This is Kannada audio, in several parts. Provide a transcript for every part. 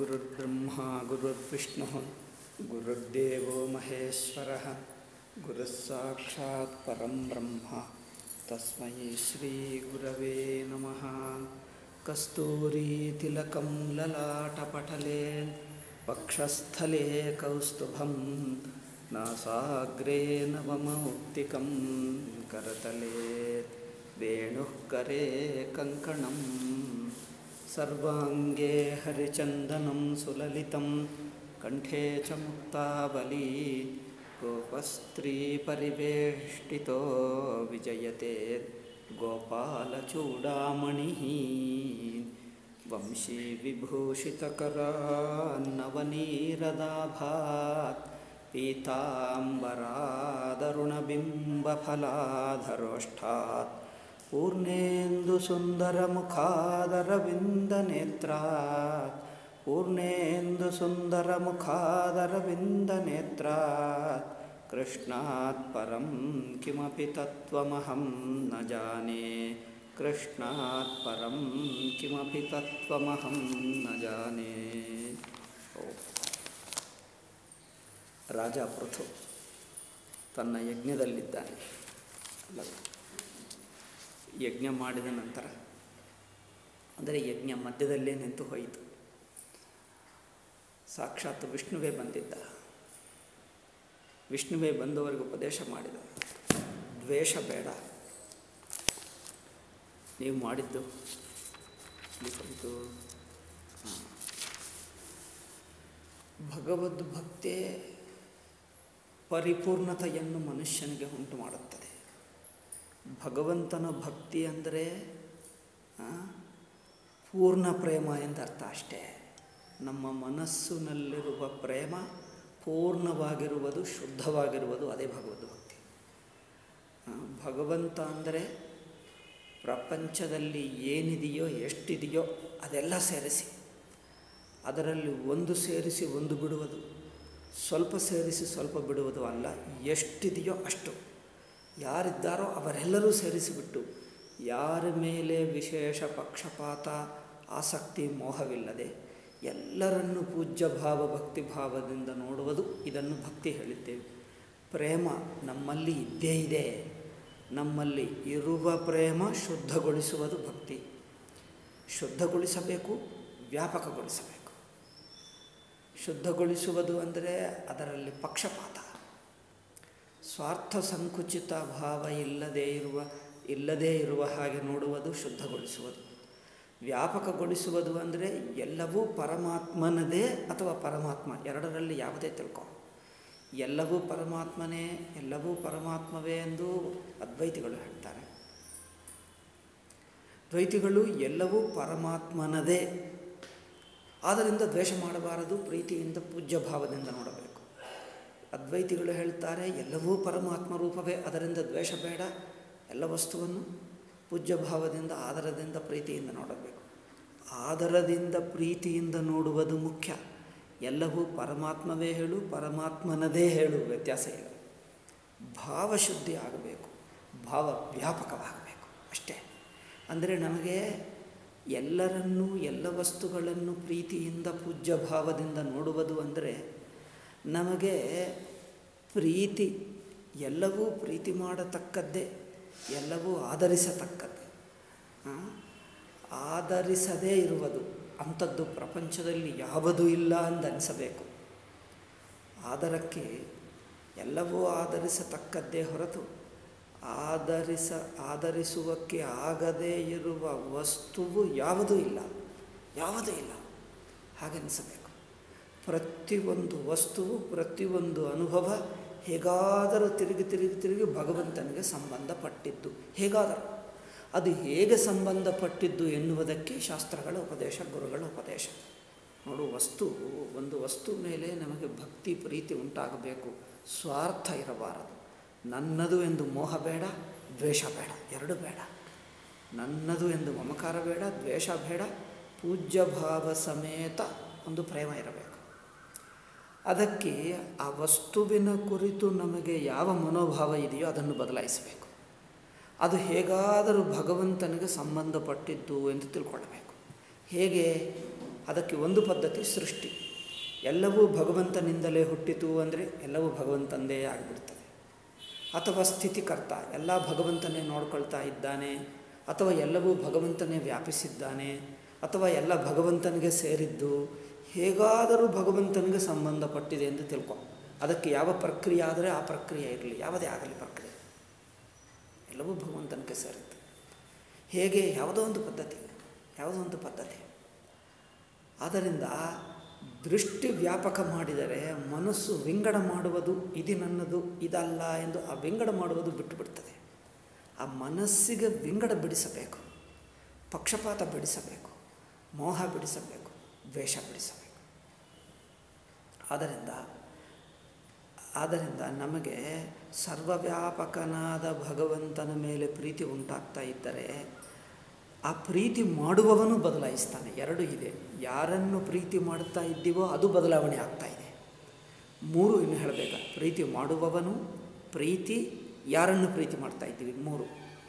गुरुर्ब्रह्मा गुरुर्विष्णुः गुरुर्देवो महेश्वरः गुरुः साक्षात् परं ब्रह्म तस्मै श्रीगुरवे नमः कस्तूरीतिलकं ललाटपटले वक्षस्थले कौस्तुभं नासाग्रे नवमौक्तिकं करतले वेणुः करे कङ्कणम् सर्वाङ्गे हरिचन्दनं सुललितं कण्ठे च मुक्तावली गोपस्त्रीपरिवेष्टितो विजयते गोपालचूडामणिः वंशीविभूषितकरान्नवनीरदाभात् पीताम्बरादरुणबिम्बफलाधरोष्ठात् पूर्णेन्दुसुन्दरमुखादरविन्दनेत्रात् पूर्णेन्दुसुन्दरमुखादरविन्दनेत्रात् कृष्णात् परं किमपि तत्त्वमहं न जाने कृष्णात् परं किमपि तत्त्वमहं न जाने ಓಂ. ರಾಜ ಪೃಥು ತನ್ನ ಯಜ್ಞದಲ್ಲಿದ್ದಾನೆ ಅಲ್ಲ ಯಜ್ಞ ಮಾಡಿದ ನಂತರ ಅಂದರೆ ಯಜ್ಞ ಮಧ್ಯದಲ್ಲೇ ನಿಂತು ಹೋಯಿತು ಸಾಕ್ಷಾತ್ ವಿಷ್ಣುವೇ ಬಂದಿದ್ದ ವಿಷ್ಣುವೇ ಬಂದವರಿಗೆ ಉಪದೇಶ ಮಾಡಿದ ದ್ವೇಷ ಬೇಡ ನೀವು ಮಾಡಿದ್ದು ಇಲ್ಲಿ ಬಂತು ಹಾಂ. ಭಗವದ್ ಭಕ್ತೇ ಪರಿಪೂರ್ಣತೆಯನ್ನು ಮನುಷ್ಯನಿಗೆ ಉಂಟು ಮಾಡುತ್ತದೆ ಭಗವಂತನ ಭಕ್ತಿ ಅಂದರೆ ಆ, ಪೂರ್ಣ ಪ್ರೇಮ ಎಂದರ್ಥ ಅಷ್ಟೇ ನಮ್ಮ ಮನಸ್ಸಿನಲ್ಲಿರುವ ಪ್ರೇಮ ಪೂರ್ಣವಾಗಿರುವುದು ಶುದ್ಧವಾಗಿರುವುದು ಅದೇ ಭಗವದ್ ಭಕ್ತಿ ಆ, ಭಗವಂತ ಅಂದರೆ ಪ್ರಪಂಚದಲ್ಲಿ ಏನಿದೆಯೋ ಎಷ್ಟಿದೆಯೋ ಅದೆಲ್ಲ ಸೇರಿಸಿ ಅದರಲ್ಲಿ ಒಂದು ಸೇರಿಸಿ ಒಂದು ಬಿಡುವುದು ಸ್ವಲ್ಪ ಸೇರಿಸಿ ಸ್ವಲ್ಪ ಬಿಡುವುದು ಅಲ್ಲ ಎಷ್ಟಿದೆಯೋ ಅಷ್ಟು ಯಾರಿದ್ದಾರೋ ಅವರೆಲ್ಲರೂ ಸೇರಿಸಿಬಿಟ್ಟು ಯಾರ ಮೇಲೆ ವಿಶೇಷ ಪಕ್ಷಪಾತ ಆಸಕ್ತಿ ಮೋಹವಿಲ್ಲದೆ ಎಲ್ಲರನ್ನು ಪೂಜ್ಯ ಭಾವ ಭಕ್ತಿ ಭಾವದಿಂದ ನೋಡುವುದು ಇದನ್ನು ಭಕ್ತಿ ಹೇಳಿದ್ದೇವೆ ಪ್ರೇಮ ನಮ್ಮಲ್ಲಿ ಇದ್ದೇ ಇದೆ ನಮ್ಮಲ್ಲಿ ಇರುವ ಪ್ರೇಮ ಶುದ್ಧಗೊಳಿಸುವುದು ಭಕ್ತಿ ಶುದ್ಧಗೊಳಿಸಬೇಕು ವ್ಯಾಪಕಗೊಳಿಸಬೇಕು ಶುದ್ಧಗೊಳಿಸುವುದು ಅಂದರೆ ಅದರಲ್ಲಿ ಪಕ್ಷಪಾತ ಸ್ವಾರ್ಥ ಸಂಕುಚಿತ ಭಾವ ಇಲ್ಲದೇ ಇರುವ ಇಲ್ಲದೇ ಇರುವ ಹಾಗೆ ನೋಡುವುದು ಶುದ್ಧಗೊಳಿಸುವುದು ವ್ಯಾಪಕಗೊಳಿಸುವುದು ಅಂದರೆ ಎಲ್ಲವೂ ಪರಮಾತ್ಮನದೇ ಅಥವಾ ಪರಮಾತ್ಮ ಎರಡರಲ್ಲಿ ಯಾವುದೇ ತಿಳ್ಕೊ ಎಲ್ಲವೂ ಪರಮಾತ್ಮನೇ ಎಲ್ಲವೂ ಪರಮಾತ್ಮವೇ ಎಂದು ಅದ್ವೈತಿಗಳು ಹೇಳ್ತಾರೆ ದ್ವೈತಿಗಳು ಎಲ್ಲವೂ ಪರಮಾತ್ಮನದೇ ಆದ್ದರಿಂದ ದ್ವೇಷ ಮಾಡಬಾರದು ಪ್ರೀತಿಯಿಂದ ಪೂಜ್ಯ ಭಾವದಿಂದ ನೋಡಬೇಕು ಅದ್ವೈತಿಗಳು ಹೇಳ್ತಾರೆ ಎಲ್ಲವೂ ಪರಮಾತ್ಮ ರೂಪವೇ ಅದರಿಂದ ದ್ವೇಷ ಬೇಡ ಎಲ್ಲ ವಸ್ತುವನ್ನು ಪೂಜ್ಯ ಭಾವದಿಂದ ಆದರದಿಂದ ಪ್ರೀತಿಯಿಂದ ನೋಡಬೇಕು ಆದರದಿಂದ ಪ್ರೀತಿಯಿಂದ ನೋಡುವುದು ಮುಖ್ಯ ಎಲ್ಲವೂ ಪರಮಾತ್ಮವೇ ಹೇಳು ಪರಮಾತ್ಮನದೇ ಹೇಳು ವ್ಯತ್ಯಾಸ ಇಲ್ಲ ಭಾವಶುದ್ಧಿ ಆಗಬೇಕು ಭಾವ ವ್ಯಾಪಕವಾಗಬೇಕು ಅಷ್ಟೇ ಅಂದರೆ ನಮಗೆ ಎಲ್ಲರನ್ನೂ ಎಲ್ಲ ವಸ್ತುಗಳನ್ನು ಪ್ರೀತಿಯಿಂದ ಪೂಜ್ಯ ಭಾವದಿಂದ ನೋಡುವುದು ಅಂದರೆ ನಮಗೆ ಪ್ರೀತಿ ಎಲ್ಲವೂ ಪ್ರೀತಿ ಮಾಡತಕ್ಕದ್ದೇ ಎಲ್ಲವೂ ಆಧರಿಸತಕ್ಕದ್ದೇ ಆ? ಆಧರಿಸದೇ ಇರುವುದು ಅಂಥದ್ದು ಪ್ರಪಂಚದಲ್ಲಿ ಯಾವುದೂ ಇಲ್ಲ ಅಂದನಿಸಬೇಕು ಆದರಕ್ಕೆ ಎಲ್ಲವೂ ಆಧರಿಸತಕ್ಕದ್ದೇ ಹೊರತು ಆಧರಿಸ ಆಧರಿಸುವಕ್ಕೆ ಆಗದೇ ಇರುವ ವಸ್ತುವು ಯಾವುದೂ ಇಲ್ಲ ಯಾವುದೂ ಇಲ್ಲ ಹಾಗೆನಿಸಬೇಕು ಪ್ರತಿಯೊಂದು ವಸ್ತುವು ಪ್ರತಿಯೊಂದು ಅನುಭವ ಹೇಗಾದರೂ ತಿರುಗಿ ತಿರುಗಿ ತಿರುಗಿ ಭಗವಂತನಿಗೆ ಸಂಬಂಧಪಟ್ಟಿದ್ದು ಹೇಗಾದರೂ ಅದು ಹೇಗೆ ಸಂಬಂಧಪಟ್ಟಿದ್ದು ಎನ್ನುವುದಕ್ಕೆ ಶಾಸ್ತ್ರಗಳ ಉಪದೇಶ ಗುರುಗಳ ಉಪದೇಶ ನೋಡು ವಸ್ತು ಒಂದು ವಸ್ತು ಮೇಲೆ ನಮಗೆ ಭಕ್ತಿ ಪ್ರೀತಿ ಉಂಟಾಗಬೇಕು ಸ್ವಾರ್ಥ ಇರಬಾರದು ನನ್ನದು ಎಂದು ಮೋಹ ಬೇಡ ದ್ವೇಷ ಬೇಡ ಎರಡು ಬೇಡ ನನ್ನದು ಎಂದು ಮಮಕಾರ ಬೇಡ ದ್ವೇಷ ಬೇಡ ಪೂಜ್ಯ ಭಾವ ಸಮೇತ ಒಂದು ಪ್ರೇಮ ಇರಬೇಕು ಅದಕ್ಕೆ ಆ ವಸ್ತುವಿನ ಕುರಿತು ನಮಗೆ ಯಾವ ಮನೋಭಾವ ಇದೆಯೋ ಅದನ್ನು ಬದಲಾಯಿಸಬೇಕು ಅದು ಹೇಗಾದರೂ ಭಗವಂತನಿಗೆ ಸಂಬಂಧಪಟ್ಟಿದ್ದು ಎಂದು ತಿಳ್ಕೊಳ್ಳಬೇಕು ಹೇಗೆ ಅದಕ್ಕೆ ಒಂದು ಪದ್ಧತಿ ಸೃಷ್ಟಿ ಎಲ್ಲವೂ ಭಗವಂತನಿಂದಲೇ ಹುಟ್ಟಿತು ಅಂದರೆ ಎಲ್ಲವೂ ಭಗವಂತಂದೇ ಆಗಿಬಿಡ್ತದೆ ಅಥವಾ ಸ್ಥಿತಿಕರ್ತ ಎಲ್ಲ ಭಗವಂತನೇ ನೋಡ್ಕೊಳ್ತಾ ಇದ್ದಾನೆ ಅಥವಾ ಎಲ್ಲವೂ ಭಗವಂತನೇ ವ್ಯಾಪಿಸಿದ್ದಾನೆ ಅಥವಾ ಎಲ್ಲ ಭಗವಂತನಿಗೆ ಸೇರಿದ್ದು ಹೇಗಾದರೂ ಭಗವಂತನಿಗೆ ಸಂಬಂಧಪಟ್ಟಿದೆ ಎಂದು ತಿಳ್ಕೊ ಅದಕ್ಕೆ ಯಾವ ಪ್ರಕ್ರಿಯೆ ಆದರೆ ಆ ಪ್ರಕ್ರಿಯೆ ಇರಲಿ ಯಾವುದೇ ಆಗಲಿ ಪ್ರಕ್ರಿಯೆ ಎಲ್ಲವೂ ಭಗವಂತನಿಗೆ ಸೇರುತ್ತೆ ಹೇಗೆ ಯಾವುದೋ ಒಂದು ಪದ್ಧತಿ ಯಾವುದೋ ಒಂದು ಪದ್ಧತಿ ಆದ್ದರಿಂದ ದೃಷ್ಟಿ ವ್ಯಾಪಕ ಮಾಡಿದರೆ ಮನಸ್ಸು ವಿಂಗಡ ಮಾಡುವುದು ಇದು ನನ್ನದು ಇದಲ್ಲ ಎಂದು ಆ ವಿಂಗಡ ಮಾಡುವುದು ಬಿಟ್ಟು ಬಿಡ್ತದೆ ಆ ಮನಸ್ಸಿಗೆ ವಿಂಗಡ ಬಿಡಿಸಬೇಕು ಪಕ್ಷಪಾತ ಬಿಡಿಸಬೇಕು ಮೋಹ ಬಿಡಿಸಬೇಕು ದ್ವೇಷ ಬಿಡಿಸಬೇಕು ಆದ್ದರಿಂದ ಆದ್ದರಿಂದ ನಮಗೆ ಸರ್ವವ್ಯಾಪಕನಾದ ಭಗವಂತನ ಮೇಲೆ ಪ್ರೀತಿ ಉಂಟಾಗ್ತಾ ಇದ್ದರೆ ಆ ಪ್ರೀತಿ ಮಾಡುವವನು ಬದಲಾಯಿಸ್ತಾನೆ ಎರಡು ಇದೆ ಯಾರನ್ನು ಪ್ರೀತಿ ಮಾಡ್ತಾ ಇದ್ದೀವೋ ಅದು ಬದಲಾವಣೆ ಆಗ್ತಾ ಇದೆ ಮೂರು ಇನ್ನು ಹೇಳಬೇಕಾ ಪ್ರೀತಿ ಮಾಡುವವನು ಪ್ರೀತಿ ಯಾರನ್ನು ಪ್ರೀತಿ ಮಾಡ್ತಾ ಇದ್ದೀವಿ ಮೂರು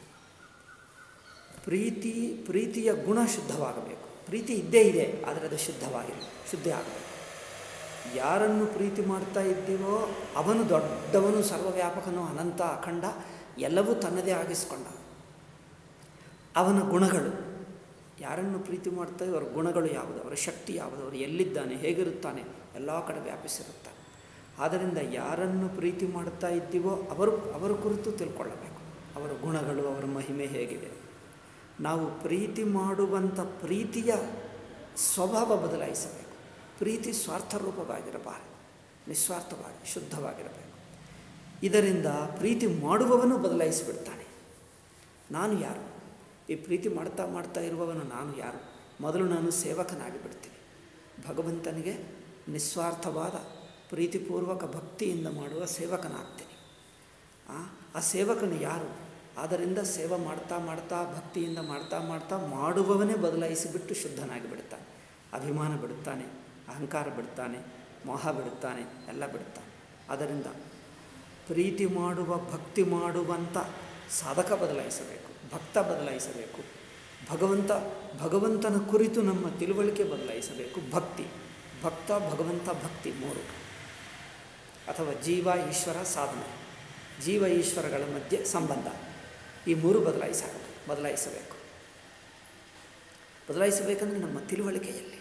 ಪ್ರೀತಿ ಪ್ರೀತಿಯ ಗುಣ ಶುದ್ಧವಾಗಬೇಕು ಪ್ರೀತಿ ಇದ್ದೇ ಇದೆ ಆದರೆ ಅದು ಶುದ್ಧವಾಗಿಲ್ಲ ಶುದ್ಧ ಆಗಬೇಕು ಯಾರನ್ನು ಪ್ರೀತಿ ಮಾಡ್ತಾ ಇದ್ದೀವೋ ಅವನು ದೊಡ್ಡವನು ಸರ್ವವ್ಯಾಪಕನು ಅನಂತ ಅಖಂಡ ಎಲ್ಲವೂ ತನ್ನದೇ ಆಗಿಸ್ಕೊಂಡ ಅವನ ಗುಣಗಳು ಯಾರನ್ನು ಪ್ರೀತಿ ಮಾಡ್ತಾ ಅವರ ಗುಣಗಳು ಯಾವುದು ಅವರ ಶಕ್ತಿ ಯಾವುದು ಅವರು ಎಲ್ಲಿದ್ದಾನೆ ಹೇಗಿರುತ್ತಾನೆ ಎಲ್ಲ ಕಡೆ ವ್ಯಾಪಿಸಿರುತ್ತಾನೆ ಆದ್ದರಿಂದ ಯಾರನ್ನು ಪ್ರೀತಿ ಮಾಡ್ತಾ ಇದ್ದೀವೋ ಅವರು ಅವರ ಕುರಿತು ತಿಳ್ಕೊಳ್ಳಬೇಕು ಅವರ ಗುಣಗಳು ಅವರ ಮಹಿಮೆ ಹೇಗಿದೆ ನಾವು ಪ್ರೀತಿ ಮಾಡುವಂಥ ಪ್ರೀತಿಯ ಸ್ವಭಾವ ಬದಲಾಯಿಸಬೇಕು ಪ್ರೀತಿ ಸ್ವಾರ್ಥರೂಪವಾಗಿರಬಾರದು ನಿಸ್ವಾರ್ಥವಾಗಿ ಶುದ್ಧವಾಗಿರಬೇಕು ಇದರಿಂದ ಪ್ರೀತಿ ಮಾಡುವವನು ಬದಲಾಯಿಸಿಬಿಡ್ತಾನೆ ನಾನು ಯಾರು ಈ ಪ್ರೀತಿ ಮಾಡ್ತಾ ಮಾಡ್ತಾ ಇರುವವನು ನಾನು ಯಾರು ಮೊದಲು ನಾನು ಸೇವಕನಾಗಿ ಬಿಡ್ತೀನಿ ಭಗವಂತನಿಗೆ ನಿಸ್ವಾರ್ಥವಾದ ಪ್ರೀತಿಪೂರ್ವಕ ಭಕ್ತಿಯಿಂದ ಮಾಡುವ ಸೇವಕನಾಗ್ತೀನಿ ಆ ಸೇವಕನು ಯಾರು ಆದ್ದರಿಂದ ಸೇವೆ ಮಾಡ್ತಾ ಮಾಡ್ತಾ ಭಕ್ತಿಯಿಂದ ಮಾಡ್ತಾ ಮಾಡ್ತಾ ಮಾಡುವವನೇ ಬದಲಾಯಿಸಿಬಿಟ್ಟು ಶುದ್ಧನಾಗಿ ಬಿಡ್ತಾನೆ ಅಭಿಮಾನ ಬಿಡುತ್ತಾನೆ ಅಹಂಕಾರ ಬಿಡ್ತಾನೆ ಮೋಹ ಬಿಡುತ್ತಾನೆ ಎಲ್ಲ ಬಿಡುತ್ತಾನೆ ಅದರಿಂದ ಪ್ರೀತಿ ಮಾಡುವ ಭಕ್ತಿ ಮಾಡುವಂಥ ಸಾಧಕ ಬದಲಾಯಿಸಬೇಕು ಭಕ್ತ ಬದಲಾಯಿಸಬೇಕು ಭಗವಂತ ಭಗವಂತನ ಕುರಿತು ನಮ್ಮ ತಿಳುವಳಿಕೆ ಬದಲಾಯಿಸಬೇಕು ಭಕ್ತಿ ಭಕ್ತ ಭಗವಂತ ಭಕ್ತಿ ಮೂರು ಅಥವಾ ಜೀವ ಈಶ್ವರ ಸಾಧನೆ ಜೀವ ಈಶ್ವರಗಳ ಮಧ್ಯೆ ಸಂಬಂಧ ಈ ಮೂರು ಬದಲಾಯಿಸ ಬದಲಾಯಿಸಬೇಕು ಬದಲಾಯಿಸಬೇಕಂದ್ರೆ ನಮ್ಮ ತಿಳುವಳಿಕೆಯಲ್ಲಿ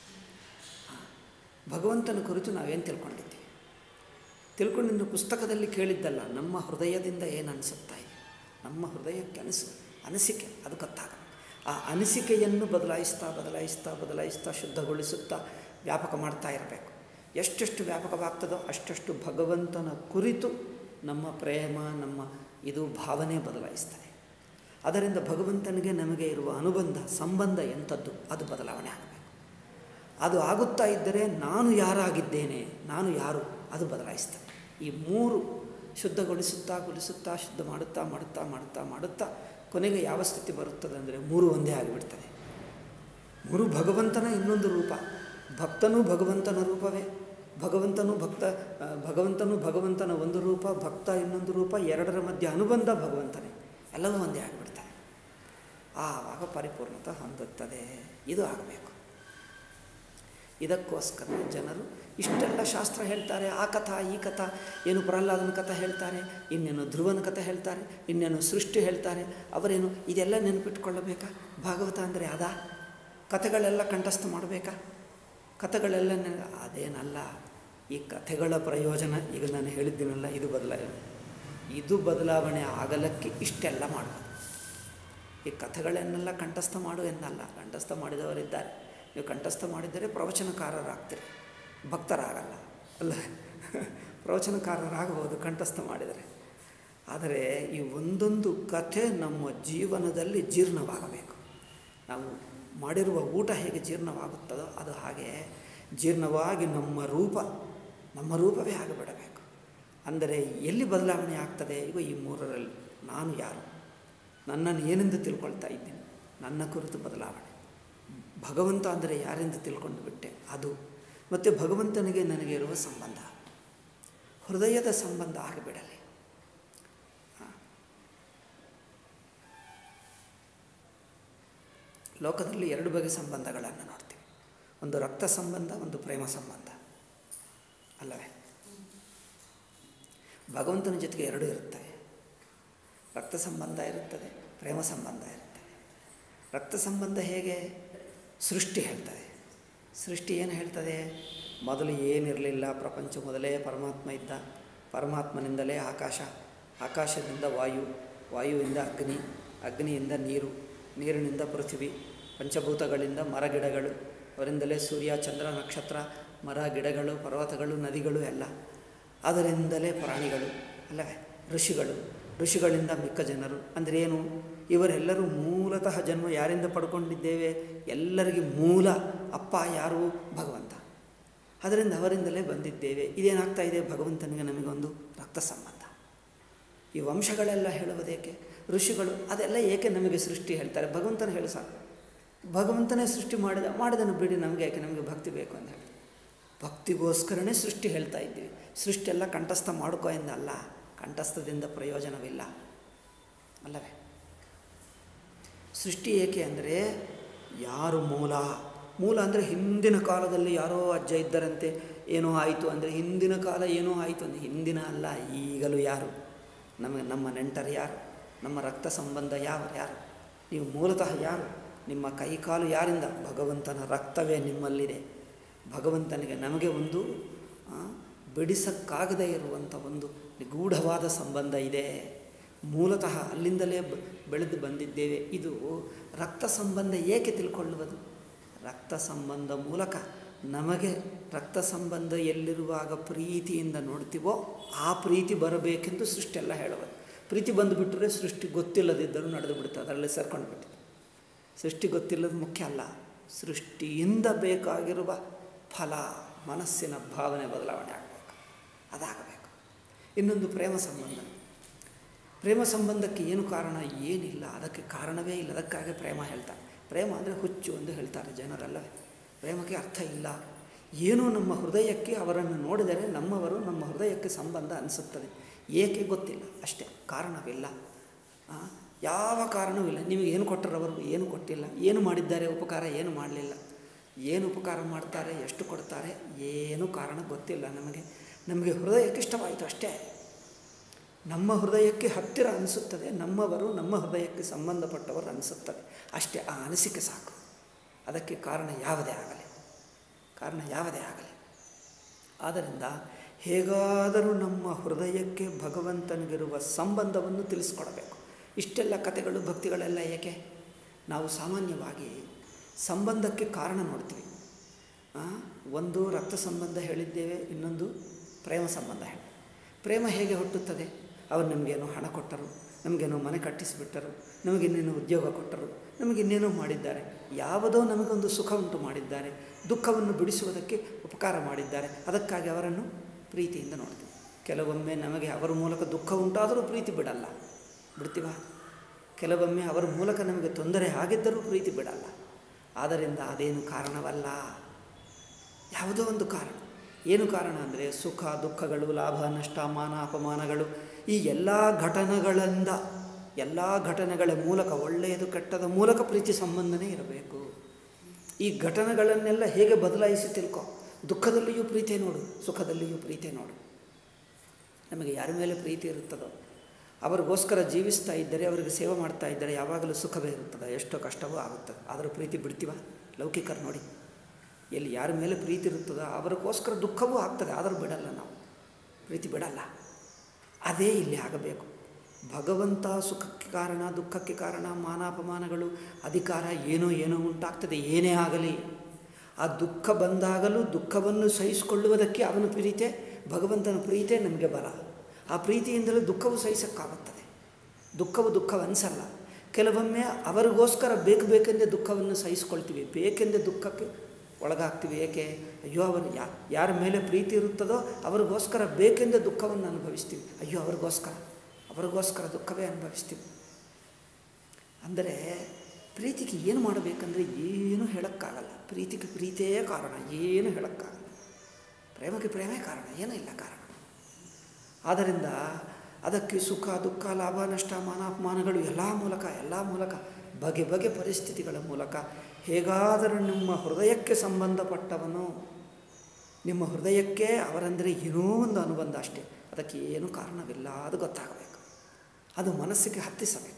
ಭಗವಂತನ ಕುರಿತು ನಾವೇನು ತಿಳ್ಕೊಂಡಿದ್ದೀವಿ ತಿಳ್ಕೊಂಡಿದ್ದು ಪುಸ್ತಕದಲ್ಲಿ ಕೇಳಿದ್ದಲ್ಲ ನಮ್ಮ ಹೃದಯದಿಂದ ಏನು ಅನಿಸುತ್ತಾ ಇದೆ ನಮ್ಮ ಹೃದಯಕ್ಕೆ ಅನಿಸು ಅನಿಸಿಕೆ ಅದು ಗೊತ್ತಾಗಬೇಕು ಆ ಅನಿಸಿಕೆಯನ್ನು ಬದಲಾಯಿಸ್ತಾ ಬದಲಾಯಿಸ್ತಾ ಬದಲಾಯಿಸ್ತಾ ಶುದ್ಧಗೊಳಿಸುತ್ತಾ ವ್ಯಾಪಕ ಮಾಡ್ತಾ ಇರಬೇಕು ಎಷ್ಟೆಷ್ಟು ವ್ಯಾಪಕವಾಗ್ತದೋ ಅಷ್ಟಷ್ಟು ಭಗವಂತನ ಕುರಿತು ನಮ್ಮ ಪ್ರೇಮ ನಮ್ಮ ಇದು ಭಾವನೆ ಬದಲಾಯಿಸ್ತದೆ ಅದರಿಂದ ಭಗವಂತನಿಗೆ ನಮಗೆ ಇರುವ ಅನುಬಂಧ ಸಂಬಂಧ ಎಂಥದ್ದು ಅದು ಬದಲಾವಣೆ ಆಗಬೇಕು ಅದು ಆಗುತ್ತಾ ಇದ್ದರೆ ನಾನು ಯಾರಾಗಿದ್ದೇನೆ ನಾನು ಯಾರು ಅದು ಬದಲಾಯಿಸ್ತದೆ ಈ ಮೂರು ಶುದ್ಧಗೊಳಿಸುತ್ತಾ ಗೊಳಿಸುತ್ತಾ ಶುದ್ಧ ಮಾಡುತ್ತಾ ಮಾಡುತ್ತಾ ಮಾಡುತ್ತಾ ಮಾಡುತ್ತಾ ಕೊನೆಗೆ ಯಾವ ಸ್ಥಿತಿ ಬರುತ್ತದೆ ಅಂದರೆ ಮೂರು ಒಂದೇ ಆಗಿಬಿಡ್ತದೆ ಮೂರು ಭಗವಂತನ ಇನ್ನೊಂದು ರೂಪ ಭಕ್ತನೂ ಭಗವಂತನ ರೂಪವೇ ಭಗವಂತನು ಭಕ್ತ ಭಗವಂತನು ಭಗವಂತನ ಒಂದು ರೂಪ ಭಕ್ತ ಇನ್ನೊಂದು ರೂಪ ಎರಡರ ಮಧ್ಯೆ ಅನುಬಂಧ ಭಗವಂತನೇ ಎಲ್ಲವೂ ಒಂದೇ ಆಗಿಬಿಡ್ತಾರೆ ಆವಾಗ ಪರಿಪೂರ್ಣತೆ ಹೊಂದುತ್ತದೆ ಇದು ಆಗಬೇಕು ಇದಕ್ಕೋಸ್ಕರ ಜನರು ಇಷ್ಟೆಲ್ಲ ಶಾಸ್ತ್ರ ಹೇಳ್ತಾರೆ ಆ ಕಥಾ ಈ ಕಥಾ ಏನು ಪ್ರಹ್ಲಾದನ ಕಥೆ ಹೇಳ್ತಾರೆ ಇನ್ನೇನು ಧ್ರುವನ ಕಥೆ ಹೇಳ್ತಾರೆ ಇನ್ನೇನು ಸೃಷ್ಟಿ ಹೇಳ್ತಾರೆ ಅವರೇನು ಇದೆಲ್ಲ ನೆನಪಿಟ್ಕೊಳ್ಳಬೇಕಾ ಭಾಗವತ ಅಂದರೆ ಅದಾ ಕಥೆಗಳೆಲ್ಲ ಕಂಠಸ್ಥ ಮಾಡಬೇಕಾ ಕಥೆಗಳೆಲ್ಲ ನೆನ ಅದೇನಲ್ಲ ಈ ಕಥೆಗಳ ಪ್ರಯೋಜನ ಈಗ ನಾನು ಹೇಳಿದ್ದೀನಲ್ಲ ಇದು ಬದಲಾವಣೆ ಇದು ಬದಲಾವಣೆ ಆಗಲಕ್ಕೆ ಇಷ್ಟೆಲ್ಲ ಮಾಡೋದು ಈ ಕಥೆಗಳನ್ನೆಲ್ಲ ಕಂಠಸ್ಥ ಮಾಡು എന്നಲ್ಲ ಕಂಠಸ್ಥ ಮಾಡಿದವರಿದ್ದಾರೆ ನೀವು ಕಂಠಸ್ಥ ಮಾಡಿದರೆ ಪ್ರವಚನಕಾರರಾಗ್ತೀರಿ ಭಕ್ತರಾಗಲ್ಲ ಅಲ್ಲ ಪ್ರವಚನಕಾರರಾಗಬಹುದು ಕಂಠಸ್ಥ ಮಾಡಿದರೆ ಆದರೆ ಈ ಒಂದೊಂದು ಕಥೆ ನಮ್ಮ ಜೀವನದಲ್ಲಿ ಜೀರ್ಣವಾಗಬೇಕು ನಾವು ಮಾಡಿರುವ ಊಟ ಹೇಗೆ ಜೀರ್ಣವಾಗುತ್ತದೋ ಅದು ಹಾಗೆ ಜೀರ್ಣವಾಗಿ ನಮ್ಮ ರೂಪ ನಮ್ಮ ರೂಪವೇ ಆಗಿಬಿಡಬೇಕು ಅಂದರೆ ಎಲ್ಲಿ ಬದಲಾವಣೆ ಆಗ್ತದೆ ಈಗ ಈ ಮೂರರಲ್ಲಿ ನಾನು ಯಾರು ನನ್ನನ್ನು ಏನೆಂದು ತಿಳ್ಕೊಳ್ತಾ ಇದ್ದೀನಿ ನನ್ನ ಕುರಿತು ಬದಲಾವಣೆ ಭಗವಂತ ಅಂದರೆ ಯಾರೆಂದು ತಿಳ್ಕೊಂಡು ಬಿಟ್ಟೆ ಅದು ಮತ್ತು ಭಗವಂತನಿಗೆ ನನಗೆ ಇರುವ ಸಂಬಂಧ ಹೃದಯದ ಸಂಬಂಧ ಆಗಿಬಿಡಲಿ ಲೋಕದಲ್ಲಿ ಎರಡು ಬಗೆಯ ಸಂಬಂಧಗಳನ್ನು ನೋಡ್ತೀವಿ ಒಂದು ರಕ್ತ ಸಂಬಂಧ ಒಂದು ಪ್ರೇಮ ಸಂಬಂಧ ಅಲ್ಲವೇ ಭಗವಂತನ ಜೊತೆಗೆ ಎರಡೂ ಇರುತ್ತವೆ ರಕ್ತ ಸಂಬಂಧ ಇರುತ್ತದೆ ಪ್ರೇಮ ಸಂಬಂಧ ಇರುತ್ತದೆ ರಕ್ತ ಸಂಬಂಧ ಹೇಗೆ ಸೃಷ್ಟಿ ಹೇಳ್ತದೆ ಸೃಷ್ಟಿ ಏನು ಹೇಳ್ತದೆ ಮೊದಲು ಏನಿರಲಿಲ್ಲ ಪ್ರಪಂಚ ಮೊದಲೇ ಪರಮಾತ್ಮ ಇದ್ದ ಪರಮಾತ್ಮನಿಂದಲೇ ಆಕಾಶ ಆಕಾಶದಿಂದ ವಾಯು ವಾಯುವಿಂದ ಅಗ್ನಿ ಅಗ್ನಿಯಿಂದ ನೀರು ನೀರಿನಿಂದ ಪೃಥ್ವಿ ಪಂಚಭೂತಗಳಿಂದ ಮರಗಿಡಗಳು ಅವರಿಂದಲೇ ಸೂರ್ಯ ಚಂದ್ರ ನಕ್ಷತ್ರ ಮರ ಗಿಡಗಳು ಪರ್ವತಗಳು ನದಿಗಳು ಎಲ್ಲ ಅದರಿಂದಲೇ ಪ್ರಾಣಿಗಳು ಅಲ್ಲವೇ ಋಷಿಗಳು ಋಷಿಗಳಿಂದ ಮಿಕ್ಕ ಜನರು ಅಂದರೆ ಏನು ಇವರೆಲ್ಲರೂ ಮೂಲತಃ ಜನ್ಮ ಯಾರಿಂದ ಪಡ್ಕೊಂಡಿದ್ದೇವೆ ಎಲ್ಲರಿಗೆ ಮೂಲ ಅಪ್ಪ ಯಾರು ಭಗವಂತ ಅದರಿಂದ ಅವರಿಂದಲೇ ಬಂದಿದ್ದೇವೆ ಇದೇನಾಗ್ತಾ ಇದೆ ಭಗವಂತನಿಗೆ ನಮಗೊಂದು ರಕ್ತ ಸಂಬಂಧ ಈ ವಂಶಗಳೆಲ್ಲ ಹೇಳುವುದೇಕೆ ಋಷಿಗಳು ಅದೆಲ್ಲ ಏಕೆ ನಮಗೆ ಸೃಷ್ಟಿ ಹೇಳ್ತಾರೆ ಭಗವಂತನ ಹೇಳು ಸಾಕು ಭಗವಂತನೇ ಸೃಷ್ಟಿ ಮಾಡಿದ ಮಾಡಿದನು ಬಿಡಿ ನಮಗೆ ಯಾಕೆ ನಮಗೆ ಭಕ್ತಿ ಬೇಕು ಅಂತ ಹೇಳಿ ಭಕ್ತಿಗೋಸ್ಕರನೇ ಸೃಷ್ಟಿ ಹೇಳ್ತಾ ಇದ್ದೀವಿ ಸೃಷ್ಟಿ ಎಲ್ಲ ಕಂಠಸ್ಥ ಮಾಡ್ಕೋ ಎಂದಲ್ಲ ಕಂಠಸ್ಥದಿಂದ ಪ್ರಯೋಜನವಿಲ್ಲ ಅಲ್ಲವೇ ಸೃಷ್ಟಿ ಏಕೆ ಅಂದರೆ ಯಾರು ಮೂಲ ಮೂಲ ಅಂದರೆ ಹಿಂದಿನ ಕಾಲದಲ್ಲಿ ಯಾರೋ ಅಜ್ಜ ಇದ್ದರಂತೆ ಏನೋ ಆಯಿತು ಅಂದರೆ ಹಿಂದಿನ ಕಾಲ ಏನೋ ಆಯಿತು ಅಂದರೆ ಹಿಂದಿನ ಅಲ್ಲ ಈಗಲೂ ಯಾರು ನಮಗೆ ನಮ್ಮ ನೆಂಟರು ಯಾರು ನಮ್ಮ ರಕ್ತ ಸಂಬಂಧ ಯಾವ ಯಾರು ನೀವು ಮೂಲತಃ ಯಾರು ನಿಮ್ಮ ಕೈಕಾಲು ಯಾರಿಂದ ಭಗವಂತನ ರಕ್ತವೇ ನಿಮ್ಮಲ್ಲಿದೆ ಭಗವಂತನಿಗೆ ನಮಗೆ ಒಂದು ಆ, ಬಿಡಿಸಕ್ಕಾಗದೇ ಇರುವಂಥ ಒಂದು ನಿಗೂಢವಾದ ಸಂಬಂಧ ಇದೆ ಮೂಲತಃ ಅಲ್ಲಿಂದಲೇ ಬ- ಬೆಳೆದು ಬಂದಿದ್ದೇವೆ ಇದು ರಕ್ತ ಸಂಬಂಧ ಏಕೆ ತಿಳ್ಕೊಳ್ಳುವುದು ರಕ್ತ ಸಂಬಂಧ ಮೂಲಕ ನಮಗೆ ರಕ್ತ ಸಂಬಂಧ ಎಲ್ಲಿರುವಾಗ ಪ್ರೀತಿಯಿಂದ ನೋಡ್ತೀವೋ ಆ ಪ್ರೀತಿ ಬರಬೇಕೆಂದು ಸೃಷ್ಟಿ ಎಲ್ಲ ಹೇಳುವುದು ಪ್ರೀತಿ ಬಂದುಬಿಟ್ರೆ ಸೃಷ್ಟಿ ಗೊತ್ತಿಲ್ಲದಿದ್ದರೂ ನಡೆದು ಬಿಡುತ್ತೆ ಅದರಲ್ಲಿ ಸೇರ್ಕೊಂಡು ಬಿಟ್ಟಿದೆ ಸೃಷ್ಟಿ ಗೊತ್ತಿಲ್ಲದ ಮುಖ್ಯ ಅಲ್ಲ ಸೃಷ್ಟಿಯಿಂದ ಬೇಕಾಗಿರುವ ಫಲ ಮನಸ್ಸಿನ ಭಾವನೆ ಬದಲಾವಣೆ ಆಗಬೇಕು ಅದಾಗಬೇಕು ಇನ್ನೊಂದು ಪ್ರೇಮ ಸಂಬಂಧ ಪ್ರೇಮ ಸಂಬಂಧಕ್ಕೆ ಏನು ಕಾರಣ ಏನಿಲ್ಲ ಅದಕ್ಕೆ ಕಾರಣವೇ ಇಲ್ಲ ಅದಕ್ಕಾಗಿ ಪ್ರೇಮ ಹೇಳ್ತಾರೆ ಪ್ರೇಮ ಅಂದರೆ ಹುಚ್ಚು ಎಂದು ಹೇಳ್ತಾರೆ ಜನರಲ್ಲವೇ ಪ್ರೇಮಕ್ಕೆ ಅರ್ಥ ಇಲ್ಲ ಏನೋ ನಮ್ಮ ಹೃದಯಕ್ಕೆ ಅವರನ್ನು ನೋಡಿದರೆ ನಮ್ಮವರು ನಮ್ಮ ಹೃದಯಕ್ಕೆ ಸಂಬಂಧ ಅನಿಸುತ್ತದೆ ಏಕೆ ಗೊತ್ತಿಲ್ಲ ಅಷ್ಟೇ ಕಾರಣವಿಲ್ಲ ಆ, ಯಾವ ಕಾರಣವೂ ಇಲ್ಲ ನಿಮಗೆ ಏನು ಕೊಟ್ಟರು ಅವರು ಏನು ಕೊಟ್ಟಿಲ್ಲ ಏನು ಮಾಡಿದ್ದಾರೆ ಉಪಕಾರ ಏನು ಮಾಡಲಿಲ್ಲ ಏನು ಉಪಕಾರ ಮಾಡ್ತಾರೆ ಎಷ್ಟು ಕೊಡ್ತಾರೆ ಏನೂ ಕಾರಣ ಗೊತ್ತಿಲ್ಲ ನಮಗೆ ನಮಗೆ ಹೃದಯಕ್ಕೆ ಇಷ್ಟವಾಯಿತು ಅಷ್ಟೇ ನಮ್ಮ ಹೃದಯಕ್ಕೆ ಹತ್ತಿರ ಅನಿಸುತ್ತದೆ ನಮ್ಮವರು ನಮ್ಮ ಹೃದಯಕ್ಕೆ ಸಂಬಂಧಪಟ್ಟವರು ಅನಿಸುತ್ತದೆ ಅಷ್ಟೇ ಆ ಅನಿಸಿಕೆ ಸಾಕು ಅದಕ್ಕೆ ಕಾರಣ ಯಾವುದೇ ಆಗಲಿ ಕಾರಣ ಯಾವುದೇ ಆಗಲಿ ಆದ್ದರಿಂದ ಹೇಗಾದರೂ ನಮ್ಮ ಹೃದಯಕ್ಕೆ ಭಗವಂತನಿಗಿರುವ ಸಂಬಂಧವನ್ನು ತಿಳಿಸ್ಕೊಡಬೇಕು ಇಷ್ಟೆಲ್ಲ ಕಥೆಗಳು ಭಕ್ತಿಗಳೆಲ್ಲ ಏಕೆ ನಾವು ಸಾಮಾನ್ಯವಾಗಿ ಸಂಬಂಧಕ್ಕೆ ಕಾರಣ ನೋಡ್ತೀವಿ ಆ, ಒಂದು ರಕ್ತ ಸಂಬಂಧ ಹೇಳಿದ್ದೇವೆ ಇನ್ನೊಂದು ಪ್ರೇಮ ಸಂಬಂಧ ಹೇಳಿ ಪ್ರೇಮ ಹೇಗೆ ಹುಟ್ಟುತ್ತದೆ ಅವರು ನಮಗೇನೋ ಹಣ ಕೊಟ್ಟರು ನಮಗೇನೋ ಮನೆ ಕಟ್ಟಿಸಿಬಿಟ್ಟರು ನಮಗಿನ್ನೇನೋ ಉದ್ಯೋಗ ಕೊಟ್ಟರು ನಮಗಿನ್ನೇನೋ ಮಾಡಿದ್ದಾರೆ ಯಾವುದೋ ನಮಗೊಂದು ಸುಖ ಉಂಟು ಮಾಡಿದ್ದಾರೆ ದುಃಖವನ್ನು ಬಿಡಿಸುವುದಕ್ಕೆ ಉಪಕಾರ ಮಾಡಿದ್ದಾರೆ ಅದಕ್ಕಾಗಿ ಅವರನ್ನು ಪ್ರೀತಿಯಿಂದ ನೋಡ್ತೀವಿ ಕೆಲವೊಮ್ಮೆ ನಮಗೆ ಅವರ ಮೂಲಕ ದುಃಖ ಉಂಟಾದರೂ ಪ್ರೀತಿ ಬಿಡಲ್ಲ ಬಿಡ್ತೀವ ಕೆಲವೊಮ್ಮೆ ಅವರ ಮೂಲಕ ನಮಗೆ ತೊಂದರೆ ಆಗಿದ್ದರೂ ಪ್ರೀತಿ ಬಿಡಲ್ಲ ಆದ್ದರಿಂದ ಅದೇನು ಕಾರಣವಲ್ಲ ಯಾವುದೋ ಒಂದು ಕಾರಣ ಏನು ಕಾರಣ ಅಂದರೆ ಸುಖ ದುಃಖಗಳು ಲಾಭ ನಷ್ಟ ಮಾನ ಅಪಮಾನಗಳು ಈ ಎಲ್ಲ ಘಟನೆಗಳಿಂದ ಎಲ್ಲ ಘಟನೆಗಳ ಮೂಲಕ ಒಳ್ಳೆಯದು ಕೆಟ್ಟದ ಮೂಲಕ ಪ್ರೀತಿ ಸಂಬಂಧನೇ ಇರಬೇಕು ಈ ಘಟನೆಗಳನ್ನೆಲ್ಲ ಹೇಗೆ ಬದಲಾಯಿಸಿ ತಿಳ್ಕೊ ದುಃಖದಲ್ಲಿಯೂ ಪ್ರೀತಿ ನೋಡು ಸುಖದಲ್ಲಿಯೂ ಪ್ರೀತಿ ನೋಡು ನಮಗೆ ಯಾರ ಮೇಲೆ ಪ್ರೀತಿ ಇರುತ್ತದೋ ಅವರಿಗೋಸ್ಕರ ಜೀವಿಸ್ತಾ ಇದ್ದರೆ ಅವರಿಗೆ ಸೇವೆ ಮಾಡ್ತಾ ಇದ್ದರೆ ಯಾವಾಗಲೂ ಸುಖವೇ ಇರುತ್ತದೆ ಎಷ್ಟೋ ಕಷ್ಟವೂ ಆಗುತ್ತದೆ ಆದರೂ ಪ್ರೀತಿ ಬಿಡ್ತೀವ ಲೌಕಿಕರು ನೋಡಿ ಎಲ್ಲಿ ಯಾರ ಮೇಲೆ ಪ್ರೀತಿ ಇರುತ್ತದೋ ಅವರಿಗೋಸ್ಕರ ದುಃಖವೂ ಆಗ್ತದೆ ಆದರೂ ಬಿಡಲ್ಲ ನಾವು ಪ್ರೀತಿ ಬಿಡಲ್ಲ ಅದೇ ಇಲ್ಲಿ ಆಗಬೇಕು ಭಗವಂತ ಸುಖಕ್ಕೆ ಕಾರಣ ದುಃಖಕ್ಕೆ ಕಾರಣ ಮಾನಾಪಮಾನಗಳು ಅಧಿಕಾರ ಏನೋ ಏನೋ ಉಂಟಾಗ್ತದೆ ಏನೇ ಆಗಲಿ ಆ ದುಃಖ ಬಂದಾಗಲೂ ದುಃಖವನ್ನು ಸಹಿಸಿಕೊಳ್ಳುವುದಕ್ಕೆ ಅವನ ಪ್ರೀತೆ ಭಗವಂತನ ಪ್ರೀತೆ ನಮಗೆ ಬಲ ಆ ಪ್ರೀತಿಯಿಂದಲೂ ದುಃಖವು ಸಹಿಸಕ್ಕಾಗುತ್ತದೆ ದುಃಖವು ದುಃಖವನ್ನಿಸಲ್ಲ ಕೆಲವೊಮ್ಮೆ ಅವರಿಗೋಸ್ಕರ ಬೇಕು ಬೇಕೆಂದೇ ದುಃಖವನ್ನು ಸಹಿಸ್ಕೊಳ್ತೀವಿ ಬೇಕೆಂದೇ ದುಃಖಕ್ಕೆ ಒಳಗಾಗ್ತೀವಿ ಏಕೆ ಅಯ್ಯೋ ಅವರು ಯಾ ಯಾರ ಮೇಲೆ ಪ್ರೀತಿ ಇರುತ್ತದೋ ಅವರಿಗೋಸ್ಕರ ಬೇಕೆಂದೇ ದುಃಖವನ್ನು ಅನುಭವಿಸ್ತೀವಿ ಅಯ್ಯೋ ಅವ್ರಿಗೋಸ್ಕರ ಅವರಿಗೋಸ್ಕರ ದುಃಖವೇ ಅನುಭವಿಸ್ತೀವಿ ಅಂದರೆ ಪ್ರೀತಿಗೆ ಏನು ಮಾಡಬೇಕಂದ್ರೆ ಏನು ಹೇಳೋಕ್ಕಾಗಲ್ಲ ಪ್ರೀತಿಗೆ ಪ್ರೀತಿಯೇ ಕಾರಣ ಏನು ಹೇಳೋಕ್ಕಾಗಲ್ಲ ಪ್ರೇಮಕ್ಕೆ ಪ್ರೇಮೇ ಕಾರಣ ಏನೂ ಇಲ್ಲ ಕಾರಣ ಆದ್ದರಿಂದ ಅದಕ್ಕೆ ಸುಖ ದುಃಖ ಲಾಭ ನಷ್ಟ ಮಾನಾಪಮಾನಗಳು ಎಲ್ಲ ಮೂಲಕ ಎಲ್ಲ ಮೂಲಕ ಬಗೆ ಬಗೆ ಪರಿಸ್ಥಿತಿಗಳ ಮೂಲಕ ಹೇಗಾದರೂ ನಿಮ್ಮ ಹೃದಯಕ್ಕೆ ಸಂಬಂಧಪಟ್ಟವನು ನಿಮ್ಮ ಹೃದಯಕ್ಕೆ ಅವರಂದರೆ ಏನೋ ಒಂದು ಅನುಬಂಧ ಅಷ್ಟೇ ಅದಕ್ಕೆ ಏನೂ ಕಾರಣವಿಲ್ಲ ಅದು ಗೊತ್ತಾಗಬೇಕು ಅದು ಮನಸ್ಸಿಗೆ ಹತ್ತಿಸಬೇಕು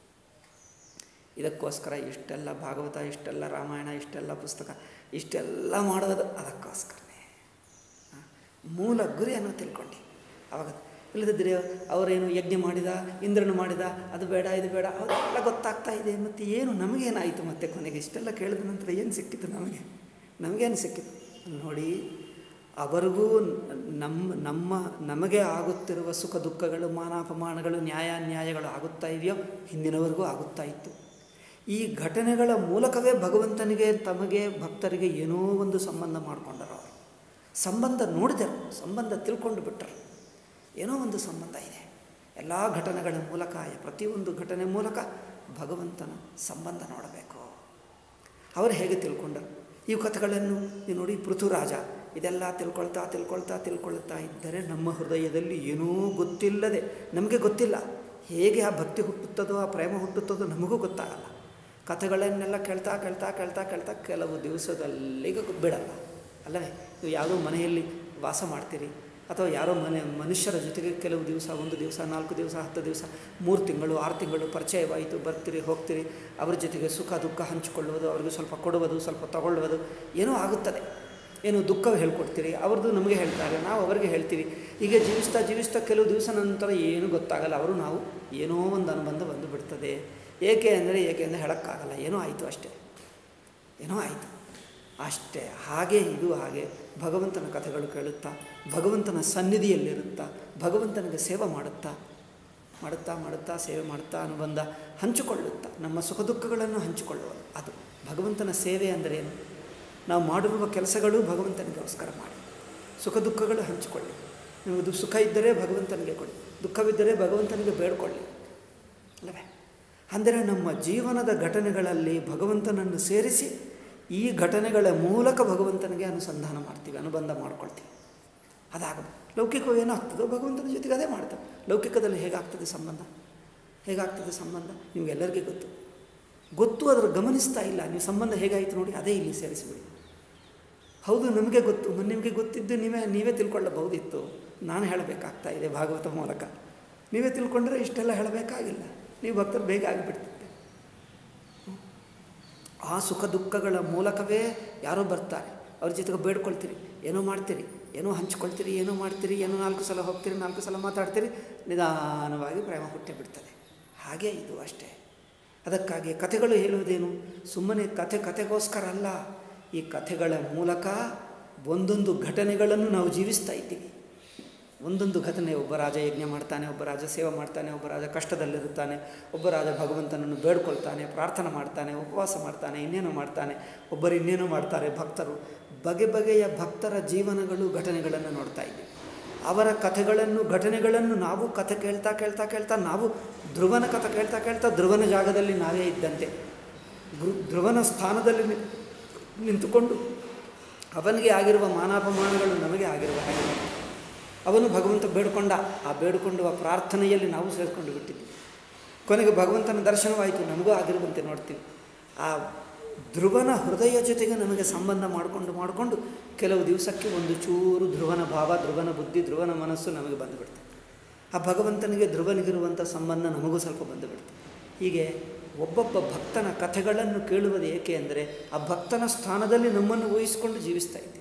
ಇದಕ್ಕೋಸ್ಕರ ಇಷ್ಟೆಲ್ಲ ಭಾಗವತ ಇಷ್ಟೆಲ್ಲ ರಾಮಾಯಣ ಇಷ್ಟೆಲ್ಲ ಪುಸ್ತಕ ಇಷ್ಟೆಲ್ಲ ಮಾಡೋದು ಅದಕ್ಕೋಸ್ಕರನೇ ಆ, ಮೂಲ ಗುರಿಯನ್ನು ತಿಳ್ಕೊಂಡು ಅವಾಗ ಇಲ್ಲದಿದ್ದರೆ ಅವರೇನು ಯಜ್ಞ ಮಾಡಿದ ಇಂದ್ರನು ಮಾಡಿದ ಅದು ಬೇಡ ಇದು ಬೇಡ ಅವೆಲ್ಲ ಗೊತ್ತಾಗ್ತಾ ಇದೆ ಮತ್ತು ಏನು ನಮಗೇನಾಯಿತು ಮತ್ತೆ ಕೊನೆಗೆ ಇಷ್ಟೆಲ್ಲ ಕೇಳಿದ ನಂತರ ಏನು ಸಿಕ್ಕಿತು ನಮಗೆ ನಮಗೇನು ಸಿಕ್ಕಿತು ನೋಡಿ ಅವರಿಗೂ ನಮ್ಮ ನಮ್ಮ ನಮಗೆ ಆಗುತ್ತಿರುವ ಸುಖ ದುಃಖಗಳು ಮಾನಾಪಮಾನಗಳು ನ್ಯಾಯ ಅನ್ಯಾಯಗಳು ಆಗುತ್ತಾ ಇದೆಯೋ ಹಿಂದಿನವರೆಗೂ ಆಗುತ್ತಾ ಇತ್ತು ಈ ಘಟನೆಗಳ ಮೂಲಕವೇ ಭಗವಂತನಿಗೆ ತಮಗೆ ಭಕ್ತರಿಗೆ ಏನೋ ಒಂದು ಸಂಬಂಧ ಮಾಡಿಕೊಂಡರು ಅವರು ಸಂಬಂಧ ನೋಡಿದರು ಸಂಬಂಧ ತಿಳ್ಕೊಂಡು ಬಿಟ್ಟರು ಏನೋ ಒಂದು ಸಂಬಂಧ ಇದೆ ಎಲ್ಲ ಘಟನೆಗಳ ಮೂಲಕ ಪ್ರತಿಯೊಂದು ಘಟನೆ ಮೂಲಕ ಭಗವಂತನ ಸಂಬಂಧ ನೋಡಬೇಕು ಅವರು ಹೇಗೆ ತಿಳ್ಕೊಂಡರು ಈ ಕಥೆಗಳನ್ನು ನೀವು ನೋಡಿ ಪೃಥುರಾಜ ಇದೆಲ್ಲ ತಿಳ್ಕೊಳ್ತಾ ತಿಳ್ಕೊಳ್ತಾ ತಿಳ್ಕೊಳ್ತಾ ಇದ್ದರೆ ನಮ್ಮ ಹೃದಯದಲ್ಲಿ ಏನೂ ಗೊತ್ತಿಲ್ಲದೆ ನಮಗೆ ಗೊತ್ತಿಲ್ಲ ಹೇಗೆ ಆ ಭಕ್ತಿ ಹುಟ್ಟುತ್ತದೋ ಆ ಪ್ರೇಮ ಹುಟ್ಟುತ್ತದೋ ನಮಗೂ ಗೊತ್ತಾಗಲ್ಲ ಕಥೆಗಳನ್ನೆಲ್ಲ ಕೇಳ್ತಾ ಕೇಳ್ತಾ ಕೇಳ್ತಾ ಕೇಳ್ತಾ ಕೆಲವು ದಿವಸದಲ್ಲಿಗೆ ಬಿಡಲ್ಲ ಅಲ್ಲವೇ ನೀವು ಯಾವುದೋ ಮನೆಯಲ್ಲಿ ವಾಸ ಮಾಡ್ತೀರಿ ಅಥವಾ ಯಾರೋ ಮನೆ ಮನುಷ್ಯರ ಜೊತೆಗೆ ಕೆಲವು ದಿವಸ ಒಂದು ದಿವಸ ನಾಲ್ಕು ದಿವಸ ಹತ್ತು ದಿವಸ ಮೂರು ತಿಂಗಳು ಆರು ತಿಂಗಳು ಪರಿಚಯವಾಯಿತು ಬರ್ತೀರಿ ಹೋಗ್ತೀರಿ ಅವ್ರ ಜೊತೆಗೆ ಸುಖ ದುಃಖ ಹಂಚಿಕೊಳ್ಳುವುದು ಅವ್ರಿಗೆ ಸ್ವಲ್ಪ ಕೊಡುವುದು ಸ್ವಲ್ಪ ತಗೊಳ್ಳುವುದು ಏನೋ ಆಗುತ್ತದೆ ಏನು ದುಃಖ ಹೇಳ್ಕೊಡ್ತೀರಿ ಅವ್ರದ್ದು ನಮಗೆ ಹೇಳ್ತಾರೆ ನಾವು ಅವರಿಗೆ ಹೇಳ್ತೀವಿ ಹೀಗೆ ಜೀವಿಸ್ತಾ ಜೀವಿಸ್ತಾ ಕೆಲವು ದಿವಸ ನಂತರ ಏನೂ ಗೊತ್ತಾಗಲ್ಲ ಅವರು ನಾವು ಏನೋ ಒಂದು ಅನುಬಂಧ ಬಂದು ಬಿಡ್ತದೆ ಏಕೆ ಅಂದರೆ ಏಕೆ ಅಂದರೆ ಹೇಳೋಕ್ಕಾಗಲ್ಲ ಏನೋ ಆಯಿತು ಅಷ್ಟೇ ಏನೋ ಆಯಿತು ಅಷ್ಟೇ ಹಾಗೆ ಇದು ಹಾಗೆ ಭಗವಂತನ ಕಥೆಗಳು ಕೇಳುತ್ತಾ ಭಗವಂತನ ಸನ್ನಿಧಿಯಲ್ಲಿರುತ್ತಾ ಭಗವಂತನಿಗೆ ಸೇವೆ ಮಾಡುತ್ತಾ ಮಾಡುತ್ತಾ ಮಾಡುತ್ತಾ ಸೇವೆ ಮಾಡುತ್ತಾ ಅನುಬಂಧ ಹಂಚಿಕೊಳ್ಳುತ್ತಾ ನಮ್ಮ ಸುಖ ದುಃಖಗಳನ್ನು ಹಂಚಿಕೊಳ್ಳುವುದು ಅದು ಭಗವಂತನ ಸೇವೆ ಅಂದರೆ ಏನು ನಾವು ಮಾಡಿರುವ ಕೆಲಸಗಳು ಭಗವಂತನಿಗೋಸ್ಕರ ಮಾಡಿ ಸುಖ ದುಃಖಗಳು ಹಂಚಿಕೊಳ್ಳಿ ನಿಮ್ಮದು ಸುಖ ಇದ್ದರೆ ಭಗವಂತನಿಗೆ ಕೊಡಿ ದುಃಖವಿದ್ದರೆ ಭಗವಂತನಿಗೆ ಬೇಡ್ಕೊಳ್ಳಿ ಅಲ್ಲವೇ ಅಂದರೆ ನಮ್ಮ ಜೀವನದ ಘಟನೆಗಳಲ್ಲಿ ಭಗವಂತನನ್ನು ಸೇರಿಸಿ ಈ ಘಟನೆಗಳ ಮೂಲಕ ಭಗವಂತನಿಗೆ ಅನುಸಂಧಾನ ಮಾಡ್ತೀವಿ ಅನುಬಂಧ ಮಾಡ್ಕೊಳ್ತೀವಿ ಅದಾಗಬೇಕು ಲೌಕಿಕವು ಏನಾಗ್ತದೋ ಭಗವಂತನ ಜೊತೆಗೆ ಅದೇ ಮಾಡ್ತೇವೆ ಲೌಕಿಕದಲ್ಲಿ ಹೇಗಾಗ್ತದೆ ಸಂಬಂಧ ಹೇಗಾಗ್ತದೆ ಸಂಬಂಧ ನಿಮಗೆಲ್ಲರಿಗೂ ಗೊತ್ತು ಗೊತ್ತು ಅದರ ಗಮನಿಸ್ತಾ ಇಲ್ಲ ನೀವು ಸಂಬಂಧ ಹೇಗಾಯಿತು ನೋಡಿ ಅದೇ ಇಲ್ಲಿ ಸೇರಿಸಿಬಿಡಿ ಹೌದು ನಮಗೆ ಗೊತ್ತು ನಿಮಗೆ ಗೊತ್ತಿದ್ದು ನೀವೇ ನೀವೇ ತಿಳ್ಕೊಳ್ಳಬಹುದಿತ್ತು ನಾನು ಹೇಳಬೇಕಾಗ್ತಾ ಇದೆ ಭಾಗವತ ಮೂಲಕ ನೀವೇ ತಿಳ್ಕೊಂಡ್ರೆ ಇಷ್ಟೆಲ್ಲ ಹೇಳಬೇಕಾಗಿಲ್ಲ ನೀವು ಭಕ್ತರು ಬೇಗ ಆಗಿಬಿಡ್ತಿದ್ದೆ ಆ ಸುಖ ದುಃಖಗಳ ಮೂಲಕವೇ ಯಾರೋ ಬರ್ತಾರೆ ಅವ್ರ ಜೊತೆಗೆ ಬೇಡ್ಕೊಳ್ತೀರಿ ಏನೋ ಮಾಡ್ತೀರಿ ಏನೋ ಹಂಚ್ಕೊಳ್ತೀರಿ ಏನೋ ಮಾಡ್ತೀರಿ ಏನೋ ನಾಲ್ಕು ಸಲ ಹೋಗ್ತೀರಿ ನಾಲ್ಕು ಸಲ ಮಾತಾಡ್ತೀರಿ ನಿಧಾನವಾಗಿ ಪ್ರೇಮ ಹುಟ್ಟೆ ಬಿಡ್ತದೆ ಹಾಗೆ ಇದು ಅಷ್ಟೇ ಅದಕ್ಕಾಗಿ ಕಥೆಗಳು ಹೇಳುವುದೇನು ಸುಮ್ಮನೆ ಕಥೆ ಕಥೆಗೋಸ್ಕರ ಅಲ್ಲ ಈ ಕಥೆಗಳ ಮೂಲಕ ಒಂದೊಂದು ಘಟನೆಗಳನ್ನು ನಾವು ಜೀವಿಸ್ತಾ ಇದ್ದೀವಿ ಒಂದೊಂದು ಘಟನೆ ಒಬ್ಬ ರಾಜ ಯಜ್ಞ ಮಾಡ್ತಾನೆ ಒಬ್ಬ ರಾಜ ಸೇವೆ ಮಾಡ್ತಾನೆ ಒಬ್ಬ ರಾಜ ಕಷ್ಟದಲ್ಲಿರುತ್ತಾನೆ ಒಬ್ಬ ರಾಜ ಭಗವಂತನನ್ನು ಬೇಡ್ಕೊಳ್ತಾನೆ ಪ್ರಾರ್ಥನೆ ಮಾಡ್ತಾನೆ ಉಪವಾಸ ಮಾಡ್ತಾನೆ ಇನ್ನೇನೋ ಮಾಡ್ತಾನೆ ಒಬ್ಬರು ಇನ್ನೇನೋ ಮಾಡ್ತಾರೆ ಭಕ್ತರು ಬಗೆ ಬಗೆಯ ಭಕ್ತರ ಜೀವನಗಳು ಘಟನೆಗಳನ್ನು ನೋಡ್ತಾ ಇದ್ದೀವಿ ಅವರ ಕಥೆಗಳನ್ನು ಘಟನೆಗಳನ್ನು ನಾವು ಕಥೆ ಕೇಳ್ತಾ ಕೇಳ್ತಾ ಕೇಳ್ತಾ ನಾವು ಧ್ರುವನ ಕಥೆ ಕೇಳ್ತಾ ಕೇಳ್ತಾ ಧ್ರುವನ ಜಾಗದಲ್ಲಿ ನಾವೇ ಇದ್ದಂತೆ ಗೃ- ಧ್ರುವನ ಸ್ಥಾನದಲ್ಲಿ ನಿ- ನಿಂತುಕೊಂಡು ಅವನಿಗೆ ಆಗಿರುವ ಮಾನಾಪಮಾನಗಳು ನಮಗೆ ಆಗಿರುವ ಹಾಗೆ ಅವನು ಭಗವಂತ ಬೇಡ್ಕೊಂಡ ಆ ಬೇಡಿಕೊಂಡುವ ಪ್ರಾರ್ಥನೆಯಲ್ಲಿ ನಾವು ಸೇರಿಕೊಂಡು ಬಿಟ್ಟಿದ್ವಿ ಕೊನೆಗೆ ಭಗವಂತನ ದರ್ಶನವಾಯಿತು ನಮಗೂ ಆಗಿರುವಂತೆ ನೋಡ್ತೀವಿ ಆ ಧ್ರುವನ ಹೃದಯ ಜೊತೆಗೆ ನಮಗೆ ಸಂಬಂಧ ಮಾಡಿಕೊಂಡು ಮಾಡಿಕೊಂಡು ಕೆಲವು ದಿವಸಕ್ಕೆ ಒಂದು ಚೂರು ಧ್ರುವನ ಭಾವ ಧ್ರುವನ ಬುದ್ಧಿ ಧ್ರುವನ ಮನಸ್ಸು ನಮಗೆ ಬಂದುಬಿಡ್ತದೆ ಆ ಭಗವಂತನಿಗೆ ಧ್ರುವನಿಗಿರುವಂಥ ಸಂಬಂಧ ನಮಗೂ ಸ್ವಲ್ಪ ಬಂದುಬಿಡ್ತದೆ ಹೀಗೆ ಒಬ್ಬೊಬ್ಬ ಭಕ್ತನ ಕಥೆಗಳನ್ನು ಕೇಳುವುದು ಏಕೆ ಅಂದರೆ ಆ ಭಕ್ತನ ಸ್ಥಾನದಲ್ಲಿ ನಮ್ಮನ್ನು ಊಹಿಸಿಕೊಂಡು ಜೀವಿಸ್ತಾ ಇದ್ದೀವಿ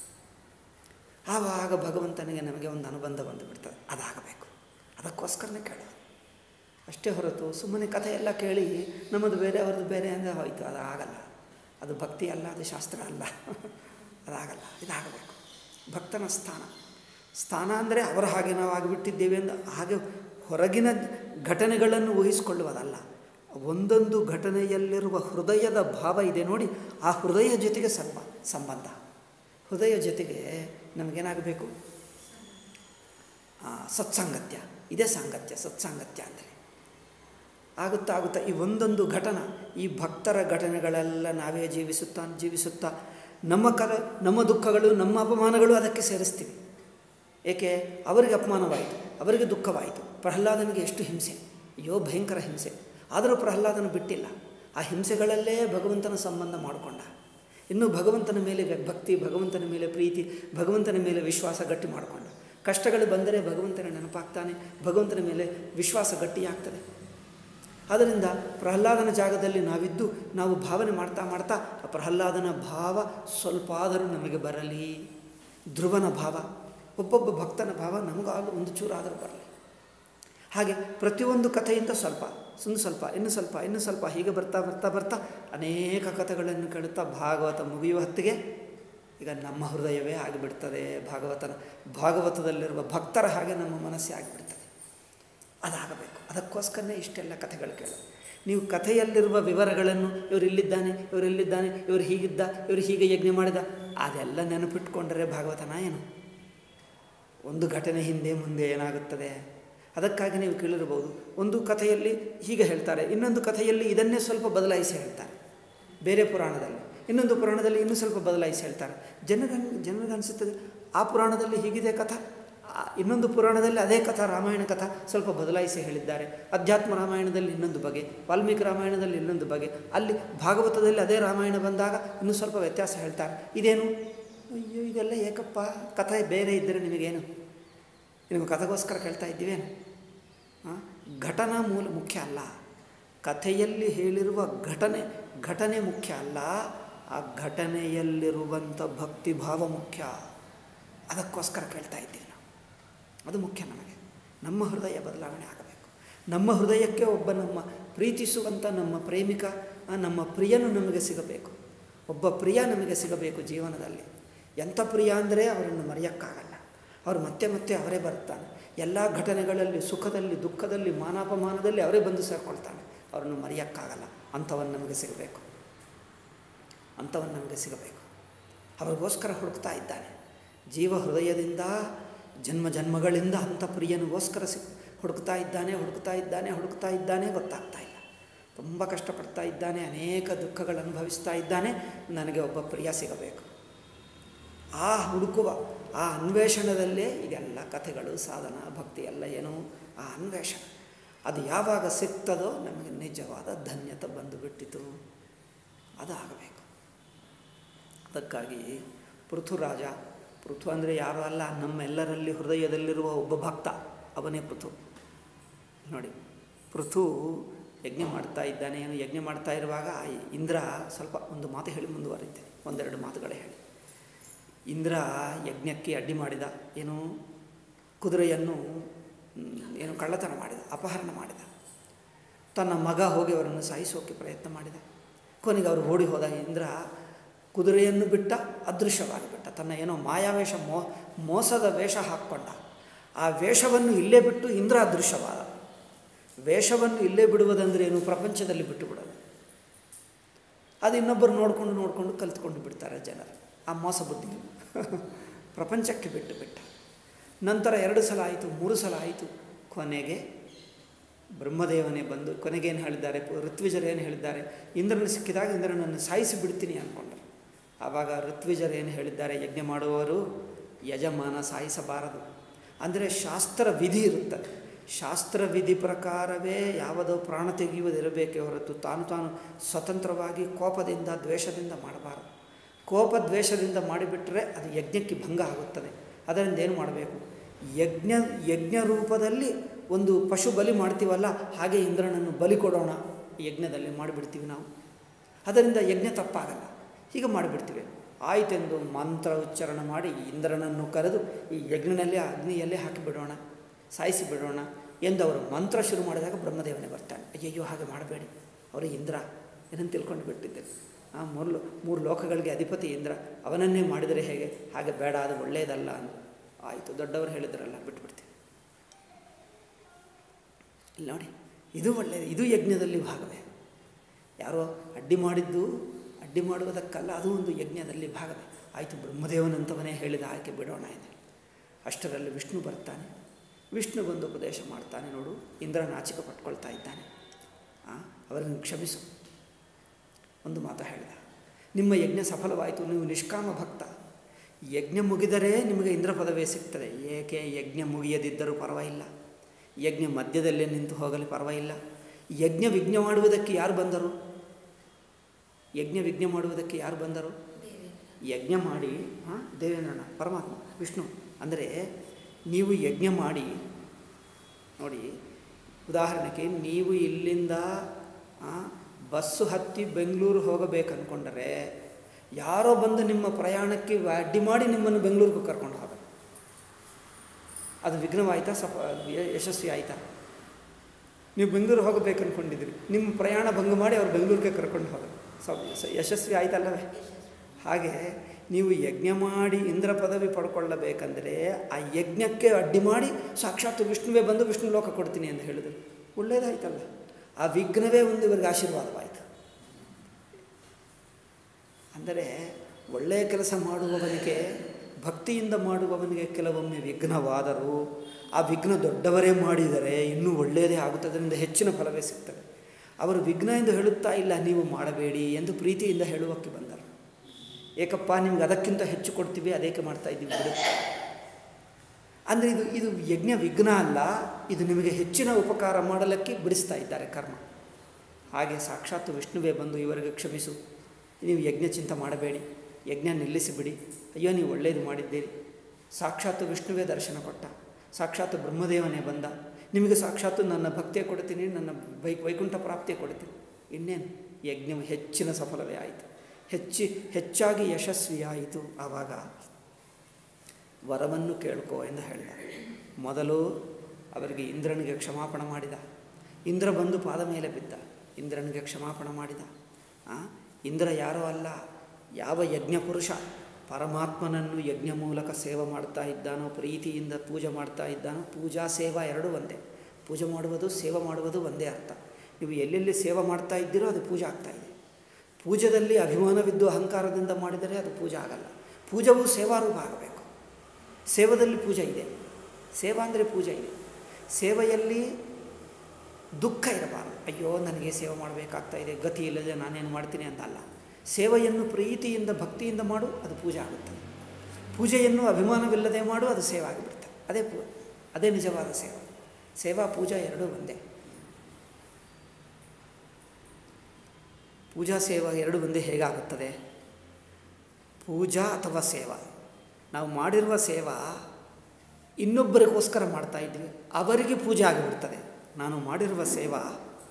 ಆವಾಗ ಭಗವಂತನಿಗೆ ನಮಗೆ ಒಂದು ಅನುಬಂಧ ಬಂದು ಬಿಡ್ತದೆ ಅದಾಗಬೇಕು ಅದಕ್ಕೋಸ್ಕರನೇ ಕೇಳೋದು ಅಷ್ಟೇ ಹೊರತು ಸುಮ್ಮನೆ ಕಥೆ ಎಲ್ಲ ಕೇಳಿ ನಮ್ಮದು ಬೇರೆ ಅವ್ರದ್ದು ಬೇರೆ ಅಂದರೆ ಹೋಯ್ತು ಅದು ಆಗಲ್ಲ ಅದು ಭಕ್ತಿ ಅಲ್ಲ ಅದು ಶಾಸ್ತ್ರ ಅಲ್ಲ ಅದಾಗಲ್ಲ ಇದಾಗಬೇಕು ಭಕ್ತನ ಸ್ಥಾನ ಸ್ಥಾನ ಅಂದರೆ ಅವರ ಹಾಗೆ ನಾವು ಆಗಿಬಿಟ್ಟಿದ್ದೇವೆ ಎಂದು ಹಾಗೆ ಹೊರಗಿನ ಘಟನೆಗಳನ್ನು ಊಹಿಸಿಕೊಳ್ಳುವುದಲ್ಲ ಒಂದೊಂದು ಘಟನೆಯಲ್ಲಿರುವ ಹೃದಯದ ಭಾವ ಇದೆ ನೋಡಿ ಆ ಹೃದಯ ಜೊತೆಗೆ ಸಂಬ ಸಂಬಂಧ ಹೃದಯ ಜೊತೆಗೆ ನಮಗೇನಾಗಬೇಕು ಆ, ಸತ್ಸಾಂಗತ್ಯ ಇದೇ ಸಾಂಗತ್ಯ ಸತ್ಸಾಂಗತ್ಯ ಅಂದರೆ ಆಗುತ್ತಾ ಆಗುತ್ತಾ ಈ ಒಂದೊಂದು ಘಟನ ಈ ಭಕ್ತರ ಘಟನೆಗಳೆಲ್ಲ ನಾವೇ ಜೀವಿಸುತ್ತಾ ಜೀವಿಸುತ್ತಾ ನಮ್ಮ ಕರ ನಮ್ಮ ದುಃಖಗಳು ನಮ್ಮ ಅಪಮಾನಗಳು ಅದಕ್ಕೆ ಸೇರಿಸ್ತೀವಿ ಏಕೆ ಅವರಿಗೆ ಅಪಮಾನವಾಯಿತು ಅವರಿಗೆ ದುಃಖವಾಯಿತು ಪ್ರಹ್ಲಾದನಿಗೆ ಎಷ್ಟು ಹಿಂಸೆ ಅಯ್ಯೋ ಭಯಂಕರ ಹಿಂಸೆ ಆದರೂ ಪ್ರಹ್ಲಾದನು ಬಿಟ್ಟಿಲ್ಲ ಆ ಹಿಂಸೆಗಳಲ್ಲೇ ಭಗವಂತನ ಸಂಬಂಧ ಮಾಡಿಕೊಂಡ ಇನ್ನು ಭಗವಂತನ ಮೇಲೆ ಭಕ್ತಿ ಭಗವಂತನ ಮೇಲೆ ಪ್ರೀತಿ ಭಗವಂತನ ಮೇಲೆ ವಿಶ್ವಾಸ ಗಟ್ಟಿ ಮಾಡಿಕೊಂಡ ಕಷ್ಟಗಳು ಬಂದರೆ ಭಗವಂತನ ನೆನಪಾಗ್ತಾನೆ ಭಗವಂತನ ಮೇಲೆ ವಿಶ್ವಾಸ ಗಟ್ಟಿಯಾಗ್ತದೆ ಆದ್ದರಿಂದ ಪ್ರಹ್ಲಾದನ ಜಾಗದಲ್ಲಿ ನಾವಿದ್ದು ನಾವು ಭಾವನೆ ಮಾಡ್ತಾ ಮಾಡ್ತಾ ಆ ಪ್ರಹ್ಲಾದನ ಭಾವ ಸ್ವಲ್ಪ ಆದರೂ ನಮಗೆ ಬರಲಿ ಧ್ರುವನ ಭಾವ ಒಬ್ಬೊಬ್ಬ ಭಕ್ತನ ಭಾವ ನಮಗಾಗಲೂ ಒಂದು ಚೂರಾದರೂ ಬರಲಿ ಹಾಗೆ ಪ್ರತಿಯೊಂದು ಕಥೆಯಿಂದ ಸ್ವಲ್ಪ ಒಂದು ಸ್ವಲ್ಪ ಇನ್ನು ಸ್ವಲ್ಪ ಇನ್ನು ಸ್ವಲ್ಪ ಹೀಗೆ ಬರ್ತಾ ಬರ್ತಾ ಬರ್ತಾ ಅನೇಕ ಕಥೆಗಳನ್ನು ಕೇಳುತ್ತಾ ಭಾಗವತ ಮುಗಿಯುವ ಹೊತ್ತಿಗೆ ಈಗ ನಮ್ಮ ಹೃದಯವೇ ಆಗಿಬಿಡ್ತದೆ ಭಾಗವತನ ಭಾಗವತದಲ್ಲಿರುವ ಭಕ್ತರ ಹಾಗೆ ನಮ್ಮ ಮನಸ್ಸೇ ಆಗಿಬಿಡ್ತದೆ ಅದಾಗಬೇಕು ಅದಕ್ಕೋಸ್ಕರನೇ ಇಷ್ಟೆಲ್ಲ ಕಥೆಗಳು ಕೇಳು ನೀವು ಕಥೆಯಲ್ಲಿರುವ ವಿವರಗಳನ್ನು ಇವರು ಇಲ್ಲಿದ್ದಾನೆ ಇವರು ಇಲ್ಲಿದ್ದಾನೆ ಇವರು ಹೀಗಿದ್ದ ಇವರು ಹೀಗೆ ಯಜ್ಞ ಮಾಡಿದ ಅದೆಲ್ಲ ನೆನಪಿಟ್ಕೊಂಡರೆ ಭಾಗವತನ ಏನು ಒಂದು ಘಟನೆ ಹಿಂದೆ ಮುಂದೆ ಏನಾಗುತ್ತದೆ ಅದಕ್ಕಾಗಿ ನೀವು ಕೇಳಿರ್ಬೋದು ಒಂದು ಕಥೆಯಲ್ಲಿ ಹೀಗೆ ಹೇಳ್ತಾರೆ ಇನ್ನೊಂದು ಕಥೆಯಲ್ಲಿ ಇದನ್ನೇ ಸ್ವಲ್ಪ ಬದಲಾಯಿಸಿ ಹೇಳ್ತಾರೆ ಬೇರೆ ಪುರಾಣದಲ್ಲಿ ಇನ್ನೊಂದು ಪುರಾಣದಲ್ಲಿ ಇನ್ನೂ ಸ್ವಲ್ಪ ಬದಲಾಯಿಸಿ ಹೇಳ್ತಾರೆ ಜನರ ಜನರಿಗನ್ನಿಸುತ್ತದೆ ಆ ಪುರಾಣದಲ್ಲಿ ಹೀಗಿದೆ ಕಥಾ ಆ ಇನ್ನೊಂದು ಪುರಾಣದಲ್ಲಿ ಅದೇ ಕಥಾ ರಾಮಾಯಣ ಕಥಾ ಸ್ವಲ್ಪ ಬದಲಾಯಿಸಿ ಹೇಳಿದ್ದಾರೆ ಅಧ್ಯಾತ್ಮ ರಾಮಾಯಣದಲ್ಲಿ ಇನ್ನೊಂದು ಬಗೆ ವಾಲ್ಮೀಕಿ ರಾಮಾಯಣದಲ್ಲಿ ಇನ್ನೊಂದು ಬಗೆ ಅಲ್ಲಿ ಭಾಗವತದಲ್ಲಿ ಅದೇ ರಾಮಾಯಣ ಬಂದಾಗ ಇನ್ನೂ ಸ್ವಲ್ಪ ವ್ಯತ್ಯಾಸ ಹೇಳ್ತಾರೆ ಇದೇನು ಅಯ್ಯೋ ಇದೆಲ್ಲ ಏಕಪ್ಪ ಕಥೆ ಬೇರೆ ಇದ್ದರೆ ನಿಮಗೇನು ನಿಮಗೆ ಕಥೆಗೋಸ್ಕರ ಕೇಳ್ತಾ ಇದ್ದೀವೇನು ಹಾಂ ಘಟನಾ ಮೂಲ ಮುಖ್ಯ ಅಲ್ಲ ಕಥೆಯಲ್ಲಿ ಹೇಳಿರುವ ಘಟನೆ ಘಟನೆ ಮುಖ್ಯ ಅಲ್ಲ ಆ ಘಟನೆಯಲ್ಲಿರುವಂಥ ಭಕ್ತಿಭಾವ ಮುಖ್ಯ ಅದಕ್ಕೋಸ್ಕರ ಕೇಳ್ತಾ ಇದ್ದೀವಿ ನಾವು ಅದು ಮುಖ್ಯ ನಮಗೆ ನಮ್ಮ ಹೃದಯ ಬದಲಾವಣೆ ಆಗಬೇಕು ನಮ್ಮ ಹೃದಯಕ್ಕೆ ಒಬ್ಬ ನಮ್ಮ ಪ್ರೀತಿಸುವಂಥ ನಮ್ಮ ಪ್ರೇಮಿಕ ಆ, ನಮ್ಮ ಪ್ರಿಯನು ನಮಗೆ ಸಿಗಬೇಕು ಒಬ್ಬ ಪ್ರಿಯ ನಮಗೆ ಸಿಗಬೇಕು ಜೀವನದಲ್ಲಿ ಎಂಥ ಪ್ರಿಯ ಅಂದರೆ ಅವರನ್ನು ಮರೆಯೋಕ್ಕಾಗಲ್ಲ ಅವರು ಮತ್ತೆ ಮತ್ತೆ ಅವರೇ ಬರ್ತಾನೆ ಎಲ್ಲ ಘಟನೆಗಳಲ್ಲಿ ಸುಖದಲ್ಲಿ ದುಃಖದಲ್ಲಿ ಮಾನಾಪಮಾನದಲ್ಲಿ ಅವರೇ ಬಂದು ಸೇರ್ಕೊಳ್ತಾನೆ ಅವರನ್ನು ಮರೆಯೋಕ್ಕಾಗಲ್ಲ ಅಂಥವನ್ನು ನಮಗೆ ಸಿಗಬೇಕು ಅಂಥವನ್ನು ನಮಗೆ ಸಿಗಬೇಕು ಅವರಿಗೋಸ್ಕರ ಹುಡುಕ್ತಾ ಇದ್ದಾನೆ ಜೀವ ಹೃದಯದಿಂದ ಜನ್ಮ ಜನ್ಮಗಳಿಂದ ಅಂಥ ಪ್ರಿಯನಿಗೋಸ್ಕರ ಸಿ ಹುಡುಕ್ತಾ ಇದ್ದಾನೆ ಹುಡುಕ್ತಾ ಇದ್ದಾನೆ ಹುಡುಕ್ತಾ ಇದ್ದಾನೆ ಗೊತ್ತಾಗ್ತಾ ಇಲ್ಲ ತುಂಬ ಕಷ್ಟಪಡ್ತಾ ಇದ್ದಾನೆ ಅನೇಕ ದುಃಖಗಳು ಅನುಭವಿಸ್ತಾ ಇದ್ದಾನೆ ನನಗೆ ಒಬ್ಬ ಪ್ರಿಯ ಸಿಗಬೇಕು ಆ ಹುಡುಕುವ ಆ ಅನ್ವೇಷಣದಲ್ಲೇ ಇದೆಲ್ಲ ಕಥೆಗಳು ಸಾಧನ ಭಕ್ತಿ ಎಲ್ಲ ಏನೋ ಆ ಅನ್ವೇಷಣೆ ಅದು ಯಾವಾಗ ಸಿಗ್ತದೋ ನಮಗೆ ನಿಜವಾದ ಧನ್ಯತೆ ಬಂದು ಬಿಟ್ಟಿತು ಅದು ಆಗಬೇಕು ಅದಕ್ಕಾಗಿ ಪೃಥುರಾಜ ಪೃಥು ಅಂದರೆ ಯಾರೂ ಅಲ್ಲ ನಮ್ಮೆಲ್ಲರಲ್ಲಿ ಹೃದಯದಲ್ಲಿರುವ ಒಬ್ಬ ಭಕ್ತ ಅವನೇ ಪೃಥು ನೋಡಿ ಪೃಥು ಯಜ್ಞ ಮಾಡ್ತಾ ಇದ್ದಾನೆ ಏನು ಯಜ್ಞ ಮಾಡ್ತಾ ಇರುವಾಗ ಇಂದ್ರ ಸ್ವಲ್ಪ ಒಂದು ಮಾತು ಹೇಳಿ ಮುಂದುವರಿತೇನೆ ಒಂದೆರಡು ಮಾತುಗಳೇ ಹೇಳಿ ಇಂದ್ರ ಯಜ್ಞಕ್ಕೆ ಅಡ್ಡಿ ಮಾಡಿದ ಏನು ಕುದುರೆಯನ್ನು ಮ್, ಏನು ಕಳ್ಳತನ ಮಾಡಿದ ಅಪಹರಣ ಮಾಡಿದ ತನ್ನ ಮಗ ಹೋಗಿ ಅವರನ್ನು ಸಾಯಿಸೋಕೆ ಪ್ರಯತ್ನ ಮಾಡಿದ ಕೊನೆಗೆ ಅವರು ಓಡಿ ಹೋದ ಇಂದ್ರ ಕುದುರೆಯನ್ನು ಬಿಟ್ಟ ಅದೃಶ್ಯವಾಗಿಬಿಟ್ಟ ತನ್ನ ಏನೋ ಮಾಯಾವೇಷ ಮೋ ಮೋಸದ ವೇಷ ಹಾಕ್ಕೊಂಡ ಆ ವೇಷವನ್ನು ಇಲ್ಲೇ ಬಿಟ್ಟು ಇಂದ್ರ ಅದೃಶ್ಯವಾದ ವೇಷವನ್ನು ಇಲ್ಲೇ ಬಿಡುವುದಂದ್ರೆ ಏನು ಪ್ರಪಂಚದಲ್ಲಿ ಬಿಟ್ಟು ಬಿಡೋದು ಅದು ಇನ್ನೊಬ್ಬರು ನೋಡಿಕೊಂಡು ನೋಡಿಕೊಂಡು ಕಲ್ತ್ಕೊಂಡು ಬಿಡ್ತಾರೆ ಜನರು ಆ ಮೋಸ ಬುದ್ಧಿ ಪ್ರಪಂಚಕ್ಕೆ ಬಿಟ್ಟು ಬಿಟ್ಟ ನಂತರ ಎರಡು ಸಲ ಆಯಿತು ಮೂರು ಸಲ ಆಯಿತು ಕೊನೆಗೆ ಬ್ರಹ್ಮದೇವನೇ ಬಂದು ಕೊನೆಗೇನು ಹೇಳಿದ್ದಾರೆ ಪು- ಋತ್ವಿಜರು ಏನು ಹೇಳಿದ್ದಾರೆ ಇಂದ್ರನ ಸಿಕ್ಕಿದಾಗ ಇಂದ್ರನನ್ನು ಸಾಯಿಸಿ ಬಿಡ್ತೀನಿ ಅಂದ್ಕೊಂಡ್ರು ಆವಾಗ ಋತ್ವಿಜರು ಏನು ಹೇಳಿದ್ದಾರೆ ಯಜ್ಞ ಮಾಡುವವರು ಯಜಮಾನ ಸಾಯಿಸಬಾರದು ಅಂದರೆ ಶಾಸ್ತ್ರ ವಿಧಿ ಇರುತ್ತದೆ ಶಾಸ್ತ್ರ ವಿಧಿ ಪ್ರಕಾರವೇ ಯಾವುದೋ ಪ್ರಾಣ ತೆಗೆಯುವುದಿರಬೇಕೇ ಹೊರತು ತಾನು ತಾನು ಸ್ವತಂತ್ರವಾಗಿ ಕೋಪದಿಂದ ದ್ವೇಷದಿಂದ ಮಾಡಬಾರದು ಕೋಪ ದ್ವೇಷದಿಂದ ಮಾಡಿಬಿಟ್ರೆ ಅದು ಯಜ್ಞಕ್ಕೆ ಭಂಗ ಆಗುತ್ತದೆ ಅದರಿಂದ ಏನು ಮಾಡಬೇಕು ಯಜ್ಞ ಯಜ್ಞ ರೂಪದಲ್ಲಿ ಒಂದು ಪಶು ಬಲಿ ಮಾಡ್ತೀವಲ್ಲ ಹಾಗೆ ಇಂದ್ರನನ್ನು ಬಲಿ ಕೊಡೋಣ ಯಜ್ಞದಲ್ಲಿ ಮಾಡಿಬಿಡ್ತೀವಿ ನಾವು ಅದರಿಂದ ಯಜ್ಞ ತಪ್ಪಾಗಲ್ಲ ಹೀಗೆ ಮಾಡಿಬಿಡ್ತೀವಿ ಆಯಿತೆಂದು ಮಂತ್ರ ಉಚ್ಚಾರಣೆ ಮಾಡಿ ಇಂದ್ರನನ್ನು ಕರೆದು ಈ ಯಜ್ಞನಲ್ಲೇ ಅಗ್ನಿಯಲ್ಲೇ ಹಾಕಿಬಿಡೋಣ ಸಾಯಿಸಿ ಬಿಡೋಣ ಎಂದು ಅವರು ಮಂತ್ರ ಶುರು ಮಾಡಿದಾಗ ಬ್ರಹ್ಮದೇವನೇ ಬರ್ತಾನೆ ಅಯ್ಯಯ್ಯೋ ಹಾಗೆ ಮಾಡಬೇಡಿ ಅವರು ಇಂದ್ರ ಏನಂತ ತಿಳ್ಕೊಂಡು ಬಿಟ್ಟಿದ್ದರು ಆ ಮೂರು ಲೋ- ಮೂರು ಲೋಕಗಳಿಗೆ ಅಧಿಪತಿ ಇಂದ್ರ ಅವನನ್ನೇ ಮಾಡಿದರೆ ಹೇಗೆ ಹಾಗೆ ಬೇಡ ಅದು ಒಳ್ಳೆಯದಲ್ಲ ಅಂತ ಆಯಿತು ದೊಡ್ಡವರು ಹೇಳಿದ್ರಲ್ಲ ಬಿಟ್ಬಿಡ್ತೀವಿ ಇಲ್ಲಿ ನೋಡಿ ಇದು ಒಳ್ಳೆಯದು ಇದು ಯಜ್ಞದಲ್ಲಿ ಭಾಗವೇ ಯಾರೋ ಅಡ್ಡಿ ಮಾಡಿದ್ದು ಅಡ್ಡಿ ಮಾಡುವುದಕ್ಕಲ್ಲ ಅದು ಒಂದು ಯಜ್ಞದಲ್ಲಿ ಭಾಗವೇ ಆಯಿತು ಬ್ರಹ್ಮದೇವನಂತವನೇ ಹೇಳಿದ ಆಯ್ಕೆ ಬಿಡೋಣ ಇದೆ ಅಷ್ಟರಲ್ಲಿ ವಿಷ್ಣು ಬರ್ತಾನೆ ವಿಷ್ಣು ಬಂದು ಉಪದೇಶ ಮಾಡ್ತಾನೆ ನೋಡು ಇಂದ್ರ ನಾಚಿಕ ಪಟ್ಕೊಳ್ತಾ ಇದ್ದಾನೆ ಆ, ಅವರನ್ನು ಕ್ಷಮಿಸು ಒಂದು ಮಾತು ಹೇಳಿದ ನಿಮ್ಮ ಯಜ್ಞ ಸಫಲವಾಯಿತು ನೀವು ನಿಷ್ಕಾಮ ಭಕ್ತ ಯಜ್ಞ ಮುಗಿದರೆ ನಿಮಗೆ ಇಂದ್ರ ಪದವೇ ಸಿಗ್ತದೆ ಏಕೆ ಯಜ್ಞ ಮುಗಿಯದಿದ್ದರೂ ಪರವಾಗಿಲ್ಲ ಯಜ್ಞ ಮಧ್ಯದಲ್ಲೇ ನಿಂತು ಹೋಗಲಿ ಪರವಾಗಿಲ್ಲ ಯಜ್ಞ ವಿಘ್ನ ಮಾಡುವುದಕ್ಕೆ ಯಾರು ಬಂದರು ಯಜ್ಞ ವಿಜ್ಞ ಮಾಡುವುದಕ್ಕೆ ಯಾರು ಬಂದರು ಯಜ್ಞ ಮಾಡಿ ಹಾಂ ದೇವೇಂದ್ರನ ಪರಮಾತ್ಮ ವಿಷ್ಣು ಅಂದರೆ ನೀವು ಯಜ್ಞ ಮಾಡಿ ನೋಡಿ ಉದಾಹರಣೆಗೆ ನೀವು ಇಲ್ಲಿಂದ ಆ, ಬಸ್ಸು ಹತ್ತಿ ಬೆಂಗಳೂರು ಹೋಗಬೇಕು ಅಂದ್ಕೊಂಡರೆ ಯಾರೋ ಬಂದು ನಿಮ್ಮ ಪ್ರಯಾಣಕ್ಕೆ ಅಡ್ಡಿ ಮಾಡಿ ನಿಮ್ಮನ್ನು ಬೆಂಗಳೂರಿಗೆ ಕರ್ಕೊಂಡು ಹೋಗ ಅದು ವಿಘ್ನವಾಯ್ತಾ ಸಫ ಯ- ಯಶಸ್ವಿ ಆಯಿತಾ ನೀವು ಬೆಂಗಳೂರು ಹೋಗಬೇಕು ಅಂದ್ಕೊಂಡಿದ್ದೀರಿ ನಿಮ್ಮ ಪ್ರಯಾಣ ಭಂಗ ಮಾಡಿ ಅವ್ರು ಬೆಂಗಳೂರಿಗೆ ಕರ್ಕೊಂಡು ಹೋಗೋದು ಸ ಸ- ಯಶಸ್ವಿ ಆಯ್ತಲ್ಲವೇ ಹಾಗೆ ನೀವು ಯಜ್ಞ ಮಾಡಿ ಇಂದ್ರ ಪದವಿ ಪಡ್ಕೊಳ್ಳಬೇಕಂದ್ರೆ ಆ ಯಜ್ಞಕ್ಕೆ ಅಡ್ಡಿ ಮಾಡಿ ಸಾಕ್ಷಾತ್ ವಿಷ್ಣುವೇ ಬಂದು ವಿಷ್ಣು ಲೋಕ ಕೊಡ್ತೀನಿ ಅಂತ ಹೇಳಿದರು ಒಳ್ಳೇದಾಯ್ತಲ್ಲ ಆ ವಿಘ್ನವೇ ಒಂದು ಇವರಿಗೆ ಆಶೀರ್ವಾದವಾಯಿತು ಅಂದರೆ ಒಳ್ಳೆಯ ಕೆಲಸ ಮಾಡುವವನಿಗೆ ಭಕ್ತಿಯಿಂದ ಮಾಡುವವನಿಗೆ ಕೆಲವೊಮ್ಮೆ ವಿಘ್ನವಾದರೂ ಆ ವಿಘ್ನ ದೊಡ್ಡವರೇ ಮಾಡಿದರೆ ಇನ್ನೂ ಒಳ್ಳೆಯದೇ ಆಗುತ್ತದೆ ಅದರಿಂದ ಹೆಚ್ಚಿನ ಫಲವೇ ಸಿಗ್ತದೆ ಅವರು ವಿಘ್ನ ಎಂದು ಹೇಳುತ್ತಾ ಇಲ್ಲ ನೀವು ಮಾಡಬೇಡಿ ಎಂದು ಪ್ರೀತಿಯಿಂದ ಹೇಳುವಕ್ಕೆ ಬಂದರು ಏಕಪ್ಪ ನಿಮ್ಗೆ ಅದಕ್ಕಿಂತ ಹೆಚ್ಚು ಕೊಡ್ತೀವಿ ಅದೇಕೆ ಮಾಡ್ತಾ ಇದ್ದೀವಿ ಬಿಡು ಅಂದರೆ ಇದು ಇದು ಯಜ್ಞ ವಿಘ್ನ ಅಲ್ಲ ಇದು ನಿಮಗೆ ಹೆಚ್ಚಿನ ಉಪಕಾರ ಮಾಡಲಿಕ್ಕೆ ಬಿಡಿಸ್ತಾ ಇದ್ದಾರೆ ಕರ್ಮ ಹಾಗೆ ಸಾಕ್ಷಾತ್ ವಿಷ್ಣುವೇ ಬಂದು ಇವರಿಗೆ ಕ್ಷಮಿಸು ನೀವು ಯಜ್ಞ ಚಿಂತೆ ಮಾಡಬೇಡಿ ಯಜ್ಞ ನಿಲ್ಲಿಸಿಬಿಡಿ ಅಯ್ಯೋ ನೀವು ಒಳ್ಳೆಯದು ಮಾಡಿದ್ದೀರಿ ಸಾಕ್ಷಾತ್ ವಿಷ್ಣುವೇ ದರ್ಶನ ಕೊಟ್ಟ ಸಾಕ್ಷಾತ್ ಬ್ರಹ್ಮದೇವನೇ ಬಂದ ನಿಮಗೆ ಸಾಕ್ಷಾತ್ ನನ್ನ ಭಕ್ತಿಯ ಕೊಡ್ತೀನಿ ನನ್ನ ವೈ ವೈಕುಂಠ ಪ್ರಾಪ್ತಿಯ ಕೊಡ್ತೀನಿ ಇನ್ನೇನು ಯಜ್ಞವು ಹೆಚ್ಚಿನ ಸಫಲವೇ ಆಯಿತು ಹೆಚ್ಚಿ ಹೆಚ್ಚಾಗಿ ಯಶಸ್ವಿಯಾಯಿತು ಆವಾಗ ವರವನ್ನು ಕೇಳ್ಕೋ ಎಂದು ಹೇಳಿದ ಮೊದಲು ಅವರಿಗೆ ಇಂದ್ರನಿಗೆ ಕ್ಷಮಾಪಣ ಮಾಡಿದ ಇಂದ್ರ ಬಂದು ಪಾದ ಮೇಲೆ ಬಿದ್ದ ಇಂದ್ರನಿಗೆ ಕ್ಷಮಾಪಣ ಮಾಡಿದ ಆ, ಇಂದ್ರ ಯಾರೋ ಅಲ್ಲ ಯಾವ ಯಜ್ಞ ಪುರುಷ ಪರಮಾತ್ಮನನ್ನು ಯಜ್ಞ ಮೂಲಕ ಸೇವೆ ಮಾಡ್ತಾ ಇದ್ದಾನೋ ಪ್ರೀತಿಯಿಂದ ಪೂಜೆ ಮಾಡ್ತಾ ಇದ್ದಾನೋ ಪೂಜಾ ಸೇವಾ ಎರಡೂ ಒಂದೇ ಪೂಜೆ ಮಾಡುವುದು ಸೇವೆ ಮಾಡುವುದು ಒಂದೇ ಅರ್ಥ ನೀವು ಎಲ್ಲೆಲ್ಲಿ ಸೇವೆ ಮಾಡ್ತಾ ಇದ್ದೀರೋ ಅದು ಪೂಜೆ ಆಗ್ತಾ ಇದೆ ಪೂಜೆಯಲ್ಲಿ ಅಭಿಮಾನವಿದ್ದು ಅಹಂಕಾರದಿಂದ ಮಾಡಿದರೆ ಅದು ಪೂಜೆ ಆಗಲ್ಲ ಪೂಜವು ಸೇವಾರೂಪ ಆಗಬೇಕು ಸೇವದಲ್ಲಿ ಪೂಜೆ ಇದೆ ಸೇವಾ ಅಂದರೆ ಪೂಜೆ ಇದೆ ಸೇವೆಯಲ್ಲಿ ದುಃಖ ಇರಬಾರದು ಅಯ್ಯೋ ನನಗೆ ಸೇವೆ ಮಾಡಬೇಕಾಗ್ತಾ ಇದೆ ಗತಿ ಇಲ್ಲದೆ ನಾನೇನು ಮಾಡ್ತೀನಿ ಅಂತ ಅಲ್ಲ ಸೇವೆಯನ್ನು ಪ್ರೀತಿಯಿಂದ ಭಕ್ತಿಯಿಂದ ಮಾಡು ಅದು ಪೂಜೆ ಆಗುತ್ತದೆ ಪೂಜೆಯನ್ನು ಅಭಿಮಾನವಿಲ್ಲದೆ ಮಾಡು ಅದು ಸೇವೆ ಆಗಿಬಿಡ್ತದೆ ಅದೇ ಪೂ ಅದೇ ನಿಜವಾದ ಸೇವೆ ಸೇವಾ ಪೂಜಾ ಎರಡೂ ಒಂದೇ ಪೂಜಾ ಸೇವಾ ಎರಡು ಒಂದೇ ಹೇಗಾಗುತ್ತದೆ ಪೂಜಾ ಅಥವಾ ಸೇವಾ ನಾವು ಮಾಡಿರುವ ಸೇವಾ ಇನ್ನೊಬ್ಬರಿಗೋಸ್ಕರ ಮಾಡ್ತಾ ಇದ್ವಿ ಅವರಿಗೆ ಪೂಜೆ ಆಗಿಬಿಡ್ತದೆ ನಾನು ಮಾಡಿರುವ ಸೇವಾ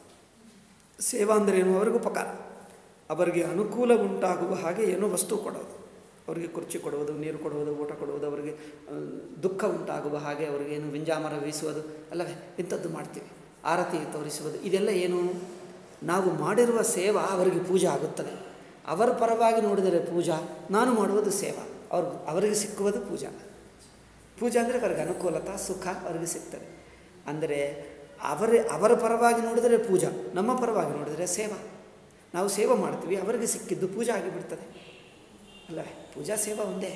ಸೇವಾ ಅಂದರೆ ಏನು ಅವರಿಗೂ ಉಪಕಾರ ಅವರಿಗೆ ಅನುಕೂಲ ಉಂಟಾಗುವ ಹಾಗೆ ಏನೋ ವಸ್ತು ಕೊಡೋದು ಅವರಿಗೆ ಕುರ್ಚಿ ಕೊಡುವುದು ನೀರು ಕೊಡುವುದು ಊಟ ಕೊಡುವುದು ಅವರಿಗೆ ಆ, ದುಃಖ ಉಂಟಾಗುವ ಹಾಗೆ ಅವರಿಗೆ ಏನು ವಿಂಜಾಮರ ವೀಸುವುದು ಅಲ್ಲವೇ ಇಂಥದ್ದು ಮಾಡ್ತೀವಿ ಆರತಿ ತೋರಿಸುವುದು ಇದೆಲ್ಲ ಏನು ನಾವು ಮಾಡಿರುವ ಸೇವಾ ಅವರಿಗೆ ಪೂಜೆ ಆಗುತ್ತದೆ ಅವರ ಪರವಾಗಿ ನೋಡಿದರೆ ಪೂಜಾ ನಾನು ಮಾಡುವುದು ಸೇವಾ ಅವ್ರ ಅವರಿಗೆ ಸಿಕ್ಕುವುದು ಪೂಜಾ ಪೂಜೆ ಅಂದರೆ ಅವರಿಗೆ ಅನುಕೂಲತ ಸುಖ ಅವರಿಗೆ ಸಿಗ್ತದೆ ಅಂದರೆ ಅವರ ಅವರ ಪರವಾಗಿ ನೋಡಿದರೆ ಪೂಜಾ ನಮ್ಮ ಪರವಾಗಿ ನೋಡಿದರೆ ಸೇವಾ ನಾವು ಸೇವೆ ಮಾಡ್ತೀವಿ ಅವರಿಗೆ ಸಿಕ್ಕಿದ್ದು ಪೂಜೆ ಆಗಿಬಿಡ್ತದೆ ಅಲ್ಲವೇ ಪೂಜಾ ಸೇವಾ ಒಂದೇ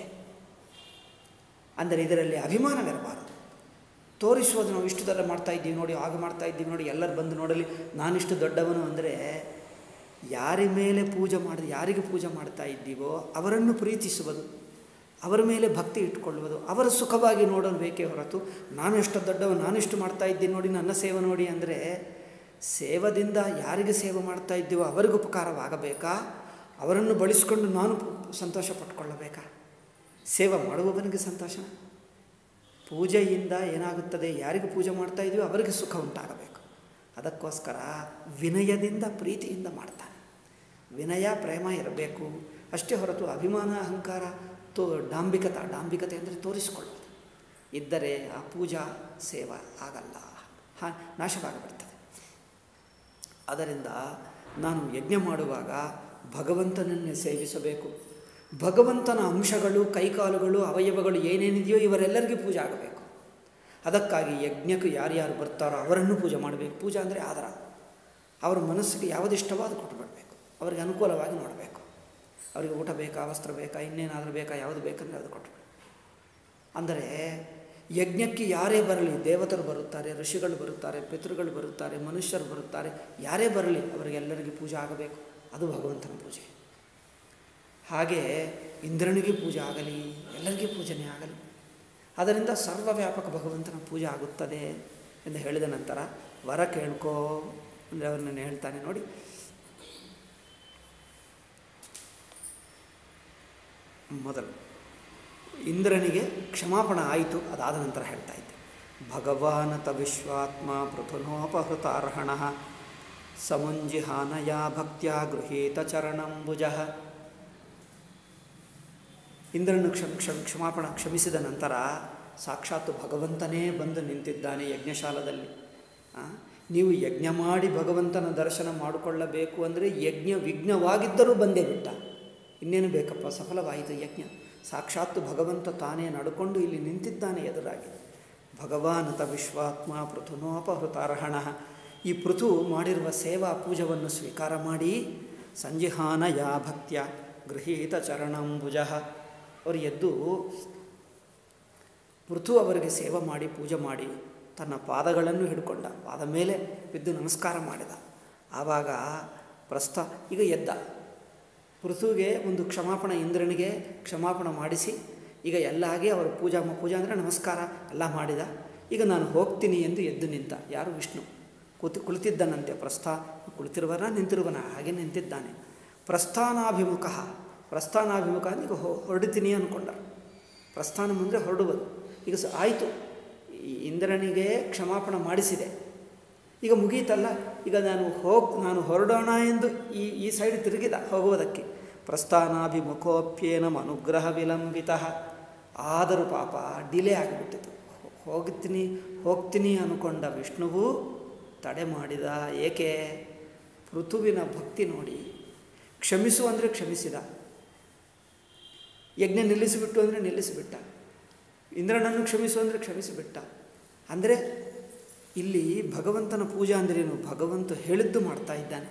ಅಂದರೆ ಇದರಲ್ಲಿ ಅಭಿಮಾನವಿರಬಾರದು ತೋರಿಸುವುದು ನಾವು ಇಷ್ಟು ಥರ ಮಾಡ್ತಾ ಇದ್ದೀವಿ ನೋಡಿ ಹಾಗೆ ಮಾಡ್ತಾ ಇದ್ದೀವಿ ನೋಡಿ ಎಲ್ಲರೂ ಬಂದು ನೋಡಲಿ ನಾನಿಷ್ಟು ದೊಡ್ಡವನು ಅಂದರೆ ಯಾರ ಮೇಲೆ ಪೂಜೆ ಮಾಡಿ ಯಾರಿಗೆ ಪೂಜೆ ಮಾಡ್ತಾ ಇದ್ದೀವೋ ಅವರನ್ನು ಪ್ರೀತಿಸುವುದು ಅವರ ಮೇಲೆ ಭಕ್ತಿ ಇಟ್ಕೊಳ್ಳುವುದು ಅವರ ಸುಖವಾಗಿ ನೋಡಲು ಬೇಕೇ ಹೊರತು ನಾನು ಎಷ್ಟು ದೊಡ್ಡವ ನಾನಿಷ್ಟು ಮಾಡ್ತಾ ಇದ್ದೀನಿ ನೋಡಿ ನನ್ನ ಸೇವೆ ನೋಡಿ ಅಂದರೆ ಸೇವದಿಂದ ಯಾರಿಗೆ ಸೇವೆ ಮಾಡ್ತಾ ಇದ್ದೀವೋ ಅವರಿಗೆ ಉಪಕಾರವಾಗಬೇಕಾ ಅವರನ್ನು ಬಳಸಿಕೊಂಡು ನಾನು ಸಂತೋಷ ಪಟ್ಕೊಳ್ಳಬೇಕಾ ಸೇವೆ ಮಾಡುವವನಿಗೆ ಸಂತೋಷ ಪೂಜೆಯಿಂದ ಏನಾಗುತ್ತದೆ ಯಾರಿಗೆ ಪೂಜೆ ಮಾಡ್ತಾ ಇದೀವೋ ಅವರಿಗೆ ಸುಖ ಉಂಟಾಗಬೇಕು ಅದಕ್ಕೋಸ್ಕರ ವಿನಯದಿಂದ ಪ್ರೀತಿಯಿಂದ ಮಾಡ್ತಾನೆ ವಿನಯ ಪ್ರೇಮ ಇರಬೇಕು ಅಷ್ಟೇ ಹೊರತು ಅಭಿಮಾನ ಅಹಂಕಾರ ತೋ ಡಾಂಬಿಕತ ಡಾಂಬಿಕತೆ ಅಂದರೆ ತೋರಿಸಿಕೊಳ್ಳೋದು ಇದ್ದರೆ ಆ ಪೂಜಾ ಸೇವಾ ಆಗಲ್ಲ ಹಾ ನಾಶವಾಗಿಬಿಡ್ತದೆ ಅದರಿಂದ ನಾನು ಯಜ್ಞ ಮಾಡುವಾಗ ಭಗವಂತನನ್ನೇ ಸೇವಿಸಬೇಕು ಭಗವಂತನ ಅಂಶಗಳು ಕೈಕಾಲುಗಳು ಅವಯವಗಳು ಏನೇನಿದೆಯೋ ಇವರೆಲ್ಲರಿಗೂ ಪೂಜೆ ಆಗಬೇಕು ಅದಕ್ಕಾಗಿ ಯಜ್ಞಕ್ಕೆ ಯಾರ್ಯಾರು ಬರ್ತಾರೋ ಅವರನ್ನು ಪೂಜೆ ಮಾಡಬೇಕು ಪೂಜೆ ಅಂದರೆ ಆಧಾರ ಅವರ ಮನಸ್ಸಿಗೆ ಯಾವುದಿಷ್ಟವೋ ಅದು ಕೊಟ್ಟು ಬಿಡಬೇಕು ಅವರಿಗೆ ಅನುಕೂಲವಾಗಿ ನೋಡಬೇಕು ಅವರಿಗೆ ಊಟ ಬೇಕಾ ವಸ್ತ್ರ ಬೇಕಾ ಇನ್ನೇನಾದರೂ ಬೇಕಾ ಯಾವುದು ಬೇಕಂದರೆ ಅದು ಕೊಟ್ಟು ಅಂದರೆ ಯಜ್ಞಕ್ಕೆ ಯಾರೇ ಬರಲಿ ದೇವತರು ಬರುತ್ತಾರೆ ಋಷಿಗಳು ಬರುತ್ತಾರೆ ಪಿತೃಗಳು ಬರುತ್ತಾರೆ ಮನುಷ್ಯರು ಬರುತ್ತಾರೆ ಯಾರೇ ಬರಲಿ ಅವರಿಗೆಲ್ಲರಿಗೂ ಪೂಜೆ ಆಗಬೇಕು ಅದು ಭಗವಂತನ ಪೂಜೆ ಹಾಗೆ ಇಂದ್ರನಿಗೆ ಪೂಜೆ ಆಗಲಿ ಎಲ್ಲರಿಗೂ ಪೂಜನೆ ಆಗಲಿ ಅದರಿಂದ ಸರ್ವವ್ಯಾಪಕ ಭಗವಂತನ ಪೂಜೆ ಆಗುತ್ತದೆ ಎಂದು ಹೇಳಿದ ನಂತರ ವರ ಕೇಳ್ಕೋ ಅಂದರೆ ಅವ್ರನ್ನ ಹೇಳ್ತಾನೆ ನೋಡಿ ಮೊದಲು ಇಂದ್ರನಿಗೆ ಕ್ಷಮಾಪಣ ಆಯಿತು ಅದಾದ ನಂತರ ಹೇಳ್ತಾ ಇದ್ದೆ ಭಗವಾನತ ವಿಶ್ವಾತ್ಮ ಪೃಥುನೋಪಹೃತಾರ್ಹಣ ಸಮುಂಜಿಹಾನಯ ಭಕ್ತ್ಯ ಗೃಹೀತ ಚರಣಂಬುಜ ಇಂದ್ರನು ಕ್ಷಮ ಕ್ಷಮ ಕ್ಷಮಾಪಣ ಕ್ಷಮಿಸಿದ ನಂತರ ಸಾಕ್ಷಾತ್ ಭಗವಂತನೇ ಬಂದು ನಿಂತಿದ್ದಾನೆ ಯಜ್ಞಶಾಲದಲ್ಲಿ ಆ, ನೀವು ಯಜ್ಞ ಮಾಡಿ ಭಗವಂತನ ದರ್ಶನ ಮಾಡಿಕೊಳ್ಳಬೇಕು ಅಂದರೆ ಯಜ್ಞ ವಿಘ್ನವಾಗಿದ್ದರೂ ಬಂದೇ ಬಿಟ್ಟ ಇನ್ನೇನು ಬೇಕಪ್ಪ ಸಫಲವಾಯಿತು ಯಜ್ಞ ಸಾಕ್ಷಾತ್ ಭಗವಂತ ತಾನೇ ನಡ್ಕೊಂಡು ಇಲ್ಲಿ ನಿಂತಿದ್ದಾನೆ ಎದುರಾಗಿ ಭಗವಾನತ ವಿಶ್ವಾತ್ಮ ಪೃಥುನೋಪಹೃತಾರ್ಹಣ ಈ ಪೃಥು ಮಾಡಿರುವ ಸೇವಾ ಪೂಜವನ್ನು ಸ್ವೀಕಾರ ಮಾಡಿ ಸಂಜಿಹಾನಯ ಭಕ್ತ್ಯ ಗೃಹೀತ ಚರಣಂಬುಜ ಅವರು ಎದ್ದು ಪೃಥು ಅವರಿಗೆ ಸೇವೆ ಮಾಡಿ ಪೂಜೆ ಮಾಡಿ ತನ್ನ ಪಾದಗಳನ್ನು ಹಿಡ್ಕೊಂಡ ಪಾದ ಮೇಲೆ ಬಿದ್ದು ನಮಸ್ಕಾರ ಮಾಡಿದ ಆವಾಗ ಪ್ರಸ್ಥ ಈಗ ಎದ್ದ ಪೃಥುವಿಗೆ ಒಂದು ಕ್ಷಮಾಪಣ ಇಂದ್ರನಿಗೆ ಕ್ಷಮಾಪಣ ಮಾಡಿಸಿ ಈಗ ಎಲ್ಲ ಆಗಿ ಅವರು ಪೂಜಾ ಪೂಜಾ ಅಂದರೆ ನಮಸ್ಕಾರ ಎಲ್ಲ ಮಾಡಿದ ಈಗ ನಾನು ಹೋಗ್ತೀನಿ ಎಂದು ಎದ್ದು ನಿಂತ ಯಾರು ವಿಷ್ಣು ಕೂತು ಕುಳಿತಿದ್ದನಂತೆ ಪ್ರಸ್ಥ ಕುಳಿತಿರುವನ ನಿಂತಿರುವನ ಹಾಗೆ ನಿಂತಿದ್ದಾನೆ ಪ್ರಸ್ಥಾನಾಭಿಮುಖ ಪ್ರಸ್ಥಾನಾಭಿಮುಖ ಅಂದ್ರೆ ಈಗ ಹೊ- ಹೊರಡ್ತೀನಿ ಅಂದ್ಕೊಂಡ ಪ್ರಸ್ಥಾನ ಮುಂದೆ ಹೊರಡುವುದು ಈಗ ಸ ಆಯಿತು ಈ ಇಂದ್ರನಿಗೆ ಕ್ಷಮಾಪಣ ಮಾಡಿಸಿದೆ ಈಗ ಮುಗೀತಲ್ಲ ಈಗ ನಾನು ಹೋಗ್ ನಾನು ಹೊರಡೋಣ ಎಂದು ಈ ಈ ಸೈಡ್ ತಿರುಗಿದ ಹೋಗುವುದಕ್ಕೆ ಪ್ರಸ್ಥಾನಾಭಿಮುಖೋಪ್ಯೇನ ಅನುಗ್ರಹ ವಿಲಂಬಿತ ಆದರೂ ಪಾಪ ಡಿಲೇ ಆಗಿಬಿಟ್ಟಿತು ಹೋ- ಹೋಗ್ತೀನಿ ಹೋಗ್ತೀನಿ ಅನ್ಕೊಂಡ ವಿಷ್ಣುವು ತಡೆ ಮಾಡಿದ ಏಕೆ ಪೃಥುವಿನ ಭಕ್ತಿ ನೋಡಿ ಕ್ಷಮಿಸು ಅಂದರೆ ಕ್ಷಮಿಸಿದ ಯಜ್ಞ ನಿಲ್ಲಿಸಿಬಿಟ್ಟು ಅಂದರೆ ನಿಲ್ಲಿಸಿಬಿಟ್ಟ ಇಂದ್ರನನ್ನು ಕ್ಷಮಿಸು ಅಂದರೆ ಕ್ಷಮಿಸಿಬಿಟ್ಟ ಅಂದರೆ ಇಲ್ಲಿ ಭಗವಂತನ ಪೂಜಾ ಅಂದ್ರೇನು ಭಗವಂತ ಹೇಳಿದ್ದು ಮಾಡ್ತಾ ಇದ್ದಾನೆ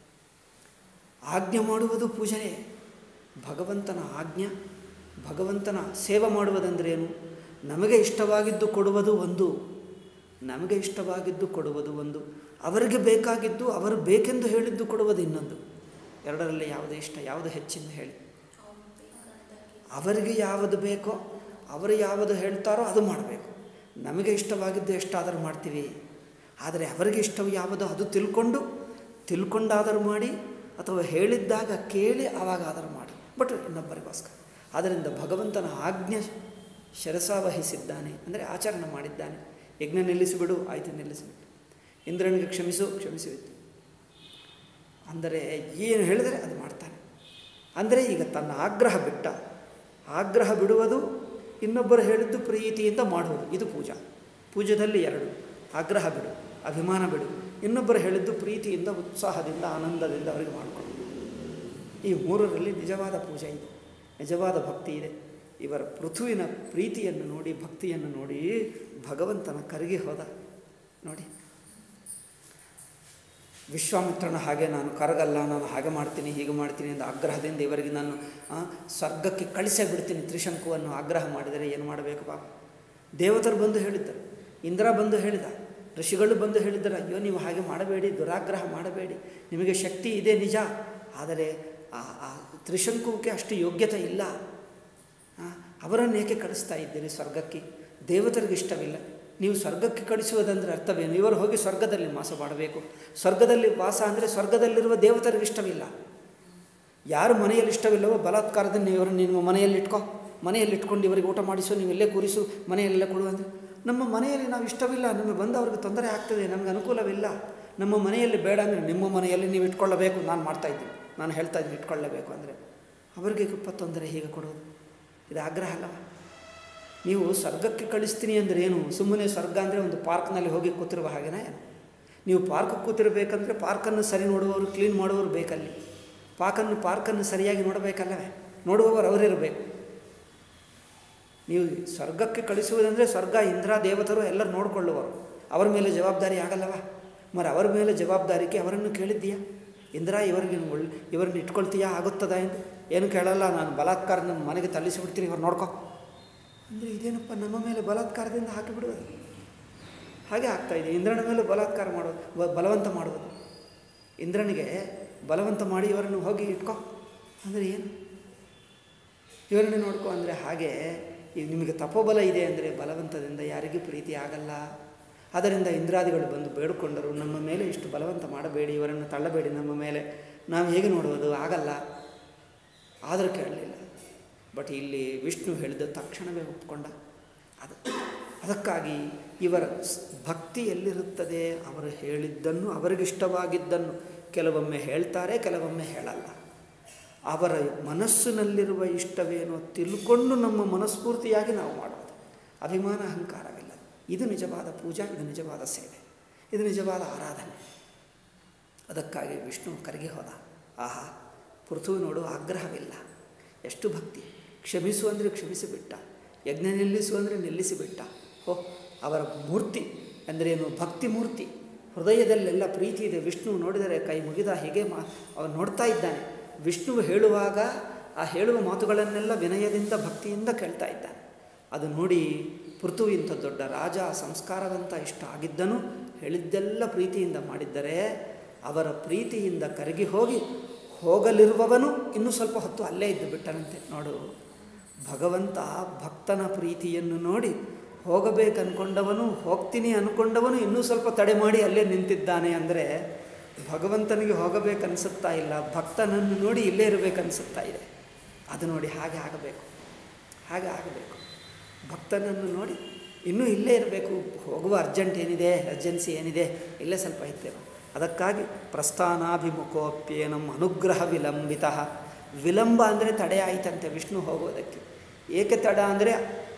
ಆಜ್ಞೆ ಮಾಡುವುದು ಪೂಜೆಯೇ ಭಗವಂತನ ಆಜ್ಞೆ ಭಗವಂತನ ಸೇವೆ ಮಾಡುವುದಂದ್ರೇನು ನಮಗೆ ಇಷ್ಟವಾಗಿದ್ದು ಕೊಡುವುದು ಒಂದು ನಮಗೆ ಇಷ್ಟವಾಗಿದ್ದು ಕೊಡುವುದು ಒಂದು ಅವರಿಗೆ ಬೇಕಾಗಿದ್ದು ಅವರು ಬೇಕೆಂದು ಹೇಳಿದ್ದು ಕೊಡುವುದು ಇನ್ನೊಂದು ಎರಡರಲ್ಲಿ ಯಾವುದು ಇಷ್ಟ ಯಾವುದು ಹೆಚ್ಚಿಂದ ಹೇಳಿ ಅವರಿಗೆ ಯಾವುದು ಬೇಕೋ ಅವರು ಯಾವುದು ಹೇಳ್ತಾರೋ ಅದು ಮಾಡಬೇಕು ನಮಗೆ ಇಷ್ಟವಾಗಿದ್ದು ಎಷ್ಟಾದರೂ ಮಾಡ್ತೀವಿ ಆದರೆ ಅವರಿಗೆ ಇಷ್ಟವು ಯಾವುದೋ ಅದು ತಿಳ್ಕೊಂಡು ತಿಳ್ಕೊಂಡಾದರೂ ಮಾಡಿ ಅಥವಾ ಹೇಳಿದ್ದಾಗ ಕೇಳಿ ಆವಾಗಾದರೂ ಮಾಡಿ ಬಟ್ ಇನ್ನೊಬ್ಬರಿಗೋಸ್ಕರ ಆದ್ದರಿಂದ ಭಗವಂತನ ಆಜ್ಞೆ ಶಿರಸಾವಹಿಸಿದ್ದಾನೆ ಅಂದರೆ ಆಚರಣೆ ಮಾಡಿದ್ದಾನೆ ಯಜ್ಞ ನಿಲ್ಲಿಸಿಬಿಡು ಆಯಿತು ನಿಲ್ಲಿಸಿಬಿಟ್ಟು ಇಂದ್ರನಿಗೆ ಕ್ಷಮಿಸು ಕ್ಷಮಿಸಿಬಿಟ್ಟು ಅಂದರೆ ಏನು ಹೇಳಿದರೆ ಅದು ಮಾಡ್ತಾನೆ ಅಂದರೆ ಈಗ ತನ್ನ ಆಗ್ರಹ ಬಿಟ್ಟ ಆಗ್ರಹ ಬಿಡುವುದು ಇನ್ನೊಬ್ಬರು ಹೇಳಿದ್ದು ಪ್ರೀತಿಯಿಂದ ಮಾಡುವುದು ಇದು ಪೂಜಾ ಪೂಜೆಯಲ್ಲಿ ಎರಡು ಆಗ್ರಹ ಬಿಡು ಅಭಿಮಾನ ಬಿಡು ಇನ್ನೊಬ್ಬರು ಹೇಳಿದ್ದು ಪ್ರೀತಿಯಿಂದ ಉತ್ಸಾಹದಿಂದ ಆನಂದದಿಂದ ಅವರಿಗೆ ಮಾಡಿಕೊಳ್ಳು ಈ ಮೂರರಲ್ಲಿ ನಿಜವಾದ ಪೂಜೆ ಇದೆ ನಿಜವಾದ ಭಕ್ತಿ ಇದೆ ಇವರ ಪೃಥುವಿನ ಪ್ರೀತಿಯನ್ನು ನೋಡಿ ಭಕ್ತಿಯನ್ನು ನೋಡಿ ಭಗವಂತನ ಕರಗಿ ಹೋದ ನೋಡಿ ವಿಶ್ವಾಮಿತ್ರನ ಹಾಗೆ ನಾನು ಕರಗಲ್ಲ ನಾನು ಹಾಗೆ ಮಾಡ್ತೀನಿ ಹೀಗೆ ಮಾಡ್ತೀನಿ ಎಂದು ಆಗ್ರಹದಿಂದ ಇವರಿಗೆ ನಾನು ಆ, ಸ್ವರ್ಗಕ್ಕೆ ಕಳಿಸೇ ಬಿಡ್ತೀನಿ ತ್ರಿಶಂಕುವನ್ನು ಆಗ್ರಹ ಮಾಡಿದರೆ ಏನು ಮಾಡಬೇಕು ಪಾಪ ದೇವತರು ಬಂದು ಹೇಳಿದ್ದರು ಇಂದ್ರ ಬಂದು ಹೇಳಿದ ಋಷಿಗಳು ಬಂದು ಹೇಳಿದ್ದರು ಅಯ್ಯೋ ನೀವು ಹಾಗೆ ಮಾಡಬೇಡಿ ದುರಾಗ್ರಹ ಮಾಡಬೇಡಿ ನಿಮಗೆ ಶಕ್ತಿ ಇದೆ ನಿಜ ಆದರೆ ಆ ಆ ತ್ರಿಶಂಕುವಿಗೆ ಅಷ್ಟು ಯೋಗ್ಯತೆ ಇಲ್ಲ ಆ, ಅವರನ್ನು ಏಕೆ ಕಳಿಸ್ತಾ ಇದ್ದೀರಿ ಸ್ವರ್ಗಕ್ಕೆ ದೇವತರಿಗೆ ಇಷ್ಟವಿಲ್ಲ ನೀವು ಸ್ವರ್ಗಕ್ಕೆ ಕಳಿಸುವುದಂದರೆ ಅರ್ಥವೇನು ಇವರು ಹೋಗಿ ಸ್ವರ್ಗದಲ್ಲಿ ವಾಸ ಮಾಡಬೇಕು ಸ್ವರ್ಗದಲ್ಲಿ ವಾಸ ಅಂದರೆ ಸ್ವರ್ಗದಲ್ಲಿರುವ ದೇವತರಿಗೆ ಇಷ್ಟವಿಲ್ಲ ಯಾರು ಮನೆಯಲ್ಲಿ ಇಷ್ಟವಿಲ್ಲವೋ ಬಲಾತ್ಕಾರದಿಂದ ಇವರನ್ನು ನಿಮ್ಮ ಮನೆಯಲ್ಲಿ ಇಟ್ಕೋ ಮನೆಯಲ್ಲಿ ಇಟ್ಕೊಂಡು ಇವರಿಗೆ ಊಟ ಮಾಡಿಸು ನೀವು ಎಲ್ಲೇ ಕೂರಿಸು ಮನೆಯಲ್ಲೆಲ್ಲ ಕೊಡು ಅಂದರೆ ನಮ್ಮ ಮನೆಯಲ್ಲಿ ನಾವು ಇಷ್ಟವಿಲ್ಲ ನಮಗೆ ಬಂದು ಅವ್ರಿಗೆ ತೊಂದರೆ ಆಗ್ತದೆ ನಮಗೆ ಅನುಕೂಲವಿಲ್ಲ ನಮ್ಮ ಮನೆಯಲ್ಲಿ ಬೇಡ ಅಂದರೆ ನಿಮ್ಮ ಮನೆಯಲ್ಲಿ ನೀವು ಇಟ್ಕೊಳ್ಳಬೇಕು ನಾನು ಮಾಡ್ತಾ ಇದ್ದೀನಿ ನಾನು ಹೇಳ್ತಾ ಇದ್ದೀನಿ ಇಟ್ಕೊಳ್ಳಬೇಕು ಅಂದರೆ ಅವರಿಗೆ ಕುಪ್ಪ ತೊಂದರೆ ಹೀಗೆ ಕೊಡೋದು ಇದು ಆಗ್ರಹ ಅಲ್ಲವ ನೀವು ಸ್ವರ್ಗಕ್ಕೆ ಕಳಿಸ್ತೀನಿ ಅಂದರೆ ಏನು ಸುಮ್ಮನೆ ಸ್ವರ್ಗ ಅಂದರೆ ಒಂದು ಪಾರ್ಕ್ನಲ್ಲಿ ಹೋಗಿ ಕೂತಿರುವ ಹಾಗೆನೇ ಏನು ನೀವು ಪಾರ್ಕ್ ಕೂತಿರಬೇಕಂದ್ರೆ ಪಾರ್ಕನ್ನು ಸರಿ ನೋಡುವವರು ಕ್ಲೀನ್ ಮಾಡುವವರು ಬೇಕಲ್ಲಿ ಪಾರ್ಕನ್ನು ಪಾರ್ಕನ್ನು ಸರಿಯಾಗಿ ನೋಡಬೇಕಲ್ಲವೇ ನೋಡುವವರು ಅವರಿರಬೇಕು ನೀವು ಸ್ವರ್ಗಕ್ಕೆ ಕಳಿಸುವುದಂದರೆ ಸ್ವರ್ಗ ಇಂದ್ರ ದೇವತರು ಎಲ್ಲರೂ ನೋಡಿಕೊಳ್ಳುವರು ಅವರ ಮೇಲೆ ಜವಾಬ್ದಾರಿ ಆಗಲ್ಲವ ಮರ ಅವರ ಮೇಲೆ ಜವಾಬ್ದಾರಿಗೆ ಅವರನ್ನು ಕೇಳಿದ್ದೀಯಾ ಇಂದ್ರ ಇವರಿಗೆ ಒಳ್ಳೆ ಇವರನ್ನು ಇಟ್ಕೊಳ್ತೀಯಾ ಆಗುತ್ತದ ಎಂದು ಏನು ಕೇಳಲ್ಲ ನಾನು ಬಲಾತ್ಕಾರ ನನ್ನ ಮನೆಗೆ ತಳ್ಳಿಸಿಬಿಡ್ತೀನಿ ಇವ್ರು ನೋಡ್ಕೊ ಅಂದರೆ ಇದೇನಪ್ಪ ನಮ್ಮ ಮೇಲೆ ಬಲಾತ್ಕಾರದಿಂದ ಹಾಕಿಬಿಡುವುದು ಹಾಗೆ ಆಗ್ತಾಯಿದೆ ಇಂದ್ರನ ಮೇಲೆ ಬಲಾತ್ಕಾರ ಮಾಡೋದು ಬ- ಬಲವಂತ ಮಾಡುವುದು ಇಂದ್ರನಿಗೆ ಬಲವಂತ ಮಾಡಿ ಇವರನ್ನು ಹೋಗಿ ಇಟ್ಕೊ ಅಂದರೆ ಏನು ಇವರನ್ನು ನೋಡ್ಕೊ ಅಂದರೆ ಹಾಗೆ ಈಗ ನಿಮಗೆ ತಪೋಬಲ ಇದೆ ಅಂದರೆ ಬಲವಂತದಿಂದ ಯಾರಿಗೂ ಪ್ರೀತಿ ಆಗಲ್ಲ ಅದರಿಂದ ಇಂದ್ರಾದಿಗಳು ಬಂದು ಬೇಡಿಕೊಂಡರು ನಮ್ಮ ಮೇಲೆ ಇಷ್ಟು ಬಲವಂತ ಮಾಡಬೇಡಿ ಇವರನ್ನು ತಳ್ಳಬೇಡಿ ನಮ್ಮ ಮೇಲೆ ನಾವು ಹೇಗೆ ನೋಡುವುದು ಆಗಲ್ಲ ಆದರೂ ಕೇಳಲಿಲ್ಲ ಬಟ್ ಇಲ್ಲಿ ವಿಷ್ಣು ಹೇಳಿದ ತಕ್ಷಣವೇ ಒಪ್ಕೊಂಡ ಅದು ಅದಕ್ಕಾಗಿ ಇವರ ಸ್- ಭಕ್ತಿ ಎಲ್ಲಿರುತ್ತದೆ ಅವರು ಹೇಳಿದ್ದನ್ನು ಅವರಿಗಿಷ್ಟವಾಗಿದ್ದನ್ನು ಕೆಲವೊಮ್ಮೆ ಹೇಳ್ತಾರೆ ಕೆಲವೊಮ್ಮೆ ಹೇಳಲ್ಲ ಅವರ ಮನಸ್ಸಿನಲ್ಲಿರುವ ಇಷ್ಟವೇನೋ ತಿಳ್ಕೊಂಡು ನಮ್ಮ ಮನಸ್ಫೂರ್ತಿಯಾಗಿ ನಾವು ಮಾಡೋದು ಅಭಿಮಾನ ಅಹಂಕಾರವಿಲ್ಲ ಇದು ನಿಜವಾದ ಪೂಜಾ ಇದು ನಿಜವಾದ ಸೇವೆ ಇದು ನಿಜವಾದ ಆರಾಧನೆ ಅದಕ್ಕಾಗಿ ವಿಷ್ಣು ಕರಗಿ ಹೋದ ಆಹಾ ಪೃಥ್ವಿ ನೋಡು ಆಗ್ರಹವಿಲ್ಲ ಎಷ್ಟು ಭಕ್ತಿ ಕ್ಷಮಿಸು ಅಂದರೆ ಕ್ಷಮಿಸಿಬಿಟ್ಟ ಯಜ್ಞ ನಿಲ್ಲಿಸು ಅಂದರೆ ನಿಲ್ಲಿಸಿಬಿಟ್ಟ ಹೋ ಅವರ ಮೂರ್ತಿ ಅಂದ್ರೇನು ಭಕ್ತಿ ಮೂರ್ತಿ ಹೃದಯದಲ್ಲೆಲ್ಲ ಪ್ರೀತಿ ಇದೆ ವಿಷ್ಣು ನೋಡಿದರೆ ಕೈ ಮುಗಿದ ಹೀಗೆ ಮಾ ಅವನು ನೋಡ್ತಾ ಇದ್ದಾನೆ ವಿಷ್ಣು ಹೇಳುವಾಗ ಆ ಹೇಳುವ ಮಾತುಗಳನ್ನೆಲ್ಲ ವಿನಯದಿಂದ ಭಕ್ತಿಯಿಂದ ಕೇಳ್ತಾ ಇದ್ದಾನೆ ಅದು ನೋಡಿ ಪೃಥ್ವಿ ಇಂಥ ದೊಡ್ಡ ರಾಜ ಸಂಸ್ಕಾರವಂತ ಇಷ್ಟ ಆಗಿದ್ದನು ಹೇಳಿದ್ದೆಲ್ಲ ಪ್ರೀತಿಯಿಂದ ಮಾಡಿದ್ದರೆ ಅವರ ಪ್ರೀತಿಯಿಂದ ಕರಗಿ ಹೋಗಿ ಹೋಗಲಿರುವವನು ಇನ್ನೂ ಸ್ವಲ್ಪ ಹೊತ್ತು ಅಲ್ಲೇ ಇದ್ದು ಬಿಟ್ಟನಂತೆ ನೋಡು ಭಗವಂತ ಭಕ್ತನ ಪ್ರೀತಿಯನ್ನು ನೋಡಿ ಹೋಗಬೇಕನ್ಕೊಂಡವನು ಹೋಗ್ತೀನಿ ಅಂದ್ಕೊಂಡವನು ಇನ್ನೂ ಸ್ವಲ್ಪ ತಡೆ ಮಾಡಿ ಅಲ್ಲೇ ನಿಂತಿದ್ದಾನೆ ಅಂದರೆ ಭಗವಂತನಿಗೆ ಹೋಗಬೇಕನ್ನಿಸುತ್ತಾ ಇಲ್ಲ ಭಕ್ತನನ್ನು ನೋಡಿ ಇಲ್ಲೇ ಇರಬೇಕನ್ನಿಸುತ್ತಾ ಇದೆ ಅದು ನೋಡಿ ಹಾಗೆ ಆಗಬೇಕು ಹಾಗೆ ಆಗಬೇಕು ಭಕ್ತನನ್ನು ನೋಡಿ ಇನ್ನೂ ಇಲ್ಲೇ ಇರಬೇಕು ಹೋಗುವ ಅರ್ಜೆಂಟ್ ಏನಿದೆ ಅರ್ಜೆನ್ಸಿ ಏನಿದೆ ಇಲ್ಲೇ ಸ್ವಲ್ಪ ಇರ್ತೇವೆ ಅದಕ್ಕಾಗಿ ಪ್ರಸ್ಥಾನಾಭಿಮುಖೋಪ್ಯೇನಂ ಅನುಗ್ರಹ ವಿಲಂಬಿತ ವಿಳಂಬ ಅಂದರೆ ತಡೆ ಆಯಿತಂತೆ ವಿಷ್ಣು ಹೋಗೋದಕ್ಕೆ ಏಕೆ ತಡ ಅಂದರೆ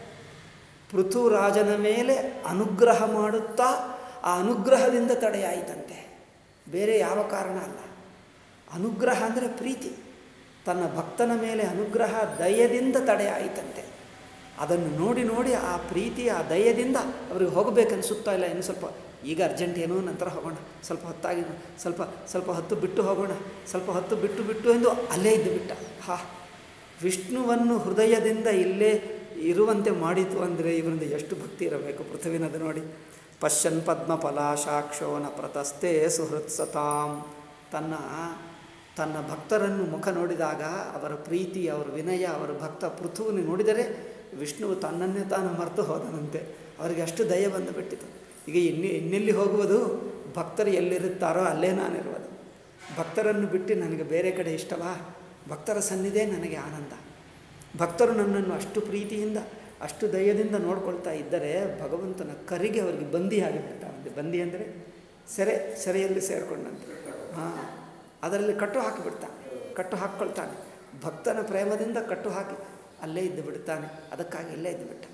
ಪೃಥುರಾಜನ ಮೇಲೆ ಅನುಗ್ರಹ ಮಾಡುತ್ತಾ ಆ ಅನುಗ್ರಹದಿಂದ ತಡೆಯಾಯಿತಂತೆ ಬೇರೆ ಯಾವ ಕಾರಣ ಅಲ್ಲ ಅನುಗ್ರಹ ಅಂದರೆ ಪ್ರೀತಿ ತನ್ನ ಭಕ್ತನ ಮೇಲೆ ಅನುಗ್ರಹ ದಯದಿಂದ ತಡೆಯಾಯಿತಂತೆ ಅದನ್ನು ನೋಡಿ ನೋಡಿ ಆ ಪ್ರೀತಿ ಆ ದಯದಿಂದ ಅವರಿಗೆ ಹೋಗಬೇಕನ್ನಿಸುತ್ತಾ ಇಲ್ಲ ಇನ್ನು ಸ್ವಲ್ಪ ಈಗ ಅರ್ಜೆಂಟ್ ಏನೋ ನಂತರ ಹೋಗೋಣ ಸ್ವಲ್ಪ ಹೊತ್ತಾಗಿ ಸ್ವಲ್ಪ ಸ್ವಲ್ಪ ಹೊತ್ತು ಬಿಟ್ಟು ಹೋಗೋಣ ಸ್ವಲ್ಪ ಹೊತ್ತು ಬಿಟ್ಟು ಬಿಟ್ಟು ಎಂದು ಅಲ್ಲೇ ಇದ್ದು ಬಿಟ್ಟ ಹಾ ವಿಷ್ಣುವನ್ನು ಹೃದಯದಿಂದ ಇಲ್ಲೇ ಇರುವಂತೆ ಮಾಡಿತು ಅಂದರೆ ಇವರಿಂದ ಎಷ್ಟು ಭಕ್ತಿ ಇರಬೇಕು ಪೃಥ್ವಿನದು ನೋಡಿ ಪಶ್ಯನ್ ಪದ್ಮಫಲಾಶಾಕ್ಷೋ ನ ಪ್ರತಸ್ಥೆ ಸುಹೃತ್ಸತಾಂ ತನ್ನ ತನ್ನ ಭಕ್ತರನ್ನು ಮುಖ ನೋಡಿದಾಗ ಅವರ ಪ್ರೀತಿ ಅವರ ವಿನಯ ಅವರ ಭಕ್ತ ಪೃಥುವನ್ನು ನೋಡಿದರೆ ವಿಷ್ಣುವು ತನ್ನನ್ನೇ ತಾನು ಮರೆತು ಹೋದನಂತೆ ಅವರಿಗೆ ಅಷ್ಟು ದಯ ಬಂದು ಬಿಟ್ಟಿತು ಈಗ ಇನ್ನಿ ಇನ್ನೆಲ್ಲಿ ಹೋಗುವುದು ಭಕ್ತರು ಎಲ್ಲಿರುತ್ತಾರೋ ಅಲ್ಲೇ ನಾನಿರುವುದು ಭಕ್ತರನ್ನು ಬಿಟ್ಟು ನನಗೆ ಬೇರೆ ಕಡೆ ಇಷ್ಟವಾ ಭಕ್ತರ ಸನ್ನಿಧೇ ನನಗೆ ಆನಂದ ಭಕ್ತರು ನನ್ನನ್ನು ಅಷ್ಟು ಪ್ರೀತಿಯಿಂದ ಅಷ್ಟು ದಯದಿಂದ ನೋಡ್ಕೊಳ್ತಾ ಇದ್ದರೆ ಭಗವಂತನ ಕರಿಗೆ ಅವರಿಗೆ ಬಂದಿ ಆಗಿಬಿಡ್ತಾವಂತೆ ಬಂದಿ ಅಂದರೆ ಸೆರೆ ಸೆರೆಯಲ್ಲಿ ಸೇರಿಕೊಂಡಂತೆ ಹಾಂ ಅದರಲ್ಲಿ ಕಟ್ಟು ಹಾಕಿಬಿಡ್ತಾನೆ ಕಟ್ಟು ಹಾಕ್ಕೊಳ್ತಾನೆ ಭಕ್ತನ ಪ್ರೇಮದಿಂದ ಕಟ್ಟು ಹಾಕಿ ಅಲ್ಲೇ ಇದ್ದು ಬಿಡ್ತಾನೆ ಅದಕ್ಕಾಗಿ ಇಲ್ಲೇ ಇದ್ದು ಬಿಟ್ಟ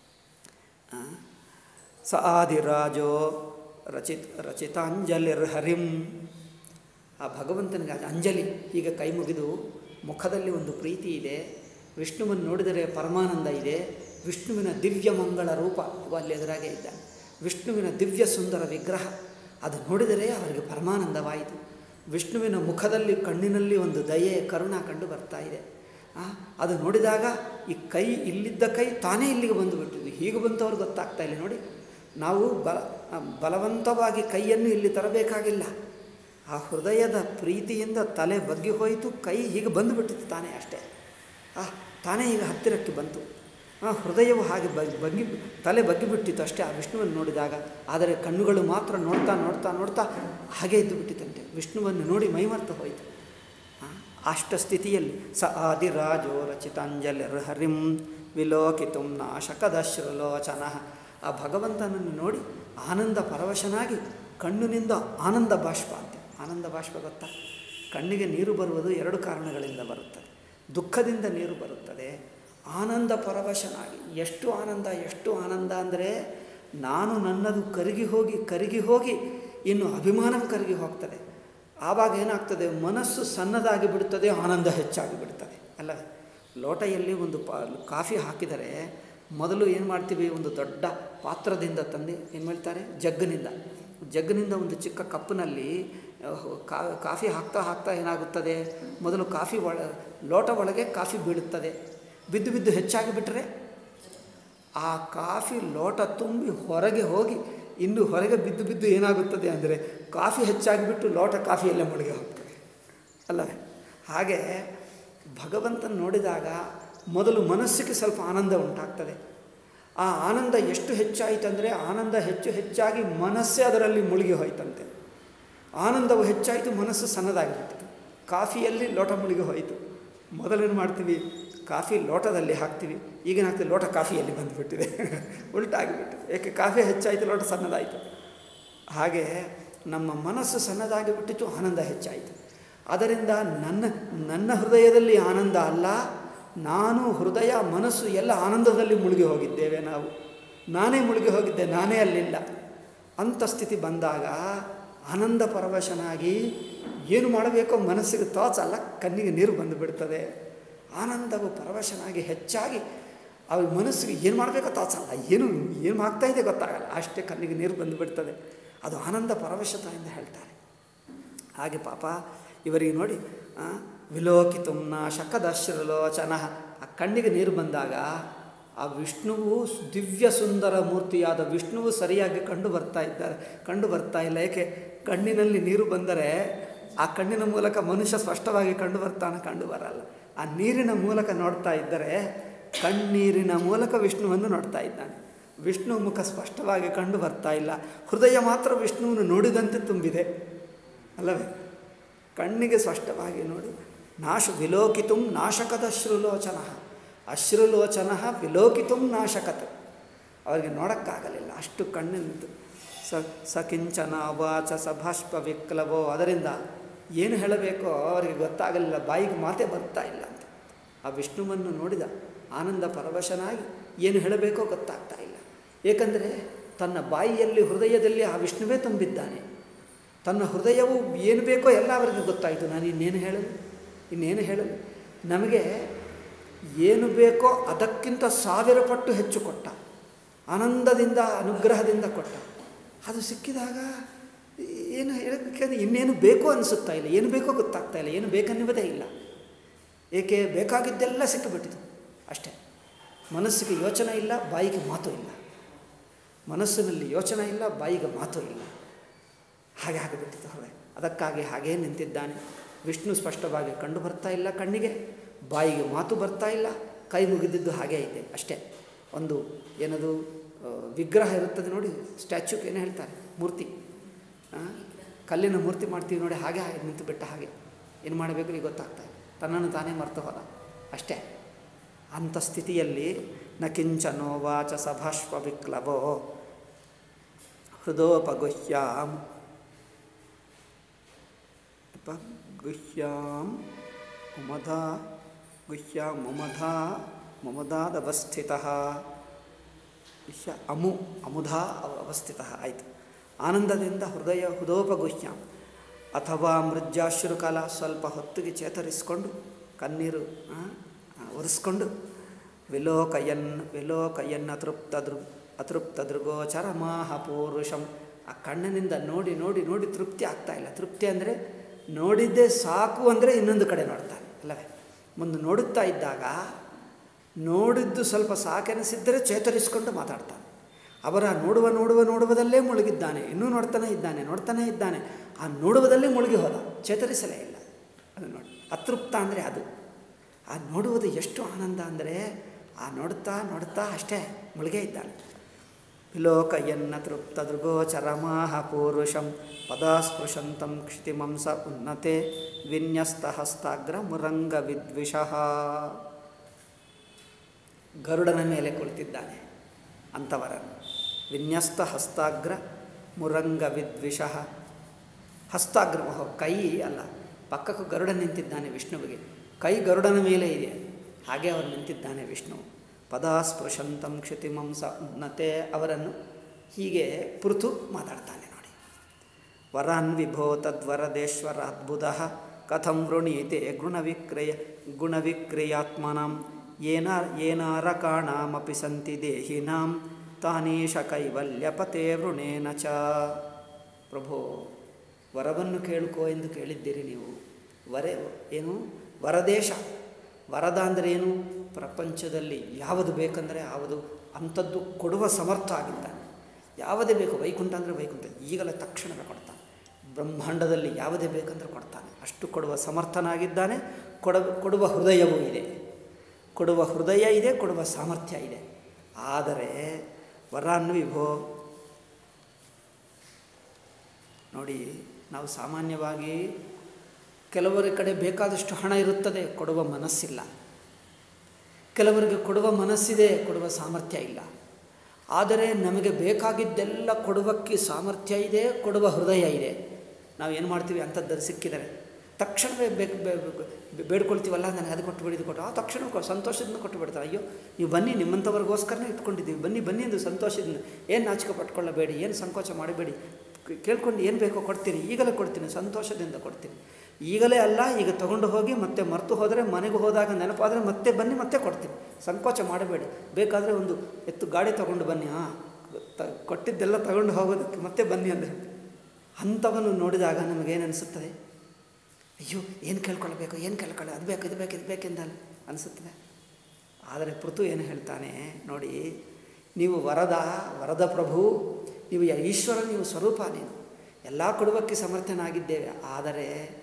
ಆ, ಸ ಆದಿರಾಜೋ ರಚಿತ್ ರಚಿತಾಂಜಲಿರ್ಹರಿಂ ಆ ಭಗವಂತನಿಗೆ ಅದು ಅಂಜಲಿ ಹೀಗೆ ಕೈ ಮುಗಿದು ಮುಖದಲ್ಲಿ ಒಂದು ಪ್ರೀತಿ ಇದೆ ವಿಷ್ಣುವನ್ನು ನೋಡಿದರೆ ಪರಮಾನಂದ ಇದೆ ವಿಷ್ಣುವಿನ ದಿವ್ಯ ಮಂಗಳ ರೂಪ ಇವ ಅಲ್ಲಿ ಎದುರಾಗೆ ಇದ್ದಾನೆ ವಿಷ್ಣುವಿನ ದಿವ್ಯ ಸುಂದರ ವಿಗ್ರಹ ಅದು ನೋಡಿದರೆ ಅವರಿಗೆ ಪರಮಾನಂದವಾಯಿತು ವಿಷ್ಣುವಿನ ಮುಖದಲ್ಲಿ ಕಣ್ಣಿನಲ್ಲಿ ಒಂದು ದಯೆ ಕರುಣ ಕಂಡು ಬರ್ತಾ ಇದೆ ಆ, ಅದು ನೋಡಿದಾಗ ಈ ಕೈ ಇಲ್ಲಿದ್ದ ಕೈ ತಾನೇ ಇಲ್ಲಿಗೆ ಬಂದು ಬಿಟ್ಟಿದ್ದು ಹೀಗೆ ಬಂತು ಅವ್ರಿಗೆ ಗೊತ್ತಾಗ್ತಾ ಇಲ್ಲ ನೋಡಿ ನಾವು ಬಲ ಬಲವಂತವಾಗಿ ಕೈಯನ್ನು ಇಲ್ಲಿ ತರಬೇಕಾಗಿಲ್ಲ ಆ ಹೃದಯದ ಪ್ರೀತಿಯಿಂದ ತಲೆ ಬಗ್ಗಿ ಹೋಯಿತು ಕೈ ಹೀಗೆ ಬಂದುಬಿಟ್ಟಿತ್ತು ತಾನೇ ಅಷ್ಟೇ ಆ ತಾನೇ ಈಗ ಹತ್ತಿರಕ್ಕೆ ಬಂತು ಆ ಹೃದಯವು ಹಾಗೆ ಬಗ್ ಬಗ್ಗಿ ತಲೆ ಬಗ್ಗಿಬಿಟ್ಟಿತ್ತು ಅಷ್ಟೇ ಆ ವಿಷ್ಣುವನ್ನು ನೋಡಿದಾಗ ಆದರೆ ಕಣ್ಣುಗಳು ಮಾತ್ರ ನೋಡ್ತಾ ನೋಡ್ತಾ ನೋಡ್ತಾ ಹಾಗೆ ಇದ್ದು ಬಿಟ್ಟಿತ್ತಂತೆ ವಿಷ್ಣುವನ್ನು ನೋಡಿ ಮೈಮರ್ತು ಹೋಯಿತು ಆ, ಅಷ್ಟ ಸ್ಥಿತಿಯಲ್ಲಿ ಸ ಆದಿರಾಜೋ ರಚಿತಾಂಜಲಿರ್ಹರಿಂ ವಿಲೋಕಿತು ನಾಶಕದಶ್ರುಲೋಚನ ಆ ಭಗವಂತನನ್ನು ನೋಡಿ ಆನಂದ ಪರವಶನಾಗಿ ಕಣ್ಣಿನಿಂದ ಆನಂದ ಬಾಷ್ಪ ಅಂತೆ ಆನಂದ ಬಾಷ್ಪ ಗೊತ್ತಾ ಕಣ್ಣಿಗೆ ನೀರು ಬರುವುದು ಎರಡು ಕಾರಣಗಳಿಂದ ಬರುತ್ತದೆ ದುಃಖದಿಂದ ನೀರು ಬರುತ್ತದೆ ಆನಂದ ಪರವಶನಾಗಿ ಎಷ್ಟು ಆನಂದ ಎಷ್ಟು ಆನಂದ ಅಂದರೆ ನಾನು ನನ್ನದು ಕರಗಿ ಹೋಗಿ ಕರಗಿ ಹೋಗಿ ಇನ್ನು ಅಭಿಮಾನ ಕರಗಿ ಹೋಗ್ತದೆ ಆವಾಗ ಏನಾಗ್ತದೆ ಮನಸ್ಸು ಸಣ್ಣದಾಗಿ ಬಿಡುತ್ತದೆ ಆನಂದ ಹೆಚ್ಚಾಗಿ ಬಿಡ್ತದೆ ಅಲ್ಲವೇ ಲೋಟೆಯಲ್ಲಿ ಒಂದು ಪಾ ಕಾಫಿ ಹಾಕಿದರೆ ಮೊದಲು ಏನು ಮಾಡ್ತೀವಿ ಒಂದು ದೊಡ್ಡ ಪಾತ್ರದಿಂದ ತಂದು ಏನು ಮಾಡ್ತಾರೆ ಜಗ್ಗಿನಿಂದ ಜಗ್ಗಿನಿಂದ ಒಂದು ಚಿಕ್ಕ ಕಪ್ಪಿನಲ್ಲಿ ಅಹ್, ಕಾ- ಕಾಫಿ ಹಾಕ್ತಾ ಹಾಕ್ತಾ ಏನಾಗುತ್ತದೆ ಮೊದಲು ಕಾಫಿ ಒಳ ಲೋಟ ಒಳಗೆ ಕಾಫಿ ಬೀಳುತ್ತದೆ ಬಿದ್ದು ಬಿದ್ದು ಹೆಚ್ಚಾಗಿ ಬಿಟ್ಟರೆ ಆ ಕಾಫಿ ಲೋಟ ತುಂಬಿ ಹೊರಗೆ ಹೋಗಿ ಇನ್ನು ಹೊರಗೆ ಬಿದ್ದು ಬಿದ್ದು ಏನಾಗುತ್ತದೆ ಅಂದರೆ ಕಾಫಿ ಹೆಚ್ಚಾಗಿಬಿಟ್ಟು ಲೋಟ ಕಾಫಿಯಲ್ಲೇ ಮುಳುಗಿ ಹೋಗ್ತದೆ ಅಲ್ಲವೇ ಹಾಗೆ ಭಗವಂತನ ನೋಡಿದಾಗ ಮೊದಲು ಮನಸ್ಸಿಗೆ ಸ್ವಲ್ಪ ಆನಂದ ಉಂಟಾಗ್ತದೆ ಆ ಆನಂದ ಎಷ್ಟು ಹೆಚ್ಚಾಯಿತಂದರೆ ಆನಂದ ಹೆಚ್ಚು ಹೆಚ್ಚಾಗಿ ಮನಸ್ಸೇ ಅದರಲ್ಲಿ ಮುಳುಗಿ ಹೋಯ್ತಂತೆ ಆನಂದವು ಹೆಚ್ಚಾಯಿತು ಮನಸ್ಸು ಸಣ್ಣದಾಗಿಬಿಟ್ಟಿತು ಕಾಫಿಯಲ್ಲಿ ಲೋಟ ಮುಳುಗಿ ಹೋಯಿತು ಮೊದಲೇನು ಮಾಡ್ತೀವಿ ಕಾಫಿ ಲೋಟದಲ್ಲಿ ಹಾಕ್ತೀವಿ ಈಗಿನ ಹಾಕ್ತೀವಿ ಲೋಟ ಕಾಫಿಯಲ್ಲಿ ಬಂದುಬಿಟ್ಟಿದೆ ಉಲ್ಟಾಗಿಬಿಟ್ಟಿದೆ ಏಕೆ ಕಾಫಿ ಹೆಚ್ಚಾಯಿತು ಲೋಟ ಸಣ್ಣದಾಯಿತು ಹಾಗೆ ನಮ್ಮ ಮನಸ್ಸು ಸಣ್ಣದಾಗಿ ಬಿಟ್ಟಿತು ಆನಂದ ಹೆಚ್ಚಾಯಿತು ಅದರಿಂದ ನನ್ನ ನನ್ನ ಹೃದಯದಲ್ಲಿ ಆನಂದ ಅಲ್ಲ ನಾನು ಹೃದಯ ಮನಸ್ಸು ಎಲ್ಲ ಆನಂದದಲ್ಲಿ ಮುಳುಗಿ ಹೋಗಿದ್ದೇವೆ ನಾವು ನಾನೇ ಮುಳುಗಿ ಹೋಗಿದ್ದೆ ನಾನೇ ಅಲ್ಲಿಲ್ಲ ಅಂಥ ಸ್ಥಿತಿ ಬಂದಾಗ ಆನಂದ ಪರವಶನಾಗಿ ಏನು ಮಾಡಬೇಕೋ ಮನಸ್ಸಿಗೆ ಥಾಟ್ಸ್ ಅಲ್ಲ ಕಣ್ಣಿಗೆ ನೀರು ಬಂದು ಬಿಡ್ತದೆ ಆನಂದವು ಪರವಶನಾಗಿ ಹೆಚ್ಚಾಗಿ ಅವ್ರ ಮನಸ್ಸಿಗೆ ಏನು ಮಾಡಬೇಕೋ ಥಾಟ್ಸ್ ಅಲ್ಲ ಏನು ಏನು ಆಗ್ತಾ ಇದೆ ಗೊತ್ತಾಗಲ್ಲ ಅಷ್ಟೇ ಕಣ್ಣಿಗೆ ನೀರು ಬಂದು ಬಿಡ್ತದೆ ಅದು ಆನಂದ ಪರವಶತ ಎಂದು ಹೇಳ್ತಾರೆ ಹಾಗೆ ಪಾಪ ಇವರಿಗೆ ನೋಡಿ ವಿಲೋಕಿತುಮ್ನ ಶಕದಶ್ರಲೋಚನ ಆ ಕಣ್ಣಿಗೆ ನೀರು ಬಂದಾಗ ಆ ವಿಷ್ಣುವು ದಿವ್ಯ ಸುಂದರ ಮೂರ್ತಿಯಾದ ವಿಷ್ಣುವು ಸರಿಯಾಗಿ ಕಂಡು ಬರ್ತಾ ಇದ್ದಾರೆ ಕಂಡು ಬರ್ತಾ ಇಲ್ಲ ಏಕೆ ಕಣ್ಣಿನಲ್ಲಿ ನೀರು ಬಂದರೆ ಆ ಕಣ್ಣಿನ ಮೂಲಕ ಮನುಷ್ಯ ಸ್ಪಷ್ಟವಾಗಿ ಕಂಡು ಬರ್ತಾನೆ ಕಂಡು ಬರಲ್ಲ ಆ ನೀರಿನ ಮೂಲಕ ನೋಡ್ತಾ ಇದ್ದರೆ ಕಣ್ಣೀರಿನ ಮೂಲಕ ವಿಷ್ಣುವನ್ನು ನೋಡ್ತಾ ಇದ್ದಾನೆ ವಿಷ್ಣು ಮುಖ ಸ್ಪಷ್ಟವಾಗಿ ಕಂಡು ಬರ್ತಾ ಇಲ್ಲ ಹೃದಯ ಮಾತ್ರ ವಿಷ್ಣುವನ್ನು ನೋಡಿದಂತೆ ತುಂಬಿದೆ ಅಲ್ಲವೇ ಕಣ್ಣಿಗೆ ಸ್ಪಷ್ಟವಾಗಿ ನೋಡಿ ನಾಶ ವಿಲೋಕಿತು ನಾಶಕದ ಅಶ್ರುಲೋಚನ ಅಶ್ರುಲೋಚನ ವಿಲೋಕಿತು ನಾಶಕತ ಅವರಿಗೆ ನೋಡೋಕ್ಕಾಗಲಿಲ್ಲ ಅಷ್ಟು ಕಣ್ಣಿನಿಂತು ಸ ಸ ಕಿಂಚನ ವಾಚ ಸಭಾಷ್ಪ ವಿಕ್ಲವೋ ಅದರಿಂದ ಏನು ಹೇಳಬೇಕೋ ಅವರಿಗೆ ಗೊತ್ತಾಗಲಿಲ್ಲ ಬಾಯಿಗೆ ಮಾತೆ ಬರ್ತಾ ಇಲ್ಲ ಅಂತ ಆ ವಿಷ್ಣುವನ್ನು ನೋಡಿದ ಆನಂದ ಪರವಶನಾಗಿ ಏನು ಹೇಳಬೇಕೋ ಗೊತ್ತಾಗ್ತಾ ಇಲ್ಲ ಏಕೆಂದರೆ ತನ್ನ ಬಾಯಿಯಲ್ಲಿ ಹೃದಯದಲ್ಲಿ ಆ ವಿಷ್ಣುವೇ ತುಂಬಿದ್ದಾನೆ ತನ್ನ ಹೃದಯವು ಏನು ಬೇಕೋ ಎಲ್ಲ ಅವರಿಗೆ ಗೊತ್ತಾಯಿತು ನಾನು ಇನ್ನೇನು ಹೇಳಲು ಇನ್ನೇನು ಹೇಳಲು ನಮಗೆ ಏನು ಬೇಕೋ ಅದಕ್ಕಿಂತ ಸಾವಿರ ಪಟ್ಟು ಹೆಚ್ಚು ಕೊಟ್ಟ ಆನಂದದಿಂದ ಅನುಗ್ರಹದಿಂದ ಕೊಟ್ಟ ಅದು ಸಿಕ್ಕಿದಾಗ ಏನು ಹೇಳಬೇಕಂದ್ರೆ ಇನ್ನೇನು ಬೇಕೋ ಅನಿಸುತ್ತಾ ಇಲ್ಲ ಏನು ಬೇಕೋ ಗೊತ್ತಾಗ್ತಾ ಇಲ್ಲ ಏನು ಬೇಕನ್ನುವುದೇ ಇಲ್ಲ ಏಕೆ ಬೇಕಾಗಿದ್ದೆಲ್ಲ ಸಿಕ್ಕಿಬಿಟ್ಟಿತು ಅಷ್ಟೇ ಮನಸ್ಸಿಗೆ ಯೋಚನೆ ಇಲ್ಲ ಬಾಯಿಗೆ ಮಾತು ಇಲ್ಲ ಮನಸ್ಸಿನಲ್ಲಿ ಯೋಚನೆ ಇಲ್ಲ ಬಾಯಿಗೆ ಮಾತು ಇಲ್ಲ ಹಾಗೆ ಆಗಿಬಿಟ್ಟಿತು ಹೃದಯ ಅದಕ್ಕಾಗಿ ಹಾಗೇ ನಿಂತಿದ್ದಾನೆ ವಿಷ್ಣು ಸ್ಪಷ್ಟವಾಗಿ ಕಂಡು ಬರ್ತಾ ಇಲ್ಲ ಕಣ್ಣಿಗೆ ಬಾಯಿಗೆ ಮಾತು ಬರ್ತಾ ಇಲ್ಲ ಕೈ ಮುಗಿದಿದ್ದು ಹಾಗೇ ಇದೆ ಅಷ್ಟೇ ಒಂದು ಏನದು ಆ, ವಿಗ್ರಹ ಇರುತ್ತದೆ ನೋಡಿ ಸ್ಟ್ಯಾಚ್ಯೂಗೆ ಏನು ಹೇಳ್ತಾರೆ ಮೂರ್ತಿ ಆ, ಕಲ್ಲಿನ ಮೂರ್ತಿ ಮಾಡ್ತೀವಿ ನೋಡಿ ಹಾಗೆ ಹಾಗೆ ನಿಂತು ಬಿಟ್ಟ ಹಾಗೆ ಏನು ಮಾಡಬೇಕು ಈಗ ಗೊತ್ತಾಗ್ತಾ ಇಲ್ಲ ತನ್ನನ್ನು ತಾನೇ ಮರ್ತು ಹೋದ ಅಷ್ಟೇ ಅಂಥ ಸ್ಥಿತಿಯಲ್ಲಿ ನ ಕಿಂಚನೋ ವಾಚ ಸಭಾಷ್ಪ ವಿಕ್ಲವೋ ಹೃದೋಪಗುಹ್ಯಾಂ ಗುಹ್ಯಾಂ ಮುಮಧ ಗುಹ್ಯಾಂ ಮುಮಧ ಮುಮದಾದವಸ್ಥಿತ ಗುಹ್ಯ ಅಮು ಅಮುಧ ಅವಸ್ಥಿತ ಆಯಿತು ಆನಂದದಿಂದ ಹೃದಯ ಹೃದೋಪಗುಹ್ಯಾಂ ಅಥವಾ ಮೃಜ್ಜಾಶ್ರುಕಾಲ ಸ್ವಲ್ಪ ಹೊತ್ತಿಗೆ ಚೇತರಿಸಿಕೊಂಡು ಕಣ್ಣೀರು ಆ, ಆ, ಒರೆಸ್ಕೊಂಡು ವಿಲೋಕಯನ್ ವಿಲೋಕಯನ್ ಅತೃಪ್ತ ದೃ ಅತೃಪ್ತ ದೃಗೋಚರಮಾಹ ಪೂರುಷಂ ಆ ಕಣ್ಣಿನಿಂದ ನೋಡಿ ನೋಡಿ ನೋಡಿ ತೃಪ್ತಿ ಆಗ್ತಾ ಇಲ್ಲ ತೃಪ್ತಿ ಅಂದರೆ ನೋಡಿದ್ದೇ ಸಾಕು ಅಂದರೆ ಇನ್ನೊಂದು ಕಡೆ ನೋಡ್ತಾನೆ ಅಲ್ಲವೇ ಮುಂದೆ ನೋಡುತ್ತಾ ಇದ್ದಾಗ ನೋಡಿದ್ದು ಸ್ವಲ್ಪ ಸಾಕೆನಿಸಿದ್ದರೆ ಚೇತರಿಸಿಕೊಂಡು ಮಾತಾಡ್ತಾನೆ ಅವರ ನೋಡುವ ನೋಡುವ ನೋಡುವುದಲ್ಲೇ ಮುಳುಗಿದ್ದಾನೆ ಇನ್ನೂ ನೋಡ್ತಾನೆ ಇದ್ದಾನೆ ನೋಡ್ತಾನೆ ಇದ್ದಾನೆ ಆ ನೋಡುವುದಲ್ಲೇ ಮುಳುಗಿ ಹೋದ ಚೇತರಿಸಲೇ ಇಲ್ಲ ಅದು ನೋಡಿ ಅತೃಪ್ತ ಅಂದರೆ ಅದು ಆ ನೋಡುವುದು ಎಷ್ಟು ಆನಂದ ಅಂದರೆ ಆ ನೋಡುತ್ತಾ ನೋಡುತ್ತಾ ಅಷ್ಟೇ ಮುಳುಗೇ ಇದ್ದಾನೆ ವಿಲೋಕಯನ್ನ ತೃಪ್ತ ದೃಗೋಚರಮಾಹ ಪೂರುಷಂ ಪದಾಸ್ಪೃಶಂತಂ ಕ್ಷಿತಿಮಂಸ ಉನ್ನತೆ ವಿನ್ಯಸ್ತ ಹಸ್ತಾಗ್ರ ಮುರಂಗ ವಿದ್ವಿಷಃ ಗರುಡನ ಮೇಲೆ ಕುಳಿತಿದ್ದಾನೆ ಅಂಥವರನ್ನು ವಿನ್ಯಸ್ತ ಹಸ್ತಾಗ್ರ ಮುರಂಗ ವಿದ್ವಿಷಃ ಹಸ್ತಾಗ್ರ ಓಹೋ, ಕೈ ಅಲ್ಲ ಪಕ್ಕಕ್ಕೂ ಗರುಡ ನಿಂತಿದ್ದಾನೆ ವಿಷ್ಣುವಿಗೆ ಕೈ ಗರುಡನ ಮೇಲೆ ಇದೆ ಹಾಗೆ ಅವರು ನಿಂತಿದ್ದಾನೆ ವಿಷ್ಣು ಪದಾಸ್ಪೃಶಂತಂ ಕ್ಷಿತಿಮಂಸ ಉನ್ನತೆ ಅವರನ್ನು ಹೀಗೆ ಪೃಥು ಮಾತಾಡ್ತಾನೆ ನೋಡಿ ವರಾನ್ ವಿಭೋ ತದ್ವರದೇಶ್ವರ ಅದ್ಭುತ ಕಥಂ ವೃಣೀತೆ ಗುಣವಿಕ್ರಯ ಗುಣವಿಕ್ರಿಯಾತ್ಮನಾಂ ಏನ ಏನಾರಕಾಣಾಮಪಿ ಸಂತಿ ದೇಹಿನಾಂ ತಾನೀಶ ಕೈವಲ್ಯಪತೆ ವೃಣೇನ ಚ ಪ್ರಭೋ ವರವನ್ನು ಕೇಳ್ಕೋ ಎಂದು ಕೇಳಿದ್ದೀರಿ ನೀವು ವರೆ ಏನು ವರದೇಶ ವರದ ಅಂದರೆ ಏನು ಪ್ರಪಂಚದಲ್ಲಿ ಯಾವುದು ಬೇಕಂದರೆ ಯಾವುದು ಅಂಥದ್ದು ಕೊಡುವ ಸಮರ್ಥ ಆಗಿದ್ದಾನೆ ಯಾವುದೇ ಬೇಕು ವೈಕುಂಠ ಅಂದರೆ ವೈಕುಂಠ ಈಗಲೇ ತಕ್ಷಣವೇ ಕೊಡ್ತಾನೆ ಬ್ರಹ್ಮಾಂಡದಲ್ಲಿ ಯಾವುದೇ ಬೇಕಂದ್ರೆ ಕೊಡ್ತಾನೆ ಅಷ್ಟು ಕೊಡುವ ಸಮರ್ಥನಾಗಿದ್ದಾನೆ ಕೊಡ ಕೊಡುವ ಹೃದಯವೂ ಇದೆ ಕೊಡುವ ಹೃದಯ ಇದೆ ಕೊಡುವ ಸಾಮರ್ಥ್ಯ ಇದೆ ಆದರೆ ವರಾನ್ ವಿಭೋ ನೋಡಿ ನಾವು ಸಾಮಾನ್ಯವಾಗಿ ಕೆಲವರ ಕಡೆ ಬೇಕಾದಷ್ಟು ಹಣ ಇರುತ್ತದೆ ಕೊಡುವ ಮನಸ್ಸಿಲ್ಲ ಕೆಲವರಿಗೆ ಕೊಡುವ ಮನಸ್ಸಿದೆ ಕೊಡುವ ಸಾಮರ್ಥ್ಯ ಇಲ್ಲ ಆದರೆ ನಮಗೆ ಬೇಕಾಗಿದ್ದೆಲ್ಲ ಕೊಡುವಕ್ಕೆ ಸಾಮರ್ಥ್ಯ ಇದೆ ಕೊಡುವ ಹೃದಯ ಇದೆ ನಾವು ಏನು ಮಾಡ್ತೀವಿ ಅಂಥದ್ದು ಸಿಕ್ಕಿದರೆ ತಕ್ಷಣವೇ ಬೇಕು ಬೇಡ್ಕೊಳ್ತೀವಲ್ಲ ನನಗೆ ಅದು ಕೊಟ್ಟು ಬಿಡಿದು ಕೊಟ್ಟು ಆ ತಕ್ಷಣ ಕೊ ಸಂತೋಷದಿಂದ ಕೊಟ್ಟು ಬಿಡ್ತಾರೆ ಅಯ್ಯೋ ನೀವು ಬನ್ನಿ ನಿಮ್ಮಂಥವ್ರಿಗೋಸ್ಕರನೇ ಇಟ್ಕೊಂಡಿದ್ದೀವಿ ಬನ್ನಿ ಬನ್ನಿ ಎಂದು ಸಂತೋಷದಿಂದ ಏನು ನಾಚಿಕೆ ಪಟ್ಕೊಳ್ಳಬೇಡಿ ಏನು ಸಂಕೋಚ ಮಾಡಬೇಡಿ ಕೇಳ್ಕೊಂಡು ಏನು ಬೇಕೋ ಕೊಡ್ತೀನಿ ಈಗಲೇ ಕೊಡ್ತೀನಿ ಸಂತೋಷದಿಂದ ಕೊಡ್ತೀನಿ ಈಗಲೇ ಅಲ್ಲ ಈಗ ತಗೊಂಡು ಹೋಗಿ ಮತ್ತೆ ಮರೆತು ಹೋದರೆ ಮನೆಗೆ ಹೋದಾಗ ನೆನಪಾದರೆ ಮತ್ತೆ ಬನ್ನಿ ಮತ್ತೆ ಕೊಡ್ತೀನಿ ಸಂಕೋಚ ಮಾಡಬೇಡಿ ಬೇಕಾದರೆ ಒಂದು ಎತ್ತು ಗಾಡಿ ತಗೊಂಡು ಬನ್ನಿ ಹಾಂ ತ ಕೊಟ್ಟಿದ್ದೆಲ್ಲ ತಗೊಂಡು ಹೋಗೋದಕ್ಕೆ ಮತ್ತೆ ಬನ್ನಿ ಅಂದರೆ ಅಂಥವನ್ನು ನೋಡಿದಾಗ ನಮಗೇನು ಅನಿಸುತ್ತದೆ ಅಯ್ಯೋ ಏನು ಕೇಳ್ಕೊಳ್ಬೇಕು ಏನು ಕೇಳ್ಕೊಳ್ಳ ಅದು ಬೇಕು ಇದು ಬೇಕು ಇದು ಬೇಕೆಂದಲ್ಲ ಅನಿಸುತ್ತದೆ ಆದರೆ ಪೃಥು ಏನು ಹೇಳ್ತಾನೆ ನೋಡಿ ನೀವು ವರದ ವರದ ಪ್ರಭು ನೀವು ಯ- ಈಶ್ವರ ನೀವು ಸ್ವರೂಪ ನೀನು ಎಲ್ಲ ಕೊಡುವಕ್ಕೆ ಸಮರ್ಥನಾಗಿದ್ದೇವೆ ಆದರೆ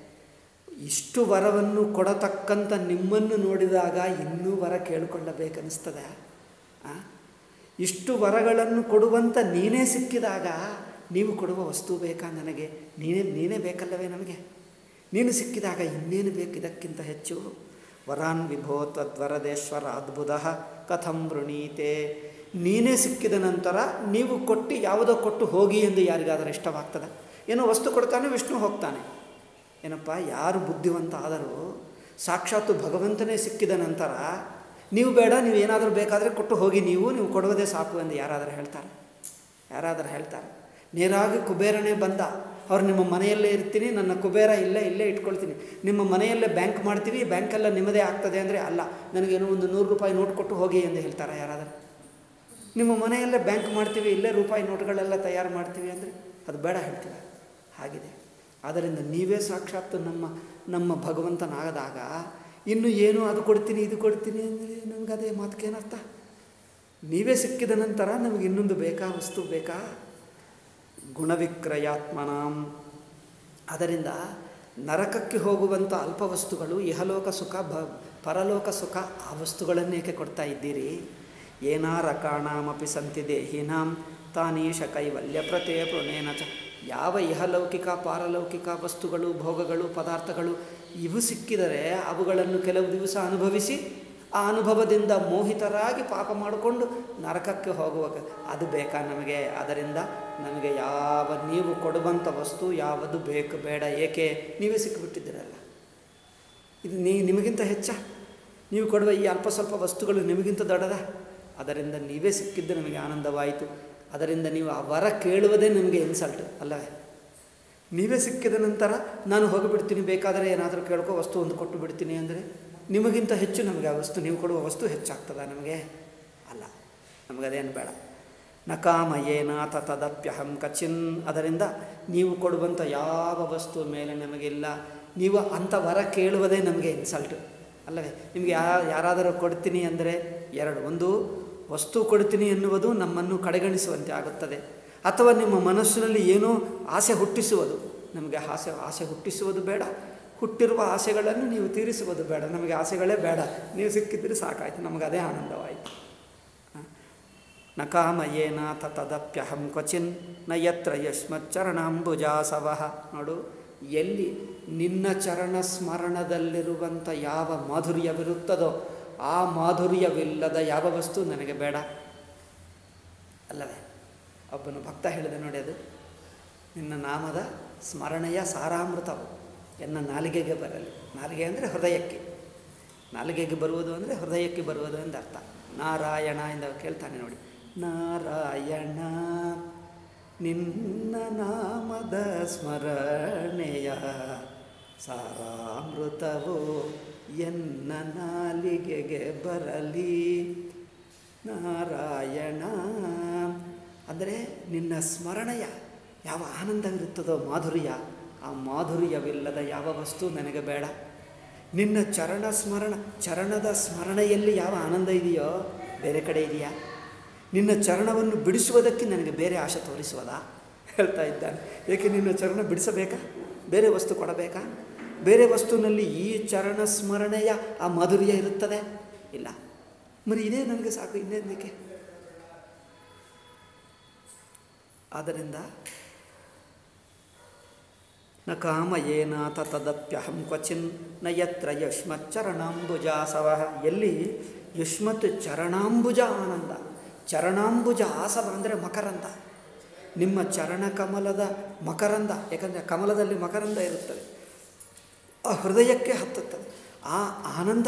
ಇಷ್ಟು ವರವನ್ನು ಕೊಡತಕ್ಕಂಥ ನಿಮ್ಮನ್ನು ನೋಡಿದಾಗ ಇನ್ನೂ ವರ ಕೇಳಿಕೊಳ್ಳಬೇಕನ್ನಿಸ್ತದೆ ಆ? ಇಷ್ಟು ವರಗಳನ್ನು ಕೊಡುವಂಥ ನೀನೇ ಸಿಕ್ಕಿದಾಗ ನೀವು ಕೊಡುವ ವಸ್ತು ಬೇಕಾ ನನಗೆ ನೀನೇ ನೀನೇ ಬೇಕಲ್ಲವೇ ನಮಗೆ ನೀನು ಸಿಕ್ಕಿದಾಗ ಇನ್ನೇನು ಬೇಕು ಇದಕ್ಕಿಂತ ಹೆಚ್ಚು ವರಾನ್ ವಿಭೋ ತದ್ವರದೇಶ್ವರ ಅದ್ಭುತ ಕಥಂ ವೃಣೀತೆ ನೀನೇ ಸಿಕ್ಕಿದ ನಂತರ ನೀವು ಕೊಟ್ಟು ಯಾವುದೋ ಕೊಟ್ಟು ಹೋಗಿ ಎಂದು ಯಾರಿಗಾದರೂ ಇಷ್ಟವಾಗ್ತದೆ ಏನೋ ವಸ್ತು ಕೊಡ್ತಾನೆ ವಿಷ್ಣು ಹೋಗ್ತಾನೆ ಏನಪ್ಪ ಯಾರು ಬುದ್ಧಿವಂತ ಆದರೂ ಸಾಕ್ಷಾತ್ತು ಭಗವಂತನೇ ಸಿಕ್ಕಿದ ನಂತರ ನೀವು ಬೇಡ ನೀವು ಏನಾದರೂ ಬೇಕಾದರೆ ಕೊಟ್ಟು ಹೋಗಿ ನೀವು ನೀವು ಕೊಡುವುದೇ ಸಾಕು ಎಂದು ಯಾರಾದರೂ ಹೇಳ್ತಾರೆ ಯಾರಾದರೂ ಹೇಳ್ತಾರೆ ನೇರಾಗಿ ಕುಬೇರನೇ ಬಂದ ಅವ್ರು ನಿಮ್ಮ ಮನೆಯಲ್ಲೇ ಇರ್ತೀನಿ ನನ್ನ ಕುಬೇರ ಇಲ್ಲೇ ಇಲ್ಲೇ ಇಟ್ಕೊಳ್ತೀನಿ ನಿಮ್ಮ ಮನೆಯಲ್ಲೇ ಬ್ಯಾಂಕ್ ಮಾಡ್ತೀವಿ ಬ್ಯಾಂಕೆಲ್ಲ ನಿಮ್ಮದೇ ಆಗ್ತದೆ ಅಂದರೆ ಅಲ್ಲ ನನಗೇನೋ ಒಂದು ನೂರು ರೂಪಾಯಿ ನೋಟ್ ಕೊಟ್ಟು ಹೋಗಿ ಎಂದು ಹೇಳ್ತಾರೆ ಯಾರಾದರೂ ನಿಮ್ಮ ಮನೆಯಲ್ಲೇ ಬ್ಯಾಂಕ್ ಮಾಡ್ತೀವಿ ಇಲ್ಲೇ ರೂಪಾಯಿ ನೋಟ್ಗಳೆಲ್ಲ ತಯಾರು ಮಾಡ್ತೀವಿ ಅಂದರೆ ಅದು ಬೇಡ ಹೇಳ್ತೀವಿ ಹಾಗಿದೆ ಆದ್ದರಿಂದ ನೀವೇ ಸಾಕ್ಷಾತ್ತು ನಮ್ಮ ನಮ್ಮ ಭಗವಂತನಾಗದಾಗ ಇನ್ನು ಏನು ಅದು ಕೊಡ್ತೀನಿ ಇದು ಕೊಡ್ತೀನಿ ಅಂದರೆ ನಮ್ಗೆ ಅದೇ ಮಾತಕ್ಕೇನರ್ಥ ನೀವೇ ಸಿಕ್ಕಿದ ನಂತರ ನಮಗೆ ಇನ್ನೊಂದು ಬೇಕಾ ವಸ್ತು ಬೇಕಾ ಗುಣವಿಕ್ರಯಾತ್ಮನಾಂ ಅದರಿಂದ ನರಕಕ್ಕೆ ಹೋಗುವಂಥ ಅಲ್ಪ ವಸ್ತುಗಳು ಇಹಲೋಕ ಸುಖ ಭ ಪರಲೋಕ ಸುಖ ಆ ವಸ್ತುಗಳನ್ನೇಕೆ ಕೊಡ್ತಾ ಇದ್ದೀರಿ ಏನಾರಕಾಣಾಮಪಿ ಸಂತಿ ದೇಹಿನಾಂ ತಾನೀಶ ಕೈವಲ್ಯ ಪ್ರತೇ ಪೃಣೇನ ಚ ಯಾವ ಇಹಲೌಕಿಕ ಪಾರಲೌಕಿಕ ವಸ್ತುಗಳು ಭೋಗಗಳು ಪದಾರ್ಥಗಳು ಇವು ಸಿಕ್ಕಿದರೆ ಅವುಗಳನ್ನು ಕೆಲವು ದಿವಸ ಅನುಭವಿಸಿ ಆ ಅನುಭವದಿಂದ ಮೋಹಿತರಾಗಿ ಪಾಪ ಮಾಡಿಕೊಂಡು ನರಕಕ್ಕೆ ಹೋಗುವ ಅದು ಬೇಕಾ ನಮಗೆ ಅದರಿಂದ ನಮಗೆ ಯಾವ ನೀವು ಕೊಡುವಂಥ ವಸ್ತು ಯಾವುದು ಬೇಕು ಬೇಡ ಏಕೆ ನೀವೇ ಸಿಕ್ಕಿಬಿಟ್ಟಿದ್ದೀರಲ್ಲ ಇದು ನೀ ನಿಮಗಿಂತ ಹೆಚ್ಚ ನೀವು ಕೊಡುವ ಈ ಅಲ್ಪ ಸ್ವಲ್ಪ ವಸ್ತುಗಳು ನಿಮಗಿಂತ ದೊಡ್ಡದ ಅದರಿಂದ ನೀವೇ ಸಿಕ್ಕಿದ್ದು ನಮಗೆ ಆನಂದವಾಯಿತು ಅದರಿಂದ ನೀವು ಆ ವರ ಕೇಳುವುದೇ ನಮಗೆ ಇನ್ಸಲ್ಟ್ ಅಲ್ಲವೇ ನೀವೇ ಸಿಕ್ಕಿದ ನಂತರ ನಾನು ಹೋಗಿಬಿಡ್ತೀನಿ ಬೇಕಾದರೆ ಏನಾದರೂ ಕೇಳ್ಕೊ ವಸ್ತು ಒಂದು ಕೊಟ್ಟು ಬಿಡ್ತೀನಿ ಅಂದರೆ ನಿಮಗಿಂತ ಹೆಚ್ಚು ನಮಗೆ ಆ ವಸ್ತು ನೀವು ಕೊಡುವ ವಸ್ತು ಹೆಚ್ಚಾಗ್ತದ ನಮಗೆ ಅಲ್ಲ ನಮಗದೇನು ಬೇಡ ನಕಾಮಯೇನಾಥ ತದಪ್ಯಹಂ ಕಚಿನ್ ಅದರಿಂದ ನೀವು ಕೊಡುವಂಥ ಯಾವ ವಸ್ತು ಮೇಲೆ ನಮಗಿಲ್ಲ ನೀವು ಅಂಥ ವರ ಕೇಳುವುದೇ ನಮಗೆ ಇನ್ಸಲ್ಟ್ ಅಲ್ಲವೇ ನಿಮಗೆ ಯಾ ಯಾರಾದರೂ ಕೊಡ್ತೀನಿ ಅಂದರೆ ಎರಡು ಒಂದು ವಸ್ತು ಕೊಡ್ತೀನಿ ಎನ್ನುವುದು ನಮ್ಮನ್ನು ಕಡೆಗಣಿಸುವಂತೆ ಆಗುತ್ತದೆ ಅಥವಾ ನಿಮ್ಮ ಮನಸ್ಸಿನಲ್ಲಿ ಏನೋ ಆಸೆ ಹುಟ್ಟಿಸುವುದು ನಮಗೆ ಆಸೆ ಆಸೆ ಹುಟ್ಟಿಸುವುದು ಬೇಡ ಹುಟ್ಟಿರುವ ಆಸೆಗಳನ್ನು ನೀವು ತೀರಿಸುವುದು ಬೇಡ ನಮಗೆ ಆಸೆಗಳೇ ಬೇಡ ನೀವು ಸಿಕ್ಕಿದ್ರೆ ಸಾಕಾಯಿತು ನಮಗೆ ಅದೇ ಆನಂದವಾಯಿತು ನ ಕಾಮಯೇನಾಥ ತದಪ್ಯಹಂ ಕ್ವಚಿನ್ ನ ಯತ್ರ ಯಶ್ಮಚ್ಚರಣಾಂಬುಜಾಸವಃ ನೋಡು ಎಲ್ಲಿ ನಿನ್ನ ಚರಣ ಸ್ಮರಣದಲ್ಲಿರುವಂಥ ಯಾವ ಮಾಧುರ್ಯವಿರುತ್ತದೋ ಆ ಮಾಧುರ್ಯವಿಲ್ಲದ ಯಾವ ವಸ್ತು ನನಗೆ ಬೇಡ ಅಲ್ಲವೇ ಒಬ್ಬನು ಭಕ್ತ ಹೇಳಿದ ನೋಡಿ ಅದು ನಿನ್ನ ನಾಮದ ಸ್ಮರಣೆಯ ಸಾರಾಮೃತವು ಎನ್ನ ನಾಲಿಗೆಗೆ ಬರಲಿ ನಾಲಿಗೆ ಅಂದರೆ ಹೃದಯಕ್ಕೆ ನಾಲಿಗೆಗೆ ಬರುವುದು ಅಂದರೆ ಹೃದಯಕ್ಕೆ ಬರುವುದು ಎಂದು ಅರ್ಥ ನಾರಾಯಣ ಎಂದು ಕೇಳ್ತಾನೆ ನೋಡಿ ನಾರಾಯಣ ನಿನ್ನ ನಾಮದ ಸ್ಮರಣೆಯ ಸಾರಾಮೃತವು ಎನ್ನ ನಾಲಿಗೆಗೆ ಬರಲಿ ನಾರಾಯಣ ಅಂದರೆ ನಿನ್ನ ಸ್ಮರಣೆಯ ಯಾವ ಆನಂದವಿರುತ್ತದೋ ಮಾಧುರ್ಯ ಆ ಮಾಧುರ್ಯವಿಲ್ಲದ ಯಾವ ವಸ್ತು ನನಗೆ ಬೇಡ ನಿನ್ನ ಚರಣ ಸ್ಮರಣ ಚರಣದ ಸ್ಮರಣೆಯಲ್ಲಿ ಯಾವ ಆನಂದ ಇದೆಯೋ ಬೇರೆ ಕಡೆ ಇದೆಯಾ ನಿನ್ನ ಚರಣವನ್ನು ಬಿಡಿಸುವುದಕ್ಕೆ ನನಗೆ ಬೇರೆ ಆಶೆ ತೋರಿಸುವುದಾ ಹೇಳ್ತಾ ಇದ್ದಾನೆ ಏಕೆ ನಿನ್ನ ಚರಣ ಬಿಡಿಸಬೇಕಾ ಬೇರೆ ವಸ್ತು ಕೊಡಬೇಕಾ ಬೇರೆ ವಸ್ತುವಿನಲ್ಲಿ ಈ ಚರಣ ಸ್ಮರಣೆಯ ಆ ಮಾಧುರ್ಯ ಇರುತ್ತದೆ ಇಲ್ಲ మరి ಇದೇ ನನಗೆ ಸಾಕು ಇನ್ನೇನಕ್ಕೆ ಆದ್ದರಿಂದ ನ ಕಾಮಯೇನಾಥ ತದಪ್ಯಹಂ ಕ್ವಚಿನ್ ನ ಯತ್ರ ಯುಷ್ಮಚ್ಚರಣಾಂಬುಜಾಸವ ಎಲ್ಲಿ ಯುಷ್ಮತ್ ಚರಣಾಂಬುಜ ಆನಂದ ಚರಣಾಂಬುಜ ಆಸವ ಅಂದರೆ ಮಕರಂದ ನಿಮ್ಮ ಚರಣಕಮಲದ ಮಕರಂದ ಯಾಕಂದರೆ ಕಮಲದಲ್ಲಿ ಮಕರಂದ ಇರುತ್ತದೆ ಆ ಹೃದಯಕ್ಕೆ ಹತ್ತುತ್ತದೆ ಆ ಆನಂದ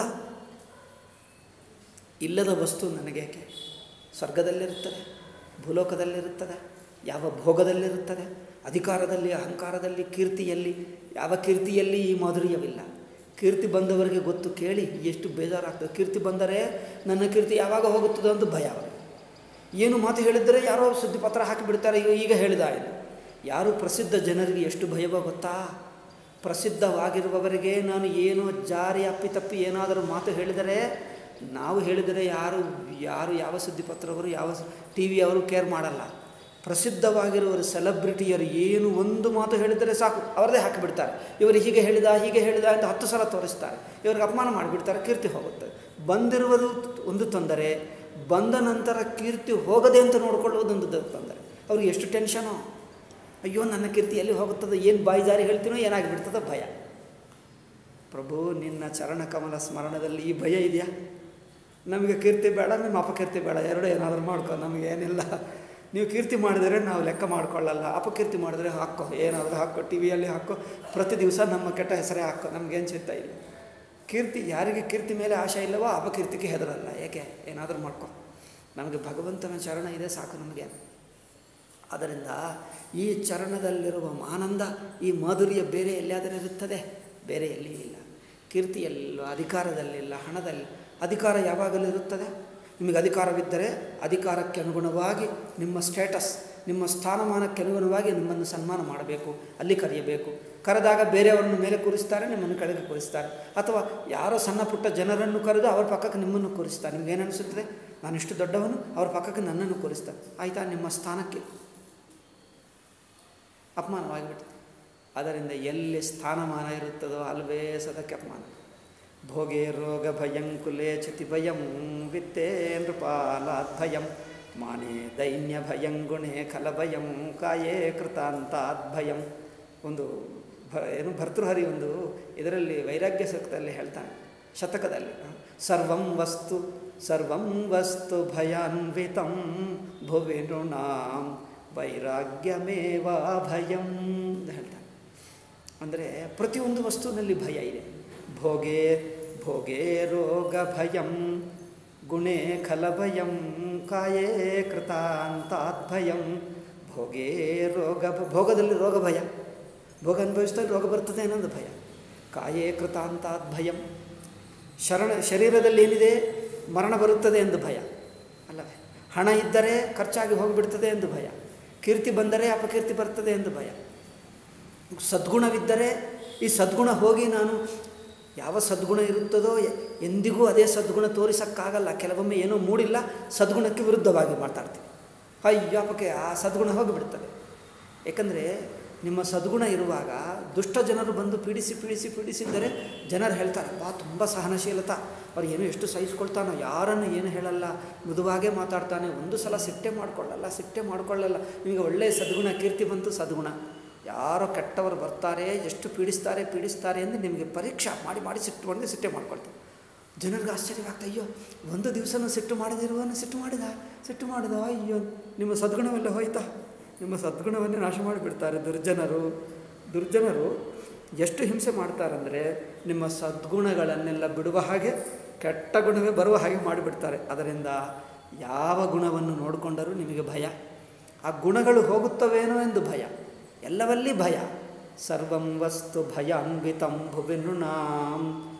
ಇಲ್ಲದ ವಸ್ತು ನನಗೇಕೆ ಸ್ವರ್ಗದಲ್ಲಿರುತ್ತದೆ ಭೂಲೋಕದಲ್ಲಿರುತ್ತದೆ ಯಾವ ಭೋಗದಲ್ಲಿರುತ್ತದೆ ಅಧಿಕಾರದಲ್ಲಿ ಅಹಂಕಾರದಲ್ಲಿ ಕೀರ್ತಿಯಲ್ಲಿ ಯಾವ ಕೀರ್ತಿಯಲ್ಲಿ ಈ ಮಾಧುರ್ಯವಿಲ್ಲ ಕೀರ್ತಿ ಬಂದವರಿಗೆ ಗೊತ್ತು ಕೇಳಿ ಎಷ್ಟು ಬೇಜಾರಾಗ್ತದೆ ಕೀರ್ತಿ ಬಂದರೆ ನನ್ನ ಕೀರ್ತಿ ಯಾವಾಗ ಹೋಗುತ್ತದೋ ಅಂತ ಭಯ ಅವರಿಗೆ ಏನು ಮಾತು ಹೇಳಿದರೆ ಯಾರೋ ಸುದ್ದಿಪತ್ರ ಹಾಕಿಬಿಡ್ತಾರೆ ಈಗ ಈಗ ಹೇಳಿದ ಇದು ಯಾರು ಪ್ರಸಿದ್ಧ ಜನರಿಗೆ ಎಷ್ಟು ಭಯವೋ ಗೊತ್ತಾ ಪ್ರಸಿದ್ಧವಾಗಿರುವವರಿಗೆ ನಾನು ಏನೋ ಜಾರಿ ಅಪ್ಪಿತಪ್ಪಿ ಏನಾದರೂ ಮಾತು ಹೇಳಿದರೆ ನಾವು ಹೇಳಿದರೆ ಯಾರು ಯಾರು ಯಾವ ಸುದ್ದಿಪತ್ರವರು ಯಾವ ಟಿ ವಿಯವರು ಕೇರ್ ಮಾಡಲ್ಲ ಪ್ರಸಿದ್ಧವಾಗಿರುವರು ಸೆಲೆಬ್ರಿಟಿಯರು ಏನು ಒಂದು ಮಾತು ಹೇಳಿದರೆ ಸಾಕು ಅವರದೇ ಹಾಕಿಬಿಡ್ತಾರೆ ಇವರು ಹೀಗೆ ಹೇಳಿದ ಹೀಗೆ ಹೇಳಿದ ಅಂತ ಹತ್ತು ಸಲ ತೋರಿಸ್ತಾರೆ ಇವ್ರಿಗೆ ಅಪಮಾನ ಮಾಡಿಬಿಡ್ತಾರೆ ಕೀರ್ತಿ ಹೋಗುತ್ತೆ ಬಂದಿರುವುದು ಒಂದು ತೊಂದರೆ ಬಂದ ನಂತರ ಕೀರ್ತಿ ಹೋಗದೆ ಅಂತ ನೋಡಿಕೊಳ್ಳುವುದೊಂದು ತೊಂದರೆ ಅವ್ರಿಗೆ ಎಷ್ಟು ಟೆನ್ಷನೋ ಅಯ್ಯೋ ನನ್ನ ಕೀರ್ತಿ ಎಲ್ಲಿ ಹೋಗುತ್ತದೋ ಏನು ಬಾಯಿ ಜಾರಿ ಹೇಳ್ತೀನೋ ಏನಾಗಿಬಿಡ್ತದೋ ಭಯ ಪ್ರಭು ನಿನ್ನ ಚರಣಕಮಲ ಸ್ಮರಣದಲ್ಲಿ ಈ ಭಯ ಇದೆಯಾ ನಮಗೆ ಕೀರ್ತಿ ಬೇಡ ನಿಮ್ಮ ಅಪಕೀರ್ತಿ ಬೇಡ ಎರಡು ಏನಾದರೂ ಮಾಡ್ಕೊ ನಮಗೆ ಏನಿಲ್ಲ ನೀವು ಕೀರ್ತಿ ಮಾಡಿದರೆ ನಾವು ಲೆಕ್ಕ ಮಾಡ್ಕೊಳ್ಳಲ್ಲ ಅಪಕೀರ್ತಿ ಮಾಡಿದ್ರೆ ಹಾಕೋ ಏನಾದರೂ ಹಾಕೋ ಟಿ ವಿಯಲ್ಲಿ ಹಾಕೋ ಪ್ರತಿ ದಿವಸ ನಮ್ಮ ಕೆಟ್ಟ ಹೆಸರೇ ಹಾಕೋ ನಮಗೇನು ಚಿಂತ ಇಲ್ಲ ಕೀರ್ತಿ ಯಾರಿಗೆ ಕೀರ್ತಿ ಮೇಲೆ ಆಶೆ ಇಲ್ಲವೋ ಅಪಕೀರ್ತಿಗೆ ಹೆದರಲ್ಲ ಏಕೆ ಏನಾದರೂ ಮಾಡ್ಕೊ ನಮಗೆ ಭಗವಂತನ ಚರಣ ಇದೆ ಸಾಕು ನಮಗೆ ಆದ್ದರಿಂದ ಈ ಚರಣದಲ್ಲಿರುವ ಆನಂದ ಈ ಮಾಧುರ್ಯ ಬೇರೆ ಎಲ್ಲಿಯಾದರೂ ಇರುತ್ತದೆ ಬೇರೆ ಎಲ್ಲಿ ಇಲ್ಲ ಕೀರ್ತಿಯಲ್ಲಿಲ್ಲ ಅಧಿಕಾರದಲ್ಲಿಲ್ಲ ಹಣದಲ್ಲಿ ಅಧಿಕಾರ ಯಾವಾಗಲೂ ಇರುತ್ತದೆ ನಿಮಗೆ ಅಧಿಕಾರವಿದ್ದರೆ ಅಧಿಕಾರಕ್ಕೆ ಅನುಗುಣವಾಗಿ ನಿಮ್ಮ ಸ್ಟೇಟಸ್ ನಿಮ್ಮ ಸ್ಥಾನಮಾನಕ್ಕೆ ಅನುಗುಣವಾಗಿ ನಿಮ್ಮನ್ನು ಸನ್ಮಾನ ಮಾಡಬೇಕು ಅಲ್ಲಿ ಕರೆಯಬೇಕು ಕರೆದಾಗ ಬೇರೆಯವರನ್ನು ಮೇಲೆ ಕೂರಿಸ್ತಾರೆ ನಿಮ್ಮನ್ನು ಕೆಳಗೆ ಕೂರಿಸ್ತಾರೆ ಅಥವಾ ಯಾರೋ ಸಣ್ಣ ಪುಟ್ಟ ಜನರನ್ನು ಕರೆದು ಅವರ ಪಕ್ಕಕ್ಕೆ ನಿಮ್ಮನ್ನು ಕೂರಿಸ್ತಾರೆ ನಿಮ್ಗೆ ಏನು ಅನಿಸುತ್ತದೆ ನಾನು ಇಷ್ಟು ದೊಡ್ಡವನು ಅವ್ರ ಪಕ್ಕಕ್ಕೆ ನನ್ನನ್ನು ಕೂರಿಸ್ತಾರೆ ಆಯಿತಾ ನಿಮ್ಮ ಸ್ಥಾನಕ್ಕೆ ಅಪಮಾನವಾಗಿಬಿಡ್ತದೆ ಅದರಿಂದ ಎಲ್ಲಿ ಸ್ಥಾನಮಾನ ಇರುತ್ತದೋ ಅಲ್ವೇ ಸದಕ್ಕೆ ಅಪಮಾನ ಭೋಗೇ ರೋಗ ಭಯಂ ಕುಲೇ ಚ್ಯುತಿ ಭಯಂ ವಿತ್ತೇ ನೃಪಾಲಾತ್ ಭಯಂ ಮಾನೇ ದೈನ್ಯ ಭಯಂ ಗುಣೇ ಖಲ ಭಯಂ ಕಾಯೇ ಕೃತಾಂತಾತ್ ಭಯಂ ಒಂದು ಭ ಏನು ಭರ್ತೃಹರಿ ಒಂದು ಇದರಲ್ಲಿ ವೈರಾಗ್ಯ ಸೂಕ್ತದಲ್ಲಿ ಹೇಳ್ತಾನೆ ಶತಕದಲ್ಲಿ ಸರ್ವಂ ವಸ್ತು ಸರ್ವಂ ವಸ್ತು ಭಯಾನ್ವಿತಂ ಭುವಿ ನೃಣಾಂ ವೈರಾಗ್ಯಮೇವ ಭಯಂ ಅಂತ ಹೇಳ್ತಾನೆ ಅಂದರೆ ಪ್ರತಿಯೊಂದು ವಸ್ತುವಿನಲ್ಲಿ ಭಯ ಇದೆ ಭೋಗೇ ಭೋಗೇ ರೋಗ ಭಯಂ ಗುಣೇ ಖಲಭಯಂ ಕಾಯೇ ಕೃತಾಂತಾತ್ ಭಯಂ ಭೋಗೇ ರೋಗ ಭ- ಭೋಗದಲ್ಲಿ ರೋಗ ಭಯ ಭೋಗ ಅನುಭವಿಸಿದಾಗ ರೋಗ ಬರ್ತದೆ ಅನ್ನೋದು ಭಯ ಕಾಯೇ ಕೃತಾಂತಾತ್ ಭಯಂ ಶರಣ ಶರೀರದಲ್ಲಿ ಏನಿದೆ ಮರಣ ಬರುತ್ತದೆ ಎಂದು ಭಯ ಅಲ್ಲವೇ ಹಣ ಇದ್ದರೆ ಖರ್ಚಾಗಿ ಹೋಗಿಬಿಡ್ತದೆ ಎಂದು ಭಯ ಕೀರ್ತಿ ಬಂದರೆ ಅಪಕೀರ್ತಿ ಬರ್ತದೆ ಎಂದು ಭಯ ಸದ್ಗುಣವಿದ್ದರೆ ಈ ಸದ್ಗುಣ ಹೋಗಿ ನಾನು ಯಾವ ಸದ್ಗುಣ ಇರುತ್ತದೋ ಎ- ಎಂದಿಗೂ ಅದೇ ಸದ್ಗುಣ ತೋರಿಸೋಕ್ಕಾಗಲ್ಲ ಕೆಲವೊಮ್ಮೆ ಏನೋ ಮೂಡಿಲ್ಲ ಸದ್ಗುಣಕ್ಕೆ ವಿರುದ್ಧವಾಗಿ ಮಾತಾಡ್ತೀವಿ ಅಯ್ಯಪ್ಪಕ್ಕೆ ಆ ಸದ್ಗುಣ ಹೋಗಿಬಿಡ್ತದೆ ಏಕೆಂದರೆ ನಿಮ್ಮ ಸದ್ಗುಣ ಇರುವಾಗ ದುಷ್ಟ ಜನರು ಬಂದು ಪೀಡಿಸಿ ಪೀಡಿಸಿ ಪೀಡಿಸಿದ್ದರೆ ಜನರು ಹೇಳ್ತಾರೆ ಬಾ ತುಂಬ ಸಹನಶೀಲತ ಅವ್ರು ಏನು ಎಷ್ಟು ಸಹಿಸ್ಕೊಳ್ತಾನೋ ಯಾರನ್ನು ಏನು ಹೇಳಲ್ಲ ಮೃದುವಾಗೇ ಮಾತಾಡ್ತಾನೆ ಒಂದು ಸಲ ಸಿಟ್ಟೆ ಮಾಡ್ಕೊಳ್ಳಲ್ಲ ಸಿಟ್ಟೆ ಮಾಡ್ಕೊಳ್ಳಲ್ಲ ನಿಮಗೆ ಒಳ್ಳೆಯ ಸದ್ಗುಣ ಕೀರ್ತಿ ಬಂತು ಸದ್ಗುಣ ಯಾರೋ ಕೆಟ್ಟವರು ಬರ್ತಾರೆ ಎಷ್ಟು ಪೀಡಿಸ್ತಾರೆ ಪೀಡಿಸ್ತಾರೆ ಎಂದು ನಿಮಗೆ ಪರೀಕ್ಷೆ ಮಾಡಿ ಮಾಡಿ ಸಿಟ್ಟು ಮಾಡಿ ಸಿಟ್ಟೆ ಮಾಡ್ಕೊಳ್ತಾರೆ ಜನರಿಗೆ ಆಶ್ಚರ್ಯವಾಗ್ತಾ ಅಯ್ಯೋ ಒಂದು ದಿವಸನೂ ಸಿಟ್ಟು ಮಾಡದಿರುವನು ಸಿಟ್ಟು ಮಾಡಿದ ಸಿಟ್ಟು ಮಾಡಿದ ಅಯ್ಯೋ ನಿಮ್ಮ ಸದ್ಗುಣವೆಲ್ಲ ಹೋಯ್ತಾ ನಿಮ್ಮ ಸದ್ಗುಣವನ್ನೇ ನಾಶ ಮಾಡಿಬಿಡ್ತಾರೆ ದುರ್ಜನರು ದುರ್ಜನರು ಎಷ್ಟು ಹಿಂಸೆ ಮಾಡ್ತಾರಂದರೆ ನಿಮ್ಮ ಸದ್ಗುಣಗಳನ್ನೆಲ್ಲ ಬಿಡುವ ಹಾಗೆ ಕೆಟ್ಟ ಗುಣವೇ ಬರುವ ಹಾಗೆ ಮಾಡಿಬಿಡ್ತಾರೆ ಅದರಿಂದ ಯಾವ ಗುಣವನ್ನು ನೋಡಿಕೊಂಡರೂ ನಿಮಗೆ ಭಯ ಆ ಗುಣಗಳು ಹೋಗುತ್ತವೇನೋ ಎಂದು ಭಯ ಎಲ್ಲವಲ್ಲಿ ಭಯ ಸರ್ವಂ ವಸ್ತು ಭಯಾನ್ವಿತಂ ಭುವಿ ನೃಣಾಂ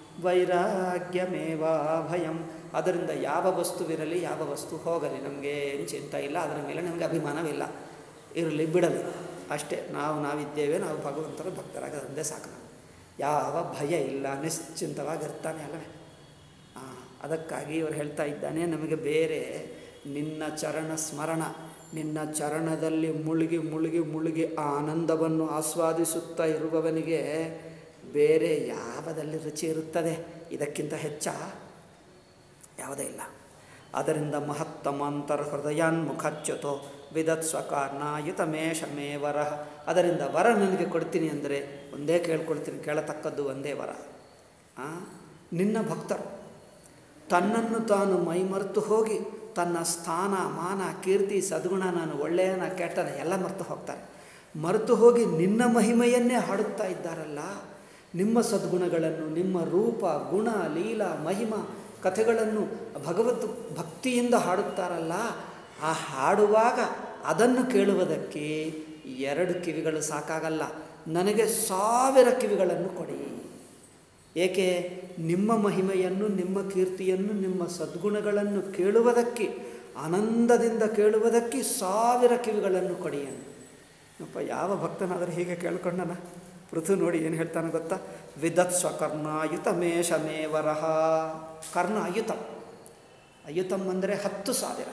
ವೈರಾಗ್ಯಮೇವಾ ಭಯಂ ಅದರಿಂದ ಯಾವ ವಸ್ತುವಿರಲಿ ಯಾವ ವಸ್ತು ಹೋಗಲಿ ನಮಗೆ ಏನು ಚಿಂತ ಇಲ್ಲ ಅದರ ಮೇಲೆ ನಮಗೆ ಅಭಿಮಾನವಿಲ್ಲ ಇರಲಿ ಬಿಡಲಿ ಅಷ್ಟೇ ನಾವು ನಾವಿದ್ದೇವೆ ನಾವು ಭಗವಂತರ ಭಕ್ತರಾಗದಂದೇ ಸಾಕು ನಾವು ಯಾವ ಭಯ ಇಲ್ಲ ನಿಶ್ಚಿಂತವಾಗಿರ್ತಾನೆ ಅಲ್ಲವೇ ಆ, ಅದಕ್ಕಾಗಿ ಇವರು ಹೇಳ್ತಾ ಇದ್ದಾನೆ ನಮಗೆ ಬೇರೆ ನಿನ್ನ ಚರಣ ಸ್ಮರಣ ನಿನ್ನ ಚರಣದಲ್ಲಿ ಮುಳುಗಿ ಮುಳುಗಿ ಮುಳುಗಿ ಆ ಆನಂದವನ್ನು ಆಸ್ವಾದಿಸುತ್ತಾ ಇರುವವನಿಗೆ ಬೇರೆ ಯಾವದಲ್ಲಿ ರುಚಿ ಇರುತ್ತದೆ ಇದಕ್ಕಿಂತ ಹೆಚ್ಚ ಯಾವುದೇ ಇಲ್ಲ ಅದರಿಂದ ಮಹತ್ತಮಾಂತರ ಹೃದಯಾನ್ಮುಖಚ್ಯುತೋ ವಿದತ್ ಸ್ವಕಾರ್ನಾಯುತ ಮೇಷಮೇ ವರ ಅದರಿಂದ ವರ ನನಗೆ ಕೊಡ್ತೀನಿ ಅಂದರೆ ಒಂದೇ ಕೇಳ್ಕೊಳ್ತೀನಿ ಕೇಳತಕ್ಕದ್ದು ಒಂದೇ ವರ ಆ? ನಿನ್ನ ಭಕ್ತರು ತನ್ನನ್ನು ತಾನು ಮೈಮರೆತು ಹೋಗಿ ತನ್ನ ಸ್ಥಾನ ಮಾನ ಕೀರ್ತಿ ಸದ್ಗುಣ ನಾನು ಒಳ್ಳೆಯನ ಕೆಟ್ಟನ ಎಲ್ಲ ಮರೆತು ಹೋಗ್ತಾರೆ ಮರೆತು ಹೋಗಿ ನಿನ್ನ ಮಹಿಮೆಯನ್ನೇ ಹಾಡುತ್ತಾ ಇದ್ದಾರಲ್ಲ ನಿಮ್ಮ ಸದ್ಗುಣಗಳನ್ನು ನಿಮ್ಮ ರೂಪ ಗುಣ ಲೀಲಾ ಮಹಿಮಾ ಕಥೆಗಳನ್ನು ಭಗವತ್ ಭಕ್ತಿಯಿಂದ ಹಾಡುತ್ತಾರಲ್ಲ ಆ ಹಾಡುವಾಗ ಅದನ್ನು ಕೇಳುವುದಕ್ಕೆ ಎರಡು ಕಿವಿಗಳು ಸಾಕಾಗಲ್ಲ ನನಗೆ ಸಾವಿರ ಕಿವಿಗಳನ್ನು ಕೊಡಿ ಏಕೆ ನಿಮ್ಮ ಮಹಿಮೆಯನ್ನು ನಿಮ್ಮ ಕೀರ್ತಿಯನ್ನು ನಿಮ್ಮ ಸದ್ಗುಣಗಳನ್ನು ಕೇಳುವುದಕ್ಕೆ ಆನಂದದಿಂದ ಕೇಳುವುದಕ್ಕೆ ಸಾವಿರ ಕಿವಿಗಳನ್ನು ಕೊಡಿ ಅಪ್ಪ ಯಾವ ಭಕ್ತನಾದರೂ ಹೀಗೆ ಕೇಳ್ಕೊಂಡನ ಪೃಥು ನೋಡಿ ಏನು ಹೇಳ್ತಾನೆ ಗೊತ್ತಾ ವಿದತ್ ಸ್ವಕರ್ಣಾಯುತ ಮೇಷಮೇವರಹ ಕರ್ಣ ಅಯುತಂ ಅಯುತಂ ಅಂದರೆ ಹತ್ತು ಸಾವಿರ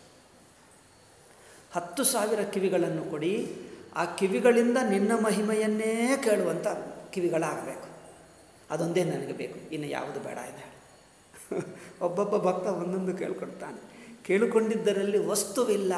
ಹತ್ತು ಸಾವಿರ ಕಿವಿಗಳನ್ನು ಕೊಡಿ ಆ ಕಿವಿಗಳಿಂದ ನಿನ್ನ ಮಹಿಮೆಯನ್ನೇ ಕೇಳುವಂಥ ಕಿವಿಗಳಾಗಬೇಕು ಅದೊಂದೇ ನನಗೆ ಬೇಕು ಇನ್ನು ಯಾವುದು ಬೇಡ ಇದೆ ಒಬ್ಬೊಬ್ಬ ಭಕ್ತ ಒಂದೊಂದು ಕೇಳ್ಕೊಳ್ತಾನೆ ಕೇಳಿಕೊಂಡಿದ್ದರಲ್ಲಿ ವಸ್ತುವಿಲ್ಲ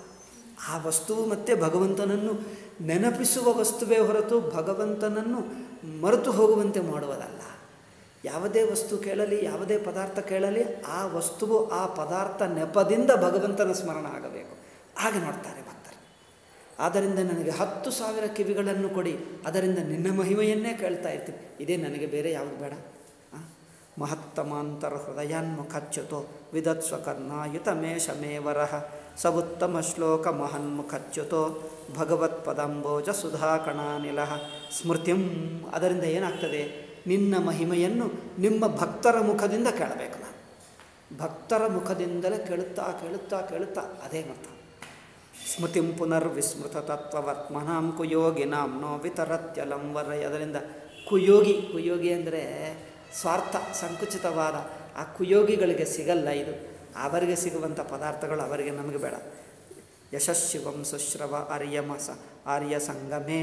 ಆ ವಸ್ತುವು ಮತ್ತೆ ಭಗವಂತನನ್ನು ನೆನಪಿಸುವ ವಸ್ತುವೇ ಹೊರತು ಭಗವಂತನನ್ನು ಮರೆತು ಹೋಗುವಂತೆ ಮಾಡುವುದಲ್ಲ ಯಾವುದೇ ವಸ್ತು ಕೇಳಲಿ ಯಾವುದೇ ಪದಾರ್ಥ ಕೇಳಲಿ ಆ ವಸ್ತುವು ಆ ಪದಾರ್ಥ ನೆಪದಿಂದ ಭಗವಂತನ ಸ್ಮರಣ ಆಗಬೇಕು ಹಾಗೆ ನೋಡ್ತಾರೆ ಭಕ್ತರು ಆದ್ದರಿಂದ ನನಗೆ ಹತ್ತು ಸಾವಿರ ಕಿವಿಗಳನ್ನು ಕೊಡಿ ಅದರಿಂದ ನಿನ್ನ ಮಹಿಮೆಯನ್ನೇ ಕೇಳ್ತಾ ಇರ್ತೀನಿ ಇದೇ ನನಗೆ ಬೇರೆ ಯಾವುದು ಬೇಡ ಆ? ಮಹತ್ತಮಾಂತರ ಹೃದಯಾನ್ಮುಖಚ್ಯುತೋ ವಿದತ್ ಸ್ವಕರ್ಣಾಯುತ ಮೇಷಮೇವರಃ ಸ ಉತ್ತಮ ಶ್ಲೋಕ ಮಹನ್ಮುಖಚ್ಯುತೋ ಭಗವತ್ಪದಂಬೋಜ ಸುಧಾಕಣಾನಿಲ ಸ್ಮೃತಿಂ ಅದರಿಂದ ಏನಾಗ್ತದೆ ನಿನ್ನ ಮಹಿಮೆಯನ್ನು ನಿಮ್ಮ ಭಕ್ತರ ಮುಖದಿಂದ ಕೇಳಬೇಕು ನಾನು ಭಕ್ತರ ಮುಖದಿಂದಲೇ ಕೇಳುತ್ತಾ ಕೇಳುತ್ತಾ ಕೇಳುತ್ತಾ ಅದೇ ಮತ ಸ್ಮೃತಿಂ ಪುನರ್ವಿಸ್ಮೃತ ತತ್ವವರ್ತ್ಮನಾಂ ಕುಯೋಗಿನಾಂ ನೋ ವಿತರತ್ಯಲಂ ವರೈ ಅದರಿಂದ ಕುಯೋಗಿ ಕುಯೋಗಿ ಅಂದರೆ ಸ್ವಾರ್ಥ ಸಂಕುಚಿತವಾದ ಆ ಕುಯೋಗಿಗಳಿಗೆ ಸಿಗಲ್ಲ ಇದು ಅವರಿಗೆ ಸಿಗುವಂಥ ಪದಾರ್ಥಗಳು ಅವರಿಗೆ ನಮಗೆ ಬೇಡ ಯಶಸ್ಸಿವಂ ಸುಶ್ರವ ಆರ್ಯಮಸ ಆರ್ಯ ಸಂಗಮೇ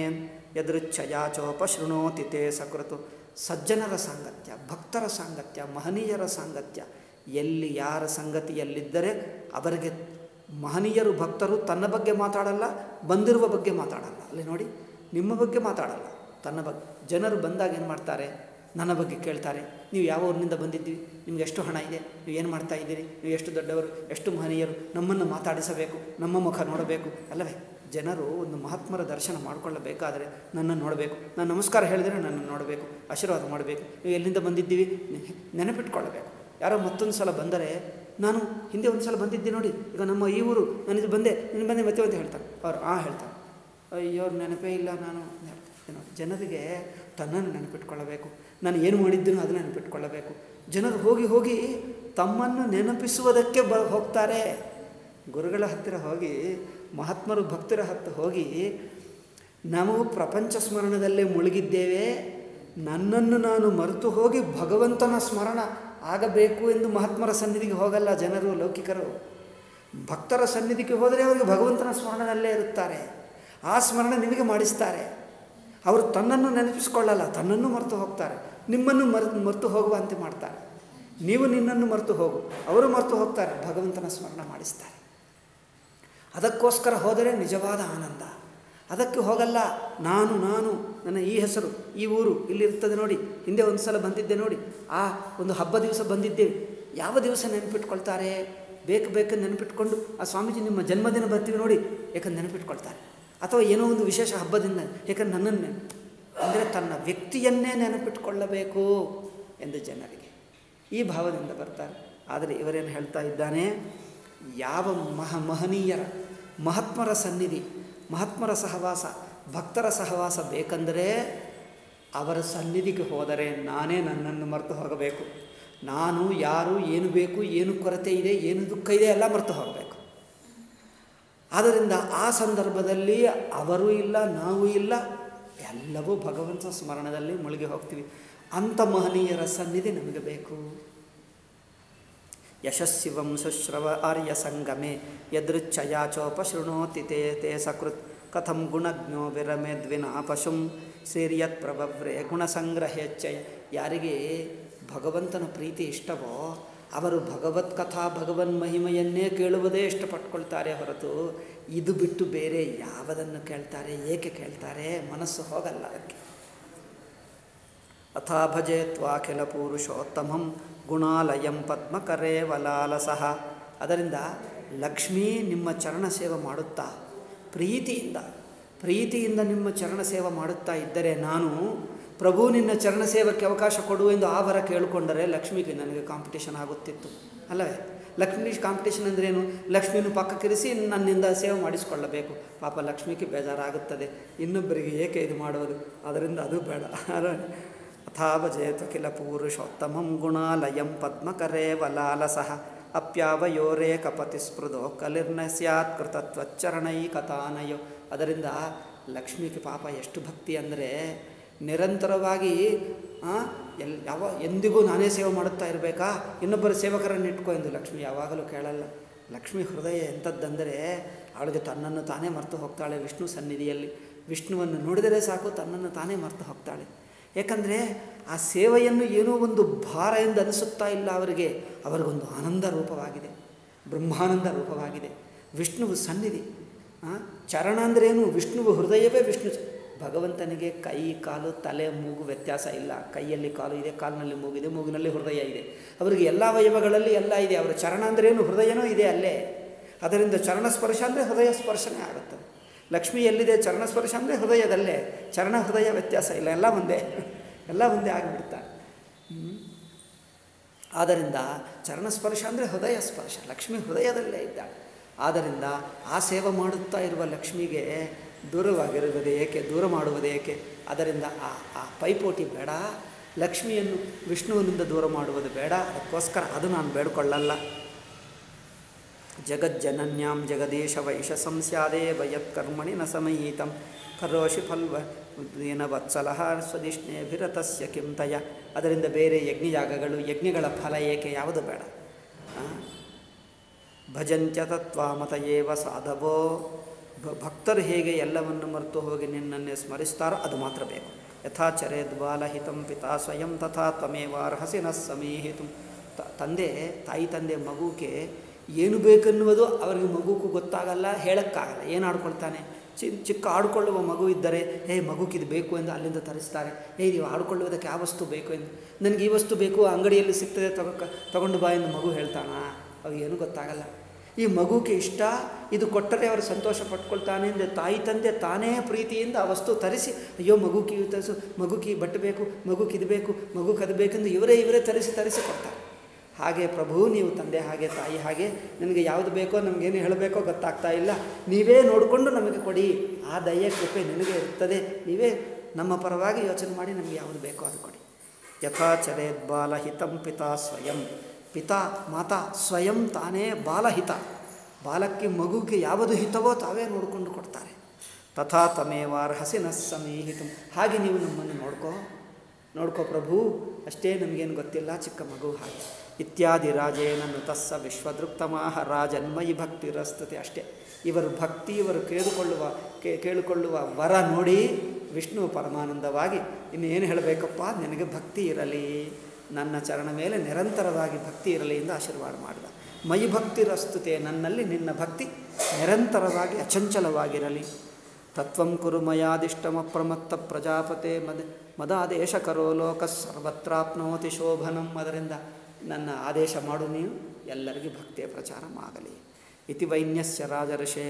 ಯದೃಚ್ಛಯಾಚೋಪಶೃಣೋತಿ ತೇ ಸಕೃತು ಸಜ್ಜನರ ಸಾಂಗತ್ಯ ಭಕ್ತರ ಸಾಂಗತ್ಯ ಮಹನೀಯರ ಸಾಂಗತ್ಯ ಎಲ್ಲಿ ಯಾರ ಸಂಗತಿಯಲ್ಲಿದ್ದರೆ ಅವರಿಗೆ ಮಹನೀಯರು ಭಕ್ತರು ತನ್ನ ಬಗ್ಗೆ ಮಾತಾಡಲ್ಲ ಬಂದಿರುವ ಬಗ್ಗೆ ಮಾತಾಡಲ್ಲ ಅಲ್ಲಿ ನೋಡಿ ನಿಮ್ಮ ಬಗ್ಗೆ ಮಾತಾಡಲ್ಲ ತನ್ನ ಬಗ್ಗೆ ಜನರು ಬಂದಾಗ ಏನು ಮಾಡ್ತಾರೆ ನನ್ನ ಬಗ್ಗೆ ಕೇಳ್ತಾರೆ ನೀವು ಯಾವ ಊರಿನಿಂದ ಬಂದಿದ್ದೀವಿ ನಿಮ್ಗೆ ಎಷ್ಟು ಹಣ ಇದೆ ನೀವು ಏನು ಮಾಡ್ತಾ ಇದ್ದೀರಿ ನೀವು ಎಷ್ಟು ದೊಡ್ಡವರು ಎಷ್ಟು ಮಹನೀಯರು ನಮ್ಮನ್ನು ಮಾತಾಡಿಸಬೇಕು ನಮ್ಮ ಮುಖ ನೋಡಬೇಕು ಅಲ್ಲವೇ ಜನರು ಒಂದು ಮಹಾತ್ಮರ ದರ್ಶನ ಮಾಡಿಕೊಳ್ಳಬೇಕಾದರೆ ನನ್ನನ್ನು ನೋಡಬೇಕು ನಾನು ನಮಸ್ಕಾರ ಹೇಳಿದರೆ ನನ್ನನ್ನು ನೋಡಬೇಕು ಆಶೀರ್ವಾದ ಮಾಡಬೇಕು ನೀವು ಎಲ್ಲಿಂದ ಬಂದಿದ್ದೀವಿ ನೆ- ನೆನಪಿಟ್ಕೊಳ್ಳಬೇಕು ಯಾರೋ ಮತ್ತೊಂದು ಸಲ ಬಂದರೆ ನಾನು ಹಿಂದೆ ಒಂದು ಸಲ ಬಂದಿದ್ದೆ ನೋಡಿ ಈಗ ನಮ್ಮ ಈ ಊರು ನಾನು ಇದು ಬಂದೆ ನೀನು ಬಂದೆ ಮತ್ತೆ ಅಂತ ಹೇಳ್ತಾರೆ ಅವ್ರು ಆ ಹೇಳ್ತಾರೆ ಅಯ್ಯೋ ಅವ್ರ ನೆನಪೇ ಇಲ್ಲ ನಾನು ಹೇಳ್ತಾರೆ ನೋಡಿ ಜನರಿಗೆ ತನ್ನನ್ನು ನೆನಪಿಟ್ಕೊಳ್ಳಬೇಕು ನಾನು ಏನು ಮಾಡಿದ್ದೀನೋ ಅದನ್ನು ನೆನಪಿಟ್ಕೊಳ್ಳಬೇಕು ಜನರು ಹೋಗಿ ಹೋಗಿ ತಮ್ಮನ್ನು ನೆನಪಿಸುವುದಕ್ಕೆ ಬ ಹೋಗ್ತಾರೆ ಗುರುಗಳ ಹತ್ತಿರ ಹೋಗಿ ಮಹಾತ್ಮರು ಭಕ್ತರ ಹತ್ತಿರ ಹೋಗಿ ನಾವು ಪ್ರಪಂಚ ಸ್ಮರಣದಲ್ಲೇ ಮುಳುಗಿದ್ದೇವೆ ನನ್ನನ್ನು ನಾನು ಮರೆತು ಹೋಗಿ ಭಗವಂತನ ಸ್ಮರಣ ಆಗಬೇಕು ಎಂದು ಮಹಾತ್ಮರ ಸನ್ನಿಧಿಗೆ ಹೋಗಲ್ಲ ಜನರು ಲೌಕಿಕರು ಭಕ್ತರ ಸನ್ನಿಧಿಗೆ ಹೋದರೆ ಅವರಿಗೆ ಭಗವಂತನ ಸ್ಮರಣದಲ್ಲೇ ಇರುತ್ತಾರೆ ಆ ಸ್ಮರಣ ನಿಮಗೆ ಮಾಡಿಸ್ತಾರೆ ಅವರು ತನ್ನನ್ನು ನೆನಪಿಸಿಕೊಳ್ಳಲ್ಲ ತನ್ನನ್ನು ಮರೆತು ಹೋಗ್ತಾರೆ ನಿಮ್ಮನ್ನು ಮರೆ ಮರೆತು ಹೋಗುವಂತೆ ಮಾಡ್ತಾರೆ ನೀವು ನಿನ್ನನ್ನು ಮರೆತು ಹೋಗು ಅವರು ಮರೆತು ಹೋಗ್ತಾರೆ ಭಗವಂತನ ಸ್ಮರಣ ಮಾಡಿಸ್ತಾರೆ ಅದಕ್ಕೋಸ್ಕರ ಹೋದರೆ ನಿಜವಾದ ಆನಂದ ಅದಕ್ಕೆ ಹೋಗಲ್ಲ ನಾನು ನಾನು ನನ್ನ ಈ ಹೆಸರು ಈ ಊರು ಇಲ್ಲಿರ್ತದೆ ನೋಡಿ ಹಿಂದೆ ಒಂದು ಸಲ ಬಂದಿದ್ದೆ ನೋಡಿ ಆ ಒಂದು ಹಬ್ಬ ದಿವಸ ಬಂದಿದ್ದೇವೆ ಯಾವ ದಿವಸ ನೆನಪಿಟ್ಕೊಳ್ತಾರೆ ಬೇಕು ಬೇಕು ನೆನಪಿಟ್ಕೊಂಡು ಆ ಸ್ವಾಮೀಜಿ ನಿಮ್ಮ ಜನ್ಮದಿನ ಬರ್ತೀವಿ ನೋಡಿ ಯಾಕಂದ್ರೆ ನೆನಪಿಟ್ಕೊಳ್ತಾರೆ ಅಥವಾ ಏನೋ ಒಂದು ವಿಶೇಷ ಹಬ್ಬದಿಂದ ಯಾಕಂದ್ರೆ ನನ್ನನ್ನು ಅಂದರೆ ತನ್ನ ವ್ಯಕ್ತಿಯನ್ನೇ ನೆನಪಿಟ್ಕೊಳ್ಳಬೇಕು ಎಂದು ಜನರಿಗೆ ಈ ಭಾವದಿಂದ ಬರ್ತಾರೆ ಆದರೆ ಇವರೇನು ಹೇಳ್ತಾ ಇದ್ದಾನೆ ಯಾವ ಮಹ ಮಹನೀಯರ ಮಹಾತ್ಮರ ಸನ್ನಿಧಿ ಮಹಾತ್ಮರ ಸಹವಾಸ ಭಕ್ತರ ಸಹವಾಸ ಬೇಕಂದರೆ ಅವರ ಸನ್ನಿಧಿಗೆ ಹೋದರೆ ನಾನೇ ನನ್ನನ್ನು ಮರೆತು ಹೋಗಬೇಕು ನಾನು ಯಾರು ಏನು ಬೇಕು ಏನು ಕೊರತೆ ಇದೆ ಏನು ದುಃಖ ಇದೆ ಎಲ್ಲ ಮರೆತು ಹೋಗಬೇಕು ಆದ್ದರಿಂದ ಆ ಸಂದರ್ಭದಲ್ಲಿ ಅವರು ಇಲ್ಲ ನಾವು ಇಲ್ಲ ಎಲ್ಲವೂ ಭಗವಂತ ಸ್ಮರಣದಲ್ಲಿ ಮುಳುಗಿ ಹೋಗ್ತೀವಿ ಅಂಥ ಮಹನೀಯರ ಸನ್ನಿಧಿ ನಮಗೆ ಬೇಕು ಯಶಸ್ಸಿವಂ ಸುಶ್ರವ ಆರ್ಯ ಸಂಗಮೆ ಯದೃಚ್ಛಯಾಚೋಪಶೃಣೋತಿ ತೇ ತೇ ಸಕೃತ್ ಕಥಂ ಗುಣಜ್ಞೋ ವಿರಮೆ ದ್ವಿನಾ ಪಶುಂ ಸೇರಿಯತ್ ಪ್ರಭವ್ರೆ ಗುಣಸಂಗ್ರಹೇಚ್ಛಯ ಯಾರಿಗೆ ಭಗವಂತನ ಪ್ರೀತಿ ಇಷ್ಟವೋ ಅವರು ಭಗವತ್ ಕಥಾ ಭಗವನ್ ಮಹಿಮೆಯನ್ನೇ ಕೇಳುವುದೇ ಇಷ್ಟಪಟ್ಕೊಳ್ತಾರೆ ಹೊರತು ಇದು ಬಿಟ್ಟು ಬೇರೆ ಯಾವುದನ್ನು ಕೇಳ್ತಾರೆ ಏಕೆ ಕೇಳ್ತಾರೆ ಮನಸ್ಸು ಹೋಗಲ್ಲ ಅದಕ್ಕೆ ಅಥಾ ಭಜೆ ತ್ವಾಖಿಲ ಪುರುಷೋತ್ತಮಂ ಗುಣಾಲಯಂ ಪದ್ಮಕರೇ ವಲಾಲಸಃ ಅದರಿಂದ ಲಕ್ಷ್ಮೀ ನಿಮ್ಮ ಚರಣ ಸೇವೆ ಮಾಡುತ್ತಾ ಪ್ರೀತಿಯಿಂದ ಪ್ರೀತಿಯಿಂದ ನಿಮ್ಮ ಚರಣ ಸೇವೆ ಮಾಡುತ್ತಾ ಇದ್ದರೆ ನಾನು ಪ್ರಭು ನಿನ್ನ ಚರಣ ಸೇವಕ್ಕೆ ಅವಕಾಶ ಕೊಡು ಎಂದು ಆ ವರ ಕೇಳಿಕೊಂಡರೆ ಲಕ್ಷ್ಮಿಗೆ ನನಗೆ ಕಾಂಪಿಟೇಷನ್ ಆಗುತ್ತಿತ್ತು ಅಲ್ಲವೇ ಲಕ್ಷ್ಮೀ ಕಾಂಪಿಟೇಷನ್ ಅಂದ್ರೇನು ಲಕ್ಷ್ಮಿಯನ್ನು ಪಕ್ಕಕ್ಕಿರಿಸಿ ನನ್ನಿಂದ ಸೇವೆ ಮಾಡಿಸಿಕೊಳ್ಳಬೇಕು ಪಾಪ ಲಕ್ಷ್ಮಿಗೆ ಬೇಜಾರಾಗುತ್ತದೆ ಇನ್ನೊಬ್ಬರಿಗೆ ಏಕೆ ಇದು ಮಾಡೋದು ಅದರಿಂದ ಅದು ಬೇಡ ಅಥಾವಜೇತು ಕಿಲ ಪೂರುಷೋತ್ತಮಂ ಗುಣಾಲಯಂ ಪದ್ಮಕರೇ ವಲಾಲಸಃ ಅಪ್ಯಾವಯೋರೇ ಕಪತಿ ಸ್ಪೃದೋ ಕಲಿರ್ನ ಸ್ಯಾತ್ ಕೃತತ್ವಚ್ಚರಣೈ ಕಥಾನಯೋ ಅದರಿಂದ ಲಕ್ಷ್ಮಿಗೆ ಪಾಪ ಎಷ್ಟು ಭಕ್ತಿ ಅಂದರೆ ನಿರಂತರವಾಗಿ ಆ, ಎಲ್ ಯಾವ ಎಂದಿಗೂ ನಾನೇ ಸೇವೆ ಮಾಡುತ್ತಾ ಇರಬೇಕಾ ಇನ್ನೊಬ್ಬರ ಸೇವಕರನ್ನು ಇಟ್ಕೊ ಎಂದು ಲಕ್ಷ್ಮಿ ಯಾವಾಗಲೂ ಕೇಳಲ್ಲ ಲಕ್ಷ್ಮಿ ಹೃದಯ ಎಂಥದ್ದಂದರೆ ಅವಳಿಗೆ ತನ್ನನ್ನು ತಾನೇ ಮರೆತು ಹೋಗ್ತಾಳೆ ವಿಷ್ಣು ಸನ್ನಿಧಿಯಲ್ಲಿ ವಿಷ್ಣುವನ್ನು ನೋಡಿದರೆ ಸಾಕು ತನ್ನನ್ನು ತಾನೇ ಮರೆತು ಹೋಗ್ತಾಳೆ ಯಾಕಂದರೆ ಆ ಸೇವೆಯನ್ನು ಏನೋ ಒಂದು ಭಾರ ಎಂದು ಅನಿಸುತ್ತಾ ಇಲ್ಲ ಅವರಿಗೆ ಅವರಿಗೊಂದು ಆನಂದ ರೂಪವಾಗಿದೆ ಬ್ರಹ್ಮಾನಂದ ರೂಪವಾಗಿದೆ ವಿಷ್ಣುವು ಸನ್ನಿಧಿ ಆ, ಚರಣ ಅಂದ್ರೇನು ವಿಷ್ಣುವು ಹೃದಯವೇ ವಿಷ್ಣು ಚ- ಭಗವಂತನಿಗೆ ಕೈ ಕಾಲು ತಲೆ ಮೂಗು ವ್ಯತ್ಯಾಸ ಇಲ್ಲ ಕೈಯಲ್ಲಿ ಕಾಲು ಇದೆ ಕಾಲಿನಲ್ಲಿ ಮೂಗಿದೆ ಮೂಗಿನಲ್ಲಿ ಹೃದಯ ಇದೆ ಅವರಿಗೆ ಎಲ್ಲ ಅವಯವಗಳಲ್ಲಿ ಎಲ್ಲ ಇದೆ ಅವರ ಚರಣ ಅಂದ್ರೇನು ಹೃದಯನೂ ಇದೆ ಅಲ್ಲೇ ಅದರಿಂದ ಚರಣ ಸ್ಪರ್ಶ ಅಂದರೆ ಹೃದಯ ಸ್ಪರ್ಶನೇ ಆಗುತ್ತದೆ ಲಕ್ಷ್ಮಿ ಎಲ್ಲಿದೆ ಚರಣ ಸ್ಪರ್ಶ ಅಂದರೆ ಹೃದಯದಲ್ಲೇ ಚರಣ ಹೃದಯ ವ್ಯತ್ಯಾಸ ಇಲ್ಲ ಎಲ್ಲ ಒಂದೇ ಎಲ್ಲ ಒಂದೇ ಆಗಿಬಿಡ್ತಾರೆ ಹ್ಮ್. ಆದ್ದರಿಂದ ಚರಣ ಸ್ಪರ್ಶ ಅಂದರೆ ಹೃದಯ ಸ್ಪರ್ಶ ಲಕ್ಷ್ಮಿ ಹೃದಯದಲ್ಲೇ ಇದ್ದಾಳೆ ಆದ್ದರಿಂದ ಆ ಸೇವೆ ಮಾಡುತ್ತಾ ಇರುವ ಲಕ್ಷ್ಮಿಗೆ ದೂರವಾಗಿರುವುದು ಏಕೆ ದೂರ ಮಾಡುವುದು ಏಕೆ ಅದರಿಂದ ಆ ಆ ಪೈಪೋಟಿ ಬೇಡ ಲಕ್ಷ್ಮಿಯನ್ನು ವಿಷ್ಣುವಿನಿಂದ ದೂರ ಮಾಡುವುದು ಬೇಡ ಅದಕ್ಕೋಸ್ಕರ ಅದು ನಾನು ಬೇಡಿಕೊಳ್ಳಲ್ಲ ಜಗಜ್ಜನನ್ಯಾಂ ಜಗದೀಶ ವೈಶ ಸಂಸ್ಯಾದೇವ ಯತ್ಕರ್ಮಣಿ ನ ಸಮಯೀತಂ ಕರೋಷಿ ಫಲ್ವ ಏನ ವತ್ಸಲಃ ಸ್ವದಿಷ್ಣೇಭಿರತಸ್ಯ ಕಿಂತಯ ಅದರಿಂದ ಬೇರೆ ಯಜ್ಞಯಾಗಗಳು ಯಜ್ಞಗಳ ಫಲ ಏಕೆ ಯಾವುದು ಬೇಡ ಆ? ಭಜಂತ್ಯ ತತ್ವಾಮತಯೇವ ಸಾಧವೋ ಭ- ಭಕ್ತರು ಹೇಗೆ ಎಲ್ಲವನ್ನು ಮರೆತು ಹೋಗಿ ನಿನ್ನನ್ನೇ ಸ್ಮರಿಸ್ತಾರೋ ಅದು ಮಾತ್ರ ಬೇಕು ಯಥಾ ಚರೇದ್ಬಾಲಹಿತಂ ಪಿತಾ ಸ್ವಯಂ ತಥಾ ತ್ವಮೇವಾರ್ಹಸಿ ನ ಸಮೀಹಿತು ತ ತಂದೆ ತಾಯಿ ತಂದೆ ಮಗುಗೆ ಏನು ಬೇಕೆನ್ನುವುದು ಅವರಿಗೆ ಮಗುಗೂ ಗೊತ್ತಾಗಲ್ಲ ಹೇಳೋಕ್ಕಾಗಲ್ಲ ಏನು ಆಡ್ಕೊಳ್ತಾನೆ ಚಿ ಚಿಕ್ಕ ಆಡ್ಕೊಳ್ಳುವ ಮಗು ಇದ್ದರೆ ಹೇ ಮಗುಗೆ ಇದು ಬೇಕು ಎಂದು ಅಲ್ಲಿಂದ ತರಿಸ್ತಾರೆ ಹೇ ನೀವು ಆಡ್ಕೊಳ್ಳುವುದಕ್ಕೆ ಯಾವ ವಸ್ತು ಬೇಕು ಎಂದು ನನಗೆ ಈ ವಸ್ತು ಬೇಕು ಅಂಗಡಿಯಲ್ಲಿ ಸಿಗ್ತದೆ ತಗೋ ತಗೊಂಡು ಬಾ ಎಂದು ಮಗು ಹೇಳ್ತಾನಾ ಅವಾಗೇನು ಗೊತ್ತಾಗಲ್ಲ ಈ ಮಗುಗೆ ಇಷ್ಟ ಇದು ಕೊಟ್ಟರೆ ಅವರು ಸಂತೋಷ ಪಟ್ಕೊಳ್ತಾನೆ ಎಂದು ತಾಯಿ ತಂದೆ ತಾನೇ ಪ್ರೀತಿಯಿಂದ ಆ ವಸ್ತು ತರಿಸಿ ಅಯ್ಯೋ ಮಗುಗೆ ಇವು ತರಿಸು ಮಗುಗೆ ಈ ಬಟ್ಟೆ ಬೇಕು ಮಗುಗೆ ಇದು ಬೇಕು ಮಗುಗೆ ಅದು ಬೇಕೆಂದು ಇವರೇ ಇವರೇ ತರಿಸಿ ತರಿಸಿ ಕೊಡ್ತಾರೆ ಹಾಗೆ ಪ್ರಭು ನೀವು ತಂದೆ ಹಾಗೆ ತಾಯಿ ಹಾಗೆ ನನಗೆ ಯಾವುದು ಬೇಕೋ ನಮಗೇನು ಹೇಳಬೇಕೋ ಗೊತ್ತಾಗ್ತಾ ಇಲ್ಲ ನೀವೇ ನೋಡಿಕೊಂಡು ನಮಗೆ ಕೊಡಿ ಆ ದಯೆ ಕೃಪೆ ನಿನಗೆ ಇರ್ತದೆ ನೀವೇ ನಮ್ಮ ಪರವಾಗಿ ಯೋಚನೆ ಮಾಡಿ ನಮಗೆ ಯಾವುದು ಬೇಕೋ ಅದು ಕೊಡಿ ಯಥಾ ಚರೇದ್ ಬಾಲಹಿತಂ ಪಿತಾ ಸ್ವಯಂ ಪಿತಾ ಮಾತಾ ಸ್ವಯಂ ತಾನೇ ಬಾಲಹಿತ ಬಾಲಕ್ಕೆ ಮಗುಗೆ ಯಾವುದು ಹಿತವೋ ತಾವೇ ನೋಡಿಕೊಂಡು ಕೊಡ್ತಾರೆ ತಥಾ ತಮೇವಾರ್ಹಸಿ ನ ಸಮೀಹಿತು ಹಾಗೆ ನೀವು ನಮ್ಮನ್ನು ನೋಡ್ಕೋ ನೋಡ್ಕೋ ಪ್ರಭು ಅಷ್ಟೇ ನಮಗೇನು ಗೊತ್ತಿಲ್ಲ ಚಿಕ್ಕ ಮಗು ಹಾಗೆ ಇತ್ಯಾದಿ ರಾಜೇನ ನುತಸ್ಸ ವಿಶ್ವದೃಕ್ತಮಾಹ ರಾಜನ್ಮಯಿ ಭಕ್ತಿರಸ್ತತೆ ಅಷ್ಟೇ ಇವರು ಭಕ್ತಿ ಇವರು ಕೇಳಿಕೊಳ್ಳುವ ಕೇ ಕೇಳಿಕೊಳ್ಳುವ ವರ ನೋಡಿ ವಿಷ್ಣು ಪರಮಾನಂದವಾಗಿ ಇನ್ನೇನು ಹೇಳಬೇಕಪ್ಪ ನಿನಗೆ ಭಕ್ತಿ ಇರಲಿ ನನ್ನ ಚರಣ ಮೇಲೆ ನಿರಂತರವಾಗಿ ಭಕ್ತಿ ಇರಲಿ ಎಂದು ಆಶೀರ್ವಾದ ಮಾಡಿದ ಮೈ ಭಕ್ತಿರಸ್ತುತೆ ನನ್ನಲ್ಲಿ ನಿನ್ನ ಭಕ್ತಿ ನಿರಂತರವಾಗಿ ಅಚಂಚಲವಾಗಿರಲಿ ತತ್ವಂ ಕುರು ಮಯಾದಿಷ್ಟಮಪ್ರಮತ್ತ ಪ್ರಜಾಪತೆ ಮದ ಮದಾದೇಶ ಕರೋ ಲೋಕ ಸರ್ವತ್ರಾಪ್ನೋತಿ ಶೋಭನಂ ಅದರಿಂದ ನನ್ನ ಆದೇಶ ಮಾಡು ನೀನು ಎಲ್ಲರಿಗೂ ಭಕ್ತಿಯ ಪ್ರಚಾರ ಆಗಲಿ ಇತಿ ವೈನ್ಯಸ್ಯ ರಾಜಋಷೇ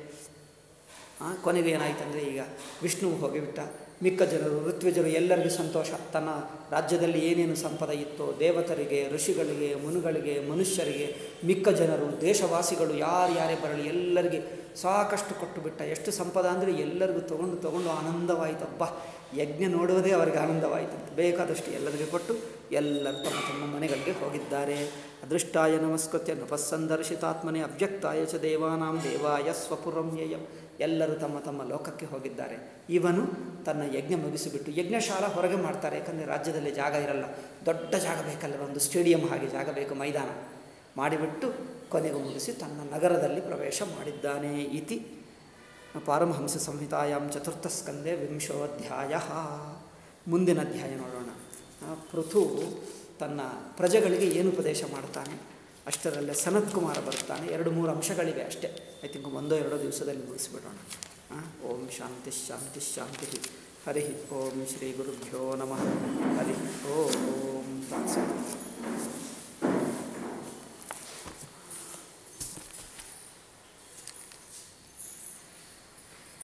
ಆ, ಕೊನೆಗೆ ಏನಾಯ್ತಂದರೆ ಈಗ ವಿಷ್ಣು ಹೋಗಿಬಿಟ್ಟ ಮಿಕ್ಕ ಜನರು ಋತ್ವಿಜರು ಎಲ್ಲರಿಗೂ ಸಂತೋಷ ತನ್ನ ರಾಜ್ಯದಲ್ಲಿ ಏನೇನು ಸಂಪದ ಇತ್ತೋ ದೇವತರಿಗೆ ಋಷಿಗಳಿಗೆ ಮುನುಗಳಿಗೆ ಮನುಷ್ಯರಿಗೆ ಮಿಕ್ಕ ಜನರು ದೇಶವಾಸಿಗಳು ಯಾರು ಯಾರೇ ಬರಲಿ ಎಲ್ಲರಿಗೆ ಸಾಕಷ್ಟು ಕೊಟ್ಟು ಬಿಟ್ಟ ಎಷ್ಟು ಸಂಪದ ಅಂದರೆ ಎಲ್ಲರಿಗೂ ತೊಗೊಂಡು ತೊಗೊಂಡು ಆನಂದವಾಯಿತಪ್ಪ ಯಜ್ಞ ನೋಡುವುದೇ ಅವರಿಗೆ ಆನಂದವಾಯಿತಂತೆ ಬೇಕಾದಷ್ಟು ಎಲ್ಲರಿಗೂ ಕೊಟ್ಟು ಎಲ್ಲರೂ ತಮ್ಮ ತಮ್ಮ ಮನೆಗಳಿಗೆ ಹೋಗಿದ್ದಾರೆ ಅದೃಷ್ಟಾಯ ನಮಸ್ಕೃತ್ಯ ನಪಸ್ಸಂದರ್ಶಿತಾತ್ಮನೆ ಅವ್ಯಕ್ತಾಯ ಚ ದೇವಾನಾಂ ದೇವಾಯ ಸ್ವಪುರಮ್ಯಯಂ ಎಲ್ಲರೂ ತಮ್ಮ ತಮ್ಮ ಲೋಕಕ್ಕೆ ಹೋಗಿದ್ದಾರೆ ಇವನು ತನ್ನ ಯಜ್ಞ ಮುಗಿಸಿಬಿಟ್ಟು ಯಜ್ಞಶಾಲಾ ಹೊರಗೆ ಮಾಡ್ತಾರೆ ಯಾಕಂದರೆ ರಾಜ್ಯದಲ್ಲಿ ಜಾಗ ಇರಲ್ಲ ದೊಡ್ಡ ಜಾಗ ಬೇಕಲ್ಲ ಒಂದು ಸ್ಟೇಡಿಯಂ ಹಾಗೆ ಜಾಗ ಬೇಕು ಮೈದಾನ ಮಾಡಿಬಿಟ್ಟು ಕೊನೆಗೂ ಮುಗಿಸಿ ತನ್ನ ನಗರದಲ್ಲಿ ಪ್ರವೇಶ ಮಾಡಿದ್ದಾನೆ ಇತಿ ಪಾರಮಹಂಸ ಸಂಹಿತಾಯಾಂ ಚತುರ್ಥ ಸ್ಕಂದೆ ವಿಂಶೋಧ್ಯಾಯ ಮುಂದಿನ ಅಧ್ಯಾಯ ನೋಡೋಣ ಆ, ಪೃಥು ತನ್ನ ಪ್ರಜೆಗಳಿಗೆ ಏನು ಉಪದೇಶ ಮಾಡ್ತಾನೆ ಅಷ್ಟರಲ್ಲೇ ಸನತ್ ಕುಮಾರ ಬರ್ತಾನೆ ಎರಡು ಮೂರು ಅಂಶಗಳಿವೆ ಅಷ್ಟೇ ಐ ಥಿಂಕ್ ಒಂದೋ ಎರಡೋ ದಿವಸದಲ್ಲಿ ಮುಗಿಸ್ಬಿಡೋಣ ಆ, ಓಂ ಶಾಂತಿ ಶಾಂತಿ ಶಾಂತಿ ಹರಿ ಓಂ ಶ್ರೀ ಗುರುಭ್ಯೋ ನಮಃ ಹರಿ ಓಂ ತತ್ಸತ್